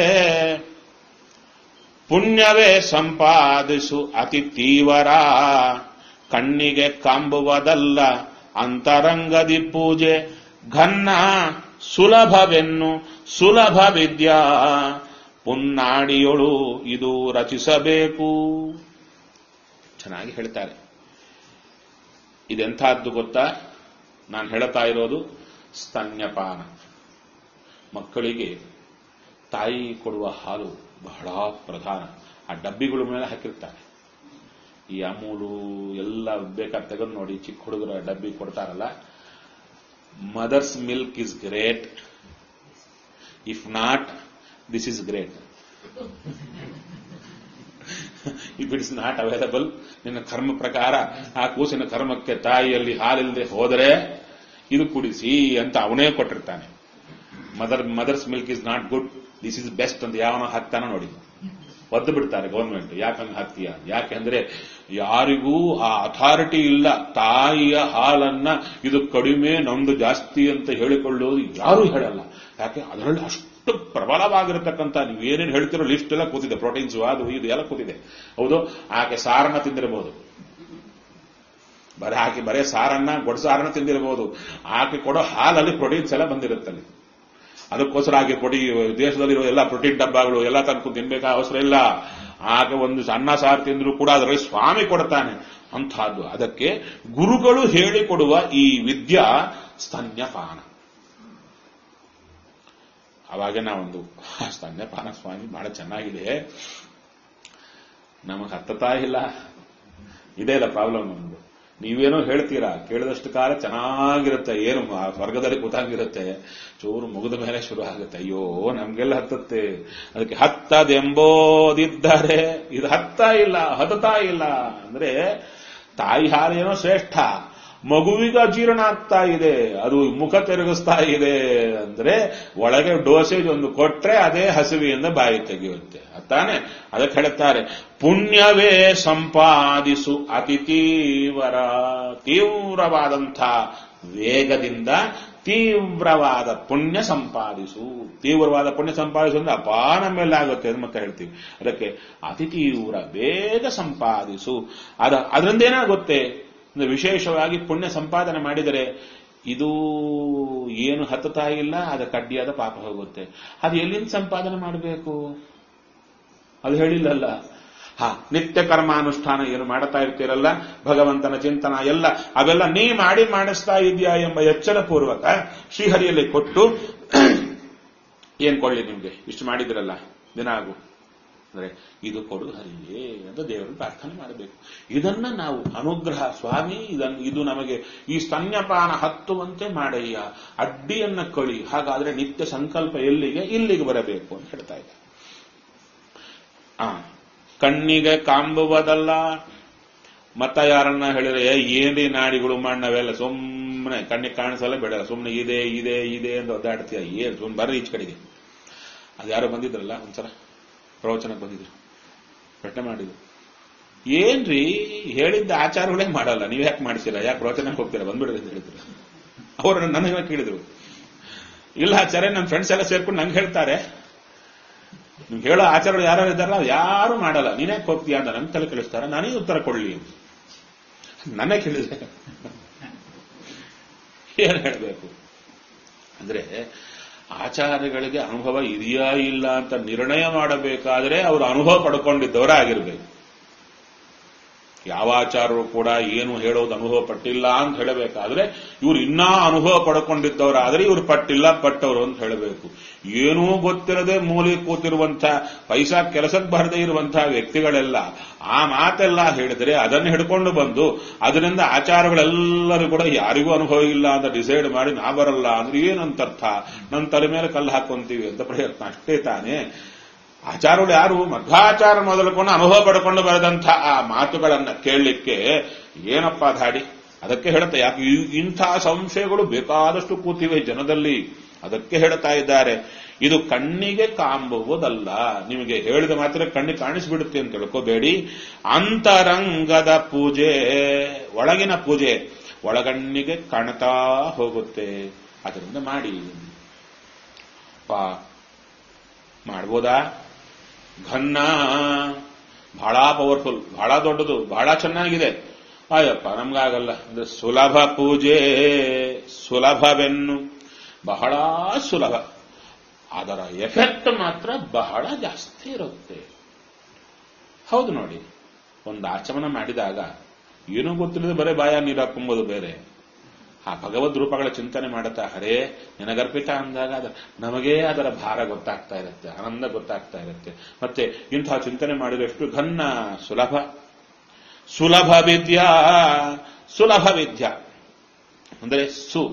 ಪುಣ್ಯವೇ ಸಂಪಾದಿಸು ಅತಿ ತೀವರ ಕಣ್ಣಿಗೆ ಕಾಂಬುವುದಲ್ಲ ಅಂತರಂಗದಿ ಪೂಜೆ ಘನ್ನ ಸುಲಭವೆನ್ನು ಸುಲಭ ವಿದ್ಯಾ ಪುನ್ನಾಡಿಯೊಳು ಇದು ರಚಿಸಬೇಕು ಚೆನ್ನಾಗಿ ಹೇಳ್ತಾರೆ ಇದೆಂಥದ್ದು ಗೊತ್ತಾ ನಾನು ಹೇಳ್ತಾ ಇರೋದು ಸ್ತನ್ಯಪಾನ ಮಕ್ಕಳಿಗೆ ತಾಯಿ ಕೊಡುವ ಹಾಲು ಬಹಳ ಪ್ರಧಾನ ಆ ಡಬ್ಬಿಗಳ ಮೇಲೆ ಹಾಕಿರ್ತಾರೆ ಈ ಅಮೂಲು ಎಲ್ಲ ಬೇಕಾದ ತೆಗೆದು ನೋಡಿ ಚಿಕ್ಕ ಹುಡುಗರ ಡಬ್ಬಿ ಕೊಡ್ತಾರಲ್ಲ mother's milk is great if not this is great if it's not available ನಿನ್ನ ಕರ್ಮ ಪ್ರಕಾರ ಆ ಕೂಸಿನ ಕರ್ಮಕ್ಕೆ ತಾಯಿಯಲ್ಲಿ ಹಾಲಿಲ್ಲದೆ ಹೋದರೆ ಇದು ಕುಡಿಸಿ ಅಂತ ಅವನೇ ಕೊಟ್ಟಿರ್ತಾನೆ mother mother's milk is not good this is best ಅಂತ ಯಾವನೋ ಹಾಕ್ತಾನ ನೋಡಿ ಒದ್ದು ಬಿಡ್ತಾರೆ ಗೌರ್ಮೆಂಟ್ ಯಾಕಂದ್ರೆ ಹತ್ಯ ಯಾಕೆಂದ್ರೆ ಯಾರಿಗೂ ಆ ಅಥಾರಿಟಿ ಇಲ್ಲ ತಾಯಿಯ ಹಾಲನ್ನ ಇದು ಕಡಿಮೆ ನಮ್ದು ಜಾಸ್ತಿ ಅಂತ ಹೇಳಿಕೊಳ್ಳೋದು ಯಾರೂ ಹೇಳಲ್ಲ ಯಾಕೆ ಅದರಲ್ಲಿ ಅಷ್ಟು ಪ್ರಬಲವಾಗಿರತಕ್ಕಂಥ ನೀವೇನೇನು ಹೇಳ್ತಿರೋ ಲಿಸ್ಟ್ ಎಲ್ಲ ಕೂತಿದೆ ಪ್ರೋಟೀನ್ಸ್ ಅದು ಇದು ಎಲ್ಲ ಕೂತಿದೆ ಹೌದು ಆಕೆ ಸಾರನ್ನ ತಿಂದಿರಬಹುದು ಬರೀ ಆಕೆ ಬರೇ ಸಾರನ್ನ ಗೊಡ್ಸಾರನ್ನ ತಿಂದಿರಬಹುದು ಆಕೆ ಕೊಡೋ ಹಾಲಲ್ಲಿ ಪ್ರೋಟೀನ್ಸ್ ಎಲ್ಲ ಬಂದಿರುತ್ತಲ್ಲಿ ಅದಕ್ಕೋಸ್ಕರ ಆಕೆ ಕೊಡಿ ದೇಶದಲ್ಲಿರೋ ಎಲ್ಲ ಪ್ರೋಟೀನ್ ಡಬ್ಬಗಳು ಎಲ್ಲ ತಂದು ತಿನ್ಬೇಕಾ ಅವಸರ ಇಲ್ಲ ಆಗ ಒಂದು ಅನ್ನ ಸಾರು ತಿಂದ್ರು ಕೂಡ ಅದರಲ್ಲಿ ಸ್ವಾಮಿ ಕೊಡ್ತಾನೆ ಅಂಥದ್ದು ಅದಕ್ಕೆ ಗುರುಗಳು ಹೇಳಿಕೊಡುವ ಈ ವಿದ್ಯಾ ಸ್ತನ್ಯಪಾನ ಅವಾಗೆ ನಾವೊಂದು ಸ್ತನ್ಯಪಾನ ಸ್ವಾಮಿ ಬಹಳ ಚೆನ್ನಾಗಿದೆ ನಮಗೆ ಹತ್ತತಾ ಇಲ್ಲ ಇದೇ ಇಲ್ಲ ಪ್ರಾಬ್ಲಮ್ ನಮ್ದು ನೀವೇನೋ ಹೇಳ್ತೀರಾ ಕೇಳಿದಷ್ಟು ಕಾಲ ಚೆನ್ನಾಗಿರುತ್ತೆ ಏನು ಆ ಸ್ವರ್ಗದಲ್ಲಿ ಕೂತಂಗಿರುತ್ತೆ ಚೂರು ಮುಗಿದ ಮೇಲೆ ಶುರು ಆಗುತ್ತೆ ಅಯ್ಯೋ ನಮ್ಗೆಲ್ಲ ಹತ್ತತ್ತೆ ಅದಕ್ಕೆ ಹತ್ತದೆಂಬೋದಿದ್ದರೆ ಇದು ಹತ್ತಾ ಇಲ್ಲ ಹತ್ತತಾ ಇಲ್ಲ ಅಂದ್ರೆ ತಾಯಿ ಹಾಲೇನೋ ಶ್ರೇಷ್ಠ ಮಗುವಿಗೆ ಅಜೀರ್ಣ ಆಗ್ತಾ ಇದೆ ಅದು ಮುಖ ತಿರುಗಿಸ್ತಾ ಇದೆ ಅಂದ್ರೆ ಒಳಗೆ ಡೋಸೇಜ್ ಒಂದು ಕೊಟ್ರೆ ಅದೇ ಹಸಿವೆಯಿಂದ ಬಾಯಿ ತೆಗೆಯುತ್ತೆ ತಾನೆ ಅದಕ್ಕೆ ಹೇಳುತ್ತಾರೆ ಪುಣ್ಯವೇ ಸಂಪಾದಿಸು ಅತಿ ತೀವ್ರ ತೀವ್ರವಾದಂಥ ವೇಗದಿಂದ ತೀವ್ರವಾದ ಪುಣ್ಯ ಸಂಪಾದಿಸು ತೀವ್ರವಾದ ಪುಣ್ಯ ಸಂಪಾದಿಸು ಅಂದ್ರೆ ಅಪಾನ ಮೇಲೆ ಆಗುತ್ತೆ ಅಂತ ಮತ್ತೆ ಹೇಳ್ತೀವಿ ಅದಕ್ಕೆ ಅತಿ ತೀವ್ರ ಬೇಗ ಸಂಪಾದಿಸು ಅದ ಅದರಿಂದ ಏನಾಗುತ್ತೆ ಅಂದ್ರೆ ವಿಶೇಷವಾಗಿ ಪುಣ್ಯ ಸಂಪಾದನೆ ಮಾಡಿದರೆ ಇದು ಏನು ಹತ್ತುತ್ತಾ ಇಲ್ಲ ಅದಕ್ಕೆ ಅಡ್ಡಿಯಾದ ಪಾಪ ಹೋಗುತ್ತೆ ಅದು ಎಲ್ಲಿಂದ ಸಂಪಾದನೆ ಮಾಡಬೇಕು ಅದು ಹೇಳಿಲ್ಲಲ್ಲ ಹಾ ನಿತ್ಯ ಕರ್ಮಾನುಷ್ಠಾನ ಏನು ಮಾಡ್ತಾ ಇರ್ತೀರಲ್ಲ ಭಗವಂತನ ಚಿಂತನ ಎಲ್ಲ ಅವೆಲ್ಲ ನೀ ಮಾಡಿ ಮಾಡಿಸ್ತಾ ಇದೆಯಾ ಎಂಬ ಎಚ್ಚರ ಪೂರ್ವಕ ಶ್ರೀಹರಿಯಲ್ಲಿ ಕೊಟ್ಟು ಏನ್ ಕೊಳ್ಳಿ ನಿಮ್ಗೆ ಇಷ್ಟು ಮಾಡಿದಿರಲ್ಲ ದಿನ ಆಗು ಅಂದ್ರೆ ಇದು ಕೊಡು ಹರಿಯೇ ಅಂತ ದೇವರನ್ನು ಪ್ರಾರ್ಥನೆ ಮಾಡಬೇಕು ಇದನ್ನ ನಾವು ಅನುಗ್ರಹ ಸ್ವಾಮಿ ಇದನ್ನು ಇದು ನಮಗೆ ಈ ಸ್ತನ್ಯಪಾನ ಹತ್ತುವಂತೆ ಮಾಡಯ್ಯ ಅಡ್ಡಿಯನ್ನ ಕಳಿ ಹಾಗಾದ್ರೆ ನಿತ್ಯ ಸಂಕಲ್ಪ ಎಲ್ಲಿಗೆ ಇಲ್ಲಿಗೆ ಬರಬೇಕು ಅಂತ ಹೇಳ್ತಾ ಇದ್ದ ಆ ಕಣ್ಣಿಗೆ ಕಾಂಬುವುದಲ್ಲ ಮತ್ತ ಯಾರನ್ನ ಹೇಳಿದ್ರೆ ಏ, ಏನ್ರಿ ನಾಡಿಗಳು ನಾವೆಲ್ಲ ಸುಮ್ಮನೆ ಕಣ್ಣಿಗೆ ಕಾಣಿಸಲ್ಲ ಬೇಡಲ್ಲ ಸುಮ್ಮನೆ ಇದೆ ಇದೆ ಇದೆ ಅಂತ ಒದ್ದಾಡ್ತೀಯ ಏನ್ ಸುಮ್ಮನೆ ಬರ್ರಿ ಈಚ ಕಡೆಗೆ ಅದು ಯಾರೋ ಬಂದಿದ್ರಲ್ಲ ಒಂದ್ಸಲ ಪ್ರವಚನಕ್ಕೆ ಬಂದಿದ್ರು ಪ್ರಶ್ನೆ ಮಾಡಿದ್ರು ಏನ್ರಿ ಹೇಳಿದ್ದ ಆಚಾರಗಳೇ ಮಾಡಲ್ಲ ನೀವ್ ಯಾಕೆ ಮಾಡ್ತೀರಾ ಯಾಕೆ ಪ್ರವಚನಕ್ಕೆ ಹೋಗ್ತೀರಾ ಬಂದ್ಬಿಡ್ರಿ ಅಂತ ಹೇಳಿದ್ರು ಅವರು ನನಗೆ ಕೇಳಿದ್ರು ಇಲ್ಲ ಆಚಾರ್ಯ ನನ್ನ ಫ್ರೆಂಡ್ಸ್ ಎಲ್ಲ ಸೇರ್ಕೊಂಡು ನಂಗೆ ಹೇಳ್ತಾರೆ ನಿಮ್ಗೆ ಹೇಳೋ ಆಚಾರಗಳು ಯಾರು ಇದ್ದಾರಲ್ಲ ಅವ್ರು ಯಾರು ಮಾಡಲ್ಲ ನೀನೇ ಹೋಗ್ತೀಯ ಅಂತ ನನ್ ತಲೆ ಕಳಿಸ್ತಾರ ನನಗೆ ಉತ್ತರ ಕೊಡ್ಲಿ ನನಗೆ ಕೇಳಿದ್ರೆ ಏನ್ ಹೇಳಬೇಕು ಅಂದ್ರೆ ಆಚಾರ್ಯಗಳಿಗೆ ಅನುಭವ ಇದೆಯಾ ಇಲ್ಲ ಅಂತ ನಿರ್ಣಯ ಮಾಡಬೇಕಾದ್ರೆ ಅವರು ಅನುಭವ ಪಡ್ಕೊಂಡಿದ್ದವರೇ ಆಗಿರ್ಬೇಕು ಯಾವ ಆಚಾರರು ಕೂಡ ಏನು ಹೇಳೋದು ಅನುಭವ ಪಟ್ಟಿಲ್ಲ ಅಂತ ಹೇಳಬೇಕಾದ್ರೆ ಇವ್ರು ಇನ್ನೂ ಅನುಭವ ಪಡ್ಕೊಂಡಿದ್ದವರಾದ್ರೆ ಇವ್ರು ಪಟ್ಟಿಲ್ಲ ಪಟ್ಟವರು ಅಂತ ಹೇಳಬೇಕು ಏನೂ ಗೊತ್ತಿರದೆ ಮೂಲೆ ಕೂತಿರುವಂಥ ಪೈಸಾ ಕೆಲಸಕ್ಕೆ ಬರದೇ ಇರುವಂತಹ ವ್ಯಕ್ತಿಗಳೆಲ್ಲ ಆ ಮಾತೆಲ್ಲ ಹೇಳಿದ್ರೆ ಅದನ್ನು ಹಿಡ್ಕೊಂಡು ಬಂದು ಅದರಿಂದ ಆಚಾರಗಳೆಲ್ಲರೂ ಕೂಡ ಯಾರಿಗೂ ಅನುಭವ ಇಲ್ಲ ಅಂತ ಡಿಸೈಡ್ ಮಾಡಿ ನಾ ಬರಲ್ಲ ಅಂದ್ರೆ ಏನಂತರ್ಥ ನನ್ನ ತಲೆ ಮೇಲೆ ಕಲ್ಲು ಹಾಕೊಂತೀವಿ ಅಂತ ಪ್ರಯತ್ನ ಅಷ್ಟೇ ತಾನೇ ಆಚಾರಗಳು ಯಾರು ಮಧ್ವಾಚಾರ ಮೊದಲುಕೊಂಡು ಅನುಭವ ಪಡ್ಕೊಂಡು ಬರೆದಂಥ ಆ ಮಾತುಗಳನ್ನ ಕೇಳಲಿಕ್ಕೆ ಏನಪ್ಪಾ ಧಾಡಿ ಅದಕ್ಕೆ ಹೇಳುತ್ತೆ ಯಾಕೆ ಈ- ಇಂಥ ಸಂಶಯಗಳು ಬೇಕಾದಷ್ಟು ಕೂತಿವೆ ಜನದಲ್ಲಿ ಅದಕ್ಕೆ ಹೇಳ್ತಾ ಇದ್ದಾರೆ ಇದು ಕಣ್ಣಿಗೆ ಕಾಂಬುವುದಲ್ಲ ನಿಮಗೆ ಹೇಳಿದ ಮಾತ್ರ ಕಣ್ಣಿಗೆ ಕಾಣಿಸ್ಬಿಡುತ್ತೆ ಅಂತ ತಿಳ್ಕೋಬೇಡಿ ಅಂತರಂಗದ ಪೂಜೆ ಒಳಗಿನ ಪೂಜೆ ಒಳಗಣ್ಣಿಗೆ ಕಾಣ್ತಾ ಹೋಗುತ್ತೆ ಅದರಿಂದ ಮಾಡಿ ಪಾ ಮಾಡ್ಬೋದಾ ಘನ್ನ ಬಹಳ ಪವರ್ಫುಲ್ ಬಹಳ ದೊಡ್ಡದು ಬಹಳ ಚೆನ್ನಾಗಿದೆ ಆಯಪ್ಪ ನಮ್ಗಾಗಲ್ಲ ಅಂದ್ರೆ ಸುಲಭ ಪೂಜೆ ಸುಲಭವೆನ್ನು ಬಹಳ ಸುಲಭ ಅದರ ಎಫೆಕ್ಟ್ ಮಾತ್ರ ಬಹಳ ಜಾಸ್ತಿ ಇರುತ್ತೆ ಹೌದು ನೋಡಿ ಒಂದು ಆಚಮನ ಮಾಡಿದಾಗ ಏನೂ ಗೊತ್ತಿಲ್ಲದೆ ಬರೇ ಬಾಯ ನೀರು ಹಾಕೊಂಬೋದು ಬೇರೆ ಆ ಭಗವದ್ ರೂಪಗಳ ಚಿಂತನೆ ಮಾಡುತ್ತಾ ಹರೇ ನಿನಗರ್ಪಿತ ಅಂದಾಗ ಅದ ನಮಗೇ ಅದರ ಭಾರ ಗೊತ್ತಾಗ್ತಾ ಇರುತ್ತೆ ಆನಂದ ಗೊತ್ತಾಗ್ತಾ ಇರುತ್ತೆ ಮತ್ತೆ ಇಂತಹ ಚಿಂತನೆ ಮಾಡಿದಷ್ಟು ಘನ್ನ ಸುಲಭ ಸುಲಭ ವಿದ್ಯಾ ಸುಲಭ ವಿದ್ಯಾ ಅಂದರೆ ಸು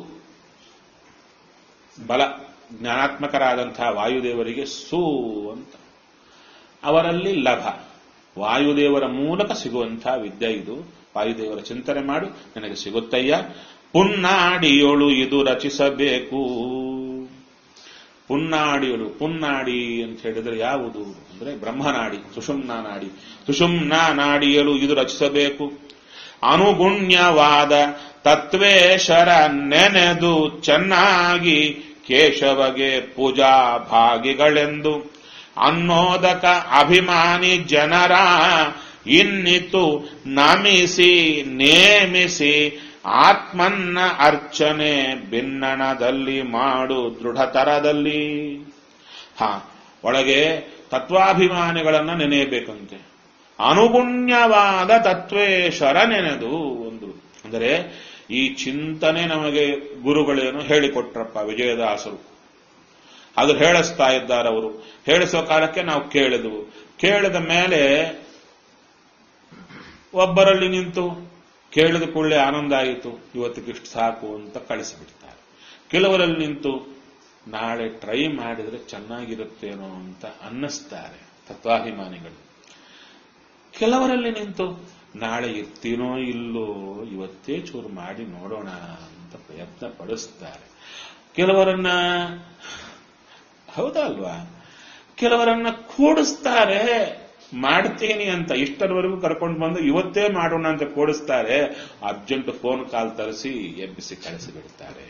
ಬಲ ಜ್ಞಾನಾತ್ಮಕರಾದಂತಹ ವಾಯುದೇವರಿಗೆ ಸು ಅಂತ ಅವರಲ್ಲಿ ಲಭ ವಾಯುದೇವರ ಮೂಲಕ ಸಿಗುವಂತಹ ವಿದ್ಯೆ ಇದು ವಾಯುದೇವರ ಚಿಂತನೆ ಮಾಡು ನನಗೆ ಸಿಗುತ್ತಯ್ಯ ಪುನ್ನಾಡಿಯೋಳು ಇದು ರಚಿಸಬೇಕು ಪುನ್ನಾಡಿಗಳು ಪುನ್ನಾಡಿ ಅಂತ ಹೇಳಿದ್ರೆ ಯಾವುದು ಅಂದ್ರೆ ಬ್ರಹ್ಮನಾಡಿ ಸುಷುಮ್ನಾ ನಾಡಿ ಸುಷುಮ್ನಾ ನಾಡಿಯಲು ಇದು ರಚಿಸಬೇಕು ಅನುಗುಣ್ಯವಾದ ತತ್ವೇಶರ ನೆನೆದು ಚೆನ್ನಾಗಿ ಕೇಶವಗೆ ಪೂಜಾ ಭಾಗಿಗಳೆಂದು ಅನ್ನೋದಕ ಅಭಿಮಾನಿ ಜನರ ಇನ್ನಿತು ನಮಿಸಿ ನೇಮಿಸಿ ಆತ್ಮನ್ನ ಅರ್ಚನೆ ಭಿನ್ನಣದಲ್ಲಿ ಮಾಡು ದೃಢತರದಲ್ಲಿ ಹಾ ಒಳಗೆ ತತ್ವಾಭಿಮಾನಿಗಳನ್ನ ನೆನೆಯಬೇಕಂತೆ ಅನುಗುಣ್ಯವಾದ ತತ್ವೇಶ್ವರ ನೆನೆದು ಒಂದು ಅಂದರೆ ಈ ಚಿಂತನೆ ನಮಗೆ ಗುರುಗಳೇನು ಹೇಳಿಕೊಟ್ರಪ್ಪ ವಿಜಯದಾಸರು ಅದು ಹೇಳಿಸ್ತಾ ಇದ್ದಾರೆ ಅವರು ಹೇಳಿಸೋ ಕಾಲಕ್ಕೆ ನಾವು ಕೇಳಿದವು ಕೇಳಿದ ಮೇಲೆ ಒಬ್ಬರಲ್ಲಿ ನಿಂತು ಕೇಳಿದ ಕೂಡಲೇ ಆನಂದ ಆಯಿತು ಇವತ್ತಿಗಿಷ್ಟು ಸಾಕು ಅಂತ ಕಳಿಸಿಬಿಡ್ತಾರೆ ಕೆಲವರಲ್ಲಿ ನಿಂತು ನಾಳೆ ಟ್ರೈ ಮಾಡಿದ್ರೆ ಚೆನ್ನಾಗಿರುತ್ತೇನೋ ಅಂತ ಅನ್ನಿಸ್ತಾರೆ ತತ್ವಾಭಿಮಾನಿಗಳು ಕೆಲವರಲ್ಲಿ ನಿಂತು ನಾಳೆ ಇರ್ತೀನೋ ಇಲ್ಲೋ ಇವತ್ತೇ ಚೂರು ಮಾಡಿ ನೋಡೋಣ ಅಂತ ಪ್ರಯತ್ನ ಪಡಿಸ್ತಾರೆ ಕೆಲವರನ್ನ ಹೌದಾ ಅಲ್ವಾ ಕೆಲವರನ್ನ ಕೂಡಿಸ್ತಾರೆ ಮಾಡ್ತೀನಿ ಅಂತ ಇಷ್ಟರವರೆಗೂ ಕರ್ಕೊಂಡು ಬಂದು ಇವತ್ತೇ ಮಾಡೋಣ ಅಂತ ಕೂಡಿಸ್ತಾರೆ ಅರ್ಜೆಂಟ್ ಫೋನ್ ಕಾಲ್ ತರಿಸಿ ಎಬ್ಬಿಸಿ ಕಳಿಸಿ ಬಿಡ್ತಾರೆ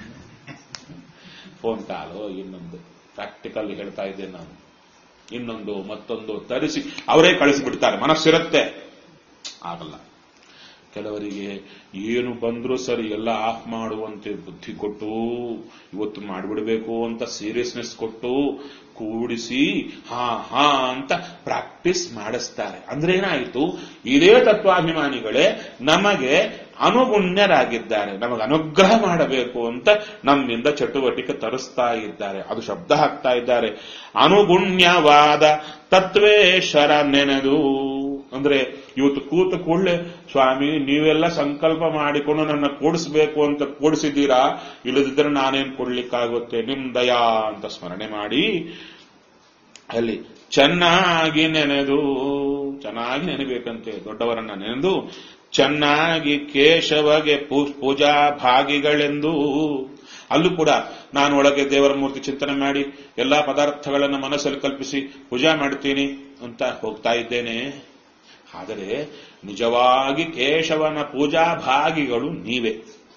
ಫೋನ್ ಕಾಲು ಇನ್ನೊಂದು ಪ್ರಾಕ್ಟಿಕಲ್ ಹೇಳ್ತಾ ಇದ್ದೇನೆ ನಾನು ಇನ್ನೊಂದು ಮತ್ತೊಂದು ತರಿಸಿ ಅವರೇ ಕಳಿಸಿಬಿಡ್ತಾರೆ ಮನಸ್ಸಿರುತ್ತೆ ಆಗಲ್ಲ ಕೆಲವರಿಗೆ ಏನು ಬಂದರೂ ಸರಿ ಎಲ್ಲ ಆಫ್ ಮಾಡುವಂತೆ ಬುದ್ಧಿ ಕೊಟ್ಟು ಇವತ್ತು ಮಾಡಿಬಿಡಬೇಕು ಅಂತ ಸೀರಿಯಸ್ನೆಸ್ ಕೊಟ್ಟು ಕೂಡಿಸಿ ಹಾ ಹಾ ಅಂತ ಪ್ರಾಕ್ಟೀಸ್ ಮಾಡಿಸ್ತಾರೆ ಅಂದ್ರೆ ಏನಾಯಿತು ಇದೇ ತತ್ವಾಭಿಮಾನಿಗಳೇ ನಮಗೆ ಅನುಗುಣ್ಯರಾಗಿದ್ದಾರೆ ನಮಗೆ ಅನುಗ್ರಹ ಮಾಡಬೇಕು ಅಂತ ನಮ್ಮಿಂದ ಚಟುವಟಿಕೆ ತರಿಸ್ತಾ ಇದ್ದಾರೆ ಅದು ಶಬ್ದ ಹಾಕ್ತಾ ಇದ್ದಾರೆ ಅನುಗುಣ್ಯವಾದ ತತ್ವೇಶ್ವರ ನೆನೆದು ಅಂದ್ರೆ ಇವತ್ತು ಕೂತ ಕೂಡಲೇ ಸ್ವಾಮಿ ನೀವೆಲ್ಲ ಸಂಕಲ್ಪ ಮಾಡಿಕೊಂಡು ನನ್ನ ಕೂಡಿಸ್ಬೇಕು ಅಂತ ಕೂಡಿಸಿದ್ದೀರಾ ಇಲ್ಲದಿದ್ದರೆ ನಾನೇನ್ ಕೊಡ್ಲಿಕ್ಕಾಗುತ್ತೆ ನಿಮ್ ದಯಾ ಅಂತ ಸ್ಮರಣೆ ಮಾಡಿ ಅಲ್ಲಿ ಚೆನ್ನಾಗಿ ನೆನೆದು ಚೆನ್ನಾಗಿ ನೆನೆಬೇಕಂತೆ ದೊಡ್ಡವರನ್ನ ನೆನೆದು ಚೆನ್ನಾಗಿ ಕೇಶವಗೆ ಪೂ- ಪೂಜಾ ಭಾಗಿಗಳೆಂದು ಅಲ್ಲೂ ಕೂಡ ನಾನು ಒಳಗೆ ದೇವರ ಮೂರ್ತಿ ಚಿಂತನೆ ಮಾಡಿ ಎಲ್ಲಾ ಪದಾರ್ಥಗಳನ್ನು ಮನಸ್ಸಲ್ಲಿ ಕಲ್ಪಿಸಿ ಪೂಜಾ ಮಾಡ್ತೀನಿ ಅಂತ ಹೋಗ್ತಾ ಇದ್ದೇನೆ ಆದರೆ ನಿಜವಾಗಿ ಕೇಶವನ ಪೂಜಾ ಭಾಗಿಗಳು ನೀವೇ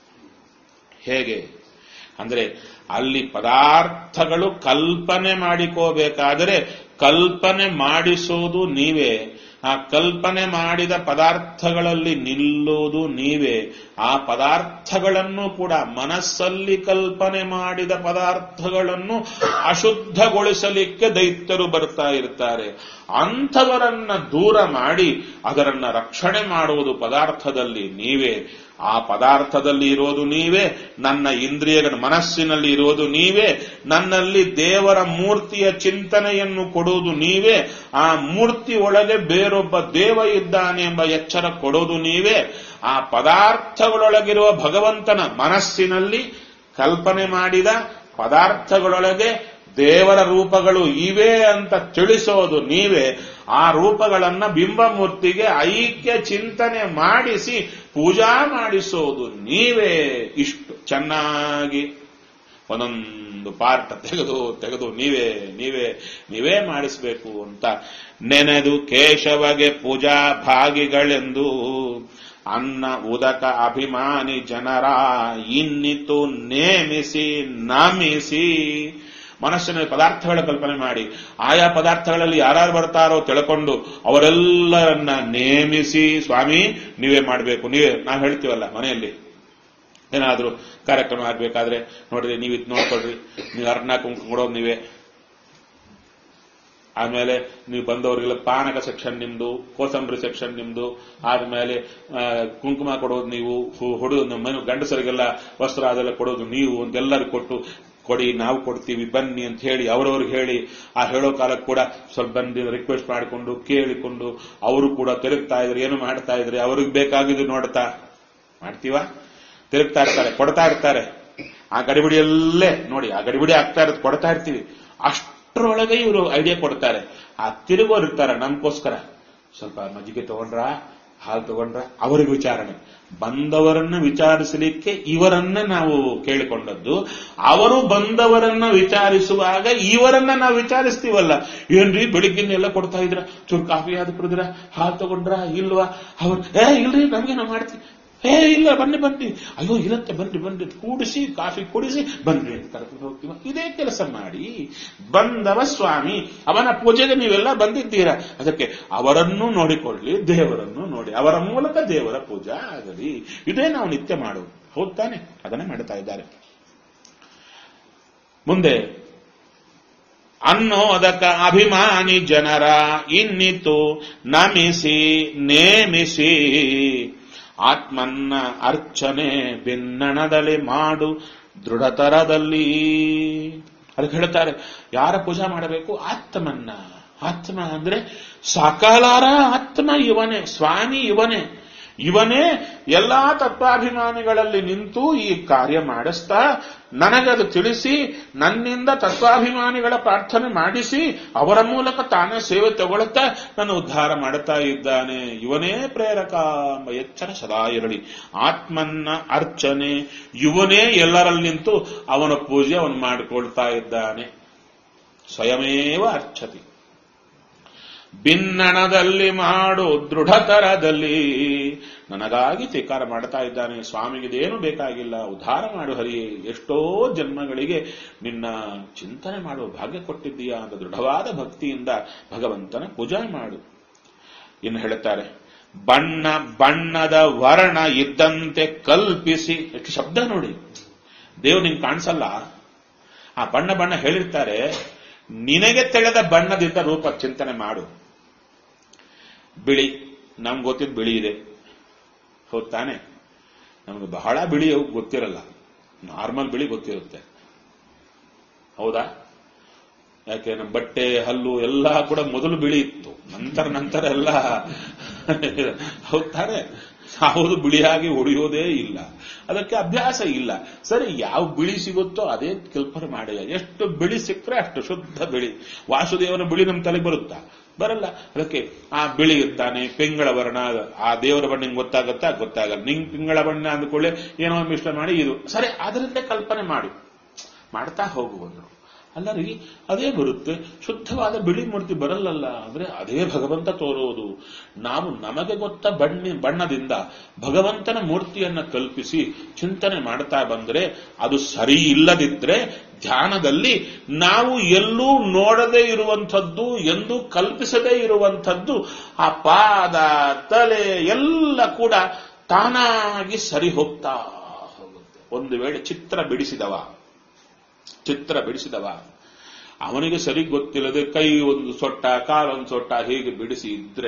ಹೇಗೆ ಅಂದ್ರೆ ಅಲ್ಲಿ ಪದಾರ್ಥಗಳು ಕಲ್ಪನೆ ಮಾಡಿಕೋಬೇಕಾದರೆ ಕಲ್ಪನೆ ಮಾಡಿಸೋದು ನೀವೇ ಆ ಕಲ್ಪನೆ ಮಾಡಿದ ಪದಾರ್ಥಗಳಲ್ಲಿ ನಿಲ್ಲೋದು ನೀವೇ ಆ ಪದಾರ್ಥಗಳನ್ನು ಕೂಡ ಮನಸ್ಸಲ್ಲಿ ಕಲ್ಪನೆ ಮಾಡಿದ ಪದಾರ್ಥಗಳನ್ನು ಅಶುದ್ಧಗೊಳಿಸಲಿಕ್ಕೆ ದೈತ್ಯರು ಬರ್ತಾ ಇರ್ತಾರೆ ಅಂಥವರನ್ನ ದೂರ ಮಾಡಿ ಅದರನ್ನ ರಕ್ಷಣೆ ಮಾಡುವುದು ಪದಾರ್ಥದಲ್ಲಿ ನೀವೇ ಆ ಪದಾರ್ಥದಲ್ಲಿ ಇರೋದು ನೀವೇ ನನ್ನ ಇಂದ್ರಿಯಗಳ ಮನಸ್ಸಿನಲ್ಲಿ ಇರೋದು ನೀವೇ ನನ್ನಲ್ಲಿ ದೇವರ ಮೂರ್ತಿಯ ಚಿಂತನೆಯನ್ನು ಕೊಡುವುದು ನೀವೇ ಆ ಮೂರ್ತಿ ಒಳಗೆ ಬೇರೊಬ್ಬ ದೇವ ಇದ್ದಾನೆ ಎಂಬ ಎಚ್ಚರ ಕೊಡೋದು ನೀವೇ ಆ ಪದಾರ್ಥಗಳೊಳಗಿರುವ ಭಗವಂತನ ಮನಸ್ಸಿನಲ್ಲಿ ಕಲ್ಪನೆ ಮಾಡಿದ ಪದಾರ್ಥಗಳೊಳಗೆ ದೇವರ ರೂಪಗಳು ಇವೆ ಅಂತ ತಿಳಿಸೋದು ನೀವೇ ಆ ರೂಪಗಳನ್ನ ಬಿಂಬಮೂರ್ತಿಗೆ ಐಕ್ಯ ಚಿಂತನೆ ಮಾಡಿಸಿ ಪೂಜಾ ಮಾಡಿಸೋದು ನೀವೇ ಇಷ್ಟು ಚೆನ್ನಾಗಿ ಒಂದೊಂದು ಪಾರ್ಟ್ ತೆಗೆದು ತೆಗೆದು ನೀವೇ ನೀವೇ ನೀವೇ ಮಾಡಿಸಬೇಕು ಅಂತ ನೆನೆದು ಕೇಶವಗೆ ಪೂಜಾ ಭಾಗಿಗಳೆಂದು ಅನ್ನ ಉದಕ ಅಭಿಮಾನಿ ಜನರ ಇನ್ನಿತು ನೇಮಿಸಿ ನಮಿಸಿ ಮನಸ್ಸಿನಲ್ಲಿ ಪದಾರ್ಥಗಳ ಕಲ್ಪನೆ ಮಾಡಿ ಆಯಾ ಪದಾರ್ಥಗಳಲ್ಲಿ ಯಾರ್ಯಾರು ಬರ್ತಾರೋ ತಿಳ್ಕೊಂಡು ಅವರೆಲ್ಲರನ್ನ ನೇಮಿಸಿ ಸ್ವಾಮಿ ನೀವೇ ಮಾಡಬೇಕು ನೀವೇ ನಾವು ಹೇಳ್ತೀವಲ್ಲ ಮನೆಯಲ್ಲಿ ಏನಾದ್ರೂ ಕಾರ್ಯಕ್ರಮ ಆಗ್ಬೇಕಾದ್ರೆ ನೋಡ್ರಿ ನೀವು ಇದು ನೋಡ್ಕೊಳ್ರಿ ನೀವು ಅರ್ಣ ಕುಂಕುಮ ಕೊಡೋದು ನೀವೇ ಆಮೇಲೆ ನೀವು ಬಂದವರಿಗೆಲ್ಲ ಪಾನಕ ಸೆಕ್ಷನ್ ನಿಮ್ದು ಕೋಸಂಬರಿ ಸೆಕ್ಷನ್ ನಿಮ್ದು ಆದ್ಮೇಲೆ ಆ, ಕುಂಕುಮ ಕೊಡೋದು ನೀವು ಹು- ಹುಡುಗ ನಮ್ಮ ಮನೆ ಗಂಡಸರಿಗೆಲ್ಲ ವಸ್ತ್ರ ಅದೆಲ್ಲ ಕೊಡೋದು ನೀವು ಅಂತೆಲ್ಲರೂ ಕೊಟ್ಟು ಕೊಡಿ ನಾವು ಕೊಡ್ತೀವಿ ಬನ್ನಿ ಅಂತ ಹೇಳಿ ಅವರವ್ರಿಗೆ ಹೇಳಿ ಆ ಹೇಳೋ ಕಾಲಕ್ಕೆ ಕೂಡ ಸ್ವಲ್ಪ ಬಂದು ರಿಕ್ವೆಸ್ಟ್ ಮಾಡಿಕೊಂಡು ಕೇಳಿಕೊಂಡು ಅವರು ಕೂಡ ತಿರುಗ್ತಾ ಇದ್ರೆ ಏನು ಮಾಡ್ತಾ ಇದ್ರೆ ಅವ್ರಿಗೆ ಬೇಕಾಗಿದ್ದು ನೋಡ್ತಾ ಮಾಡ್ತೀವ ತಿರುಗ್ತಾ ಇರ್ತಾರೆ ಕೊಡ್ತಾ ಇರ್ತಾರೆ ಆ ಗಡಿಬಿಡಿಯಲ್ಲೇ ನೋಡಿ ಆ ಗಡಿಬಿಡಿ ಆಗ್ತಾ ಇರೋದು ಕೊಡ್ತಾ ಇರ್ತೀವಿ ಅಷ್ಟರೊಳಗೆ ಇವರು ಐಡಿಯಾ ಕೊಡ್ತಾರೆ ಆ ತಿರುಗೋರು ಇರ್ತಾರೆ ನಮ್ಗೋಸ್ಕರ ಸ್ವಲ್ಪ ಮಜ್ಜಿಗೆ ತಗೊಂಡ್ರಾ ಹಾಲು ತಗೊಂಡ್ರ ಅವರಿಗೆ ವಿಚಾರಣೆ ಬಂದವರನ್ನ ವಿಚಾರಿಸಲಿಕ್ಕೆ ಇವರನ್ನ ನಾವು ಕೇಳಿಕೊಂಡದ್ದು ಅವರು ಬಂದವರನ್ನ ವಿಚಾರಿಸುವಾಗ ಇವರನ್ನ ನಾವು ವಿಚಾರಿಸ್ತೀವಲ್ಲ ಏನ್ರಿ ಬೆಳಿಗ್ಗಿನ ಎಲ್ಲ ಕೊಡ್ತಾ ಇದ್ರ ಚೂರು ಕಾಫಿ ಆದ ಕುಡಿದ್ರ ಹಾಲು ತಗೊಂಡ್ರ ಇಲ್ವಾ ಅವ್ರು ಏ ಇಲ್ರಿ ನಮ್ಗೆ ನಾವು ಮಾಡ್ತೀವಿ ಏ ಇಲ್ಲ ಬನ್ನಿ ಬನ್ನಿ ಅಯ್ಯೋ ಇರುತ್ತೆ ಬನ್ನಿ ಬನ್ನಿ ಕೂಡಿಸಿ ಕಾಫಿ ಕುಡಿಸಿ ಬನ್ನಿ ಅಂತ ಕರ್ಕೊಂಡು ಹೋಗ್ತೀವ ಇದೇ ಕೆಲಸ ಮಾಡಿ ಬಂದವ ಸ್ವಾಮಿ ಅವನ ಪೂಜೆಗೆ ನೀವೆಲ್ಲ ಬಂದಿದ್ದೀರಾ ಅದಕ್ಕೆ ಅವರನ್ನು ನೋಡಿಕೊಳ್ಳಿ ದೇವರನ್ನು ನೋಡಿ ಅವರ ಮೂಲಕ ದೇವರ ಪೂಜಾ ಆಗಲಿ ಇದೇ ನಾವು ನಿತ್ಯ ಮಾಡುವುದು ಹೌದ್ ತಾನೆ ಅದನ್ನೇ ಮಾಡ್ತಾ ಇದ್ದಾರೆ ಮುಂದೆ ಅನ್ನೋದಕ ಅಭಿಮಾನಿ ಜನರ ಇನ್ನಿತು ನಮಿಸಿ ನೇಮಿಸಿ ಆತ್ಮನ್ನ ಅರ್ಚನೆ ಭಿನ್ನಣದಲ್ಲಿ ಮಾಡು ದೃಢತರದಲ್ಲಿ ಅದಕ್ಕೆ ಹೇಳ್ತಾರೆ ಯಾರ ಪೂಜಾ ಮಾಡಬೇಕು ಆತ್ಮನ್ನ ಆತ್ಮ ಅಂದ್ರೆ ಸಕಲರ ಆತ್ಮ ಇವನೇ ಸ್ವಾಮಿ ಇವನೇ ಇವನೇ ಎಲ್ಲಾ ತತ್ವಾಭಿಮಾನಿಗಳಲ್ಲಿ ನಿಂತು ಈ ಕಾರ್ಯ ಮಾಡಿಸ್ತಾ ನನಗದು ತಿಳಿಸಿ ನನ್ನಿಂದ ತತ್ವಾಭಿಮಾನಿಗಳ ಪ್ರಾರ್ಥನೆ ಮಾಡಿಸಿ ಅವರ ಮೂಲಕ ತಾನೇ ಸೇವೆ ತಗೊಳ್ತಾ ನನ್ನ ಉದ್ಧಾರ ಮಾಡುತ್ತಾ ಇದ್ದಾನೆ ಇವನೇ ಪ್ರೇರಕ ಎಂಬ ಎಚ್ಚರ ಸದಾ ಇರಲಿ ಆತ್ಮನ್ನ ಅರ್ಚನೆ ಇವನೇ ಎಲ್ಲರಲ್ಲಿ ನಿಂತು ಅವನ ಪೂಜೆ ಅವನು ಮಾಡಿಕೊಳ್ತಾ ಇದ್ದಾನೆ ಸ್ವಯಮೇವ ಅರ್ಚತಿ ಭಿನ್ನಣದಲ್ಲಿ ಮಾಡು ದೃಢತರದಲ್ಲಿ ನನಗಾಗಿ ಸ್ವೀಕಾರ ಮಾಡ್ತಾ ಇದ್ದಾನೆ ಸ್ವಾಮಿಗಿದೇನು ಬೇಕಾಗಿಲ್ಲ ಉದ್ಧಾರ ಮಾಡು ಹರಿ ಎಷ್ಟೋ ಜನ್ಮಗಳಿಗೆ ನಿನ್ನ ಚಿಂತನೆ ಮಾಡುವ ಭಾಗ್ಯ ಕೊಟ್ಟಿದ್ದೀಯಾ ಅಂತ ದೃಢವಾದ ಭಕ್ತಿಯಿಂದ ಭಗವಂತನ ಪೂಜಾ ಮಾಡು ಇನ್ನು ಹೇಳುತ್ತಾರೆ ಬಣ್ಣ ಬಣ್ಣದ ವರ್ಣ ಇದ್ದಂತೆ ಕಲ್ಪಿಸಿ ಎಷ್ಟು ಶಬ್ದ ನೋಡಿ ದೇವ್ ನಿಂಗೆ ಕಾಣಿಸಲ್ಲ ಆ ಬಣ್ಣ ಬಣ್ಣ ಹೇಳಿರ್ತಾರೆ ನಿನಗೆ ತೆಳೆದ ಬಣ್ಣದಿಂದ ರೂಪ ಚಿಂತನೆ ಮಾಡು ಬಿಳಿ ನಮ್ಗೆ ಗೊತ್ತಿದ್ದು ಬಿಳಿ ಇದೆ ಹೌದ್ ತಾನೆ ನಮ್ಗೆ ಬಹಳ ಬಿಳಿ ಗೊತ್ತಿರಲ್ಲ ನಾರ್ಮಲ್ ಬಿಳಿ ಗೊತ್ತಿರುತ್ತೆ ಹೌದಾ ಯಾಕೆ ನಮ್ಮ ಬಟ್ಟೆ ಹಲ್ಲು ಎಲ್ಲ ಕೂಡ ಮೊದಲು ಬಿಳಿ ಇತ್ತು ನಂತರ ನಂತರ ಎಲ್ಲ ಹೌದ್ ತಾನೆ ಯಾವುದು ಬಿಳಿಯಾಗಿ ಹೊಡೆಯೋದೇ ಇಲ್ಲ ಅದಕ್ಕೆ ಅಭ್ಯಾಸ ಇಲ್ಲ ಸರಿ ಯಾವ ಬಿಳಿ ಸಿಗುತ್ತೋ ಅದೇ ಕಲ್ಪನೆ ಮಾಡಿ ಎಷ್ಟು ಬಿಳಿ ಸಿಕ್ಕರೆ ಅಷ್ಟು ಶುದ್ಧ ಬಿಳಿ ವಾಸುದೇವನ ಬಿಳಿ ನಮ್ಮ ತಲೆಗೆ ಬರುತ್ತಾ ಬರಲ್ಲ ಅದಕ್ಕೆ ಆ ಬಿಳಿ ಇರ್ತಾನೆ ಪಿಂಗಳ ವರ್ಣ ಆ ದೇವರ ಬಣ್ಣ ನಿಂಗೆ ಗೊತ್ತಾಗತ್ತಾ ಗೊತ್ತಾಗಲ್ಲ ನಿಂಗೆ ಪಿಂಗಳ ಬಣ್ಣ ಅಂದ್ಕೊಳ್ಳಿ ಏನೋ ಮಿಶ್ರ ಮಾಡಿ ಇದು ಸರಿ ಅದರಿಂದ ಕಲ್ಪನೆ ಮಾಡಿ ಮಾಡ್ತಾ ಹೋಗುವುದು ಅಲ್ಲ ರೀ ಅದೇ ಬರುತ್ತೆ ಶುದ್ಧವಾದ ಬಿಳಿ ಮೂರ್ತಿ ಬರಲ್ಲಲ್ಲ ಅಂದ್ರೆ ಅದೇ ಭಗವಂತ ತೋರುವುದು ನಾವು ನಮಗೆ ಗೊತ್ತ ಬಣ್ಣ ಬಣ್ಣದಿಂದ ಭಗವಂತನ ಮೂರ್ತಿಯನ್ನ ಕಲ್ಪಿಸಿ ಚಿಂತನೆ ಮಾಡ್ತಾ ಬಂದ್ರೆ ಅದು ಸರಿ ಇಲ್ಲದಿದ್ರೆ ಧ್ಯಾನದಲ್ಲಿ ನಾವು ಎಲ್ಲೂ ನೋಡದೇ ಇರುವಂಥದ್ದು ಎಂದು ಕಲ್ಪಿಸದೇ ಇರುವಂಥದ್ದು ಆ ಪಾದ ತಲೆ ಎಲ್ಲ ಕೂಡ ತಾನಾಗಿ ಸರಿ ಹೋಗ್ತಾ ಹೋಗುತ್ತೆ ಒಂದು ವೇಳೆ ಚಿತ್ರ ಬಿಡಿಸಿದವ ಚಿತ್ರ ಬಿಡಿಸಿದವ ಅವನಿಗೆ ಸರಿ ಗೊತ್ತಿಲ್ಲದೆ ಕೈ ಒಂದು ಸೊಟ್ಟ ಕಾಲೊಂದು ಸೊಟ್ಟ ಹೀಗೆ ಬಿಡಿಸಿ ಇದ್ರೆ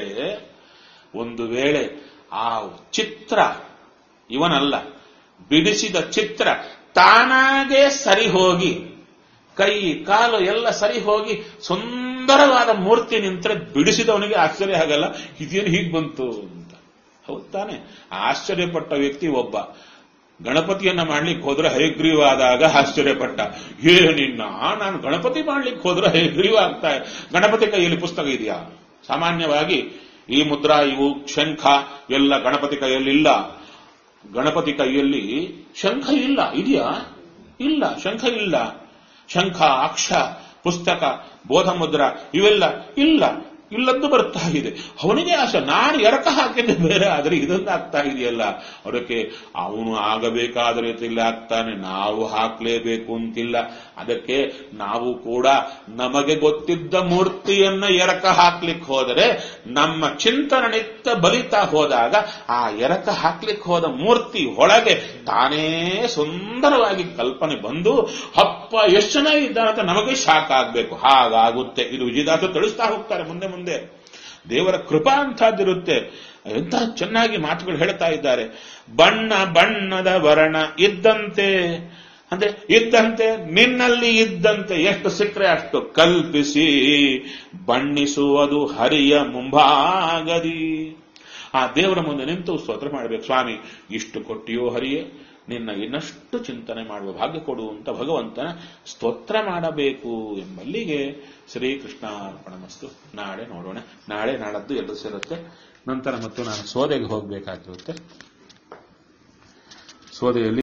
ಒಂದು ವೇಳೆ ಆ ಚಿತ್ರ ಇವನಲ್ಲ ಬಿಡಿಸಿದ ಚಿತ್ರ ತಾನಾಗೆ ಸರಿ ಹೋಗಿ ಕೈ ಕಾಲು ಎಲ್ಲ ಸರಿ ಹೋಗಿ ಸುಂದರವಾದ ಮೂರ್ತಿ ನಿಂತರೆ ಬಿಡಿಸಿದವನಿಗೆ ಆಶ್ಚರ್ಯ ಆಗಲ್ಲ ಇದೇನು ಹೀಗೆ ಬಂತು ಅಂತ ಹೌದ್ ತಾನೆ ಆಶ್ಚರ್ಯಪಟ್ಟ ವ್ಯಕ್ತಿ ಒಬ್ಬ ಗಣಪತಿಯನ್ನ ಮಾಡ್ಲಿಕ್ಕೆ ಹೋದ್ರೆ ಹಯಗ್ರೀವಾದಾಗ ಆಶ್ಚರ್ಯಪಟ್ಟ ಏನಿನ್ನ ನಾನು ಗಣಪತಿ ಮಾಡ್ಲಿಕ್ಕೆ ಹೋದ್ರೆ ಹಯಗ್ರೀವ ಆಗ್ತಾ ಗಣಪತಿ ಕೈಯಲ್ಲಿ ಪುಸ್ತಕ ಇದೆಯಾ ಸಾಮಾನ್ಯವಾಗಿ ಈ ಮುದ್ರಾ ಇವು ಶಂಖ ಎಲ್ಲ ಗಣಪತಿ ಕೈಯಲ್ಲಿ ಇಲ್ಲ ಗಣಪತಿ ಕೈಯಲ್ಲಿ ಶಂಖ ಇಲ್ಲ ಇದೆಯಾ ಇಲ್ಲ ಶಂಖ ಇಲ್ಲ ಶಂಖ ಅಕ್ಷ ಪುಸ್ತಕ ಬೋಧ ಮುದ್ರ ಇವೆಲ್ಲ ಇಲ್ಲ ಇಲ್ಲದ್ದು ಬರ್ತಾ ಇದೆ ಅವನಿಗೆ ಆಶೆ ನಾನು ಎರಕ ಹಾಕಿದ್ದೆ ಬೇರೆ ಆದರೆ ಇದೊಂದು ಆಗ್ತಾ ಇದೆಯಲ್ಲ ಅದಕ್ಕೆ ಅವನು ಆಗಬೇಕಾದ ರೀತಿಯಲ್ಲಿ ಆಗ್ತಾನೆ ನಾವು ಹಾಕ್ಲೇಬೇಕು ಅಂತಿಲ್ಲ ಅದಕ್ಕೆ ನಾವು ಕೂಡ ನಮಗೆ ಗೊತ್ತಿದ್ದ ಮೂರ್ತಿಯನ್ನ ಎರಕ ಹಾಕ್ಲಿಕ್ಕೆ ಹೋದರೆ ನಮ್ಮ ಚಿಂತನ ನಿತ್ಯ ಬಲಿತಾ ಹೋದಾಗ ಆ ಎರಕ ಹಾಕ್ಲಿಕ್ಕೆ ಹೋದ ಮೂರ್ತಿ ಒಳಗೆ ತಾನೇ ಸುಂದರವಾಗಿ ಕಲ್ಪನೆ ಬಂದು ಹಪ್ಪ ಎಷ್ಟು ಜನ ಇದ್ದಾರೆ ಅಂತ ನಮಗೆ ಶಾಕ್ ಆಗ್ಬೇಕು ಹಾಗಾಗುತ್ತೆ ಇದು ವಿಜಯದಾಸ ತಿಳಿಸ್ತಾ ಹೋಗ್ತಾರೆ ಮುಂದೆ ಮುಂದೆ ದೇವರ ಕೃಪಾ ಅಂತಹದ್ದಿರುತ್ತೆ ಎಂತ ಚೆನ್ನಾಗಿ ಮಾತುಗಳು ಹೇಳ್ತಾ ಇದ್ದಾರೆ ಬಣ್ಣ ಬಣ್ಣದ ವರ್ಣ ಇದ್ದಂತೆ ಅಂದ್ರೆ ಇದ್ದಂತೆ ನಿನ್ನಲ್ಲಿ ಇದ್ದಂತೆ ಎಷ್ಟು ಸಿಕ್ಕರೆ ಅಷ್ಟು ಕಲ್ಪಿಸಿ ಬಣ್ಣಿಸುವುದು ಹರಿಯ ಮುಂಭಾಗದಿ ಆ ದೇವರ ಮುಂದೆ ನಿಂತು ಸ್ತೋತ್ರ ಮಾಡಬೇಕು ಸ್ವಾಮಿ ಇಷ್ಟು ಕೊಟ್ಟಿಯೋ ಹರಿಯೇ ನಿನ್ನ ಇನ್ನಷ್ಟು ಚಿಂತನೆ ಮಾಡುವ ಭಾಗ್ಯ ಕೊಡು ಅಂತ ಭಗವಂತನ ಸ್ತೋತ್ರ ಮಾಡಬೇಕು ಎಂಬಲ್ಲಿಗೆ ಶ್ರೀಕೃಷ್ಣ ಅರ್ಪಣ ಮಸ್ತು ನಾಳೆ ನೋಡೋಣ ನಾಳೆ ನಾಳದ್ದು ಎಲ್ಲರೂ ಸೇರುತ್ತೆ ನಂತರ ಮತ್ತು ನಾನು ಸೋದೆಗೆ ಹೋಗಬೇಕಾಗಿರುತ್ತೆ ಸೋದೆಯಲ್ಲಿ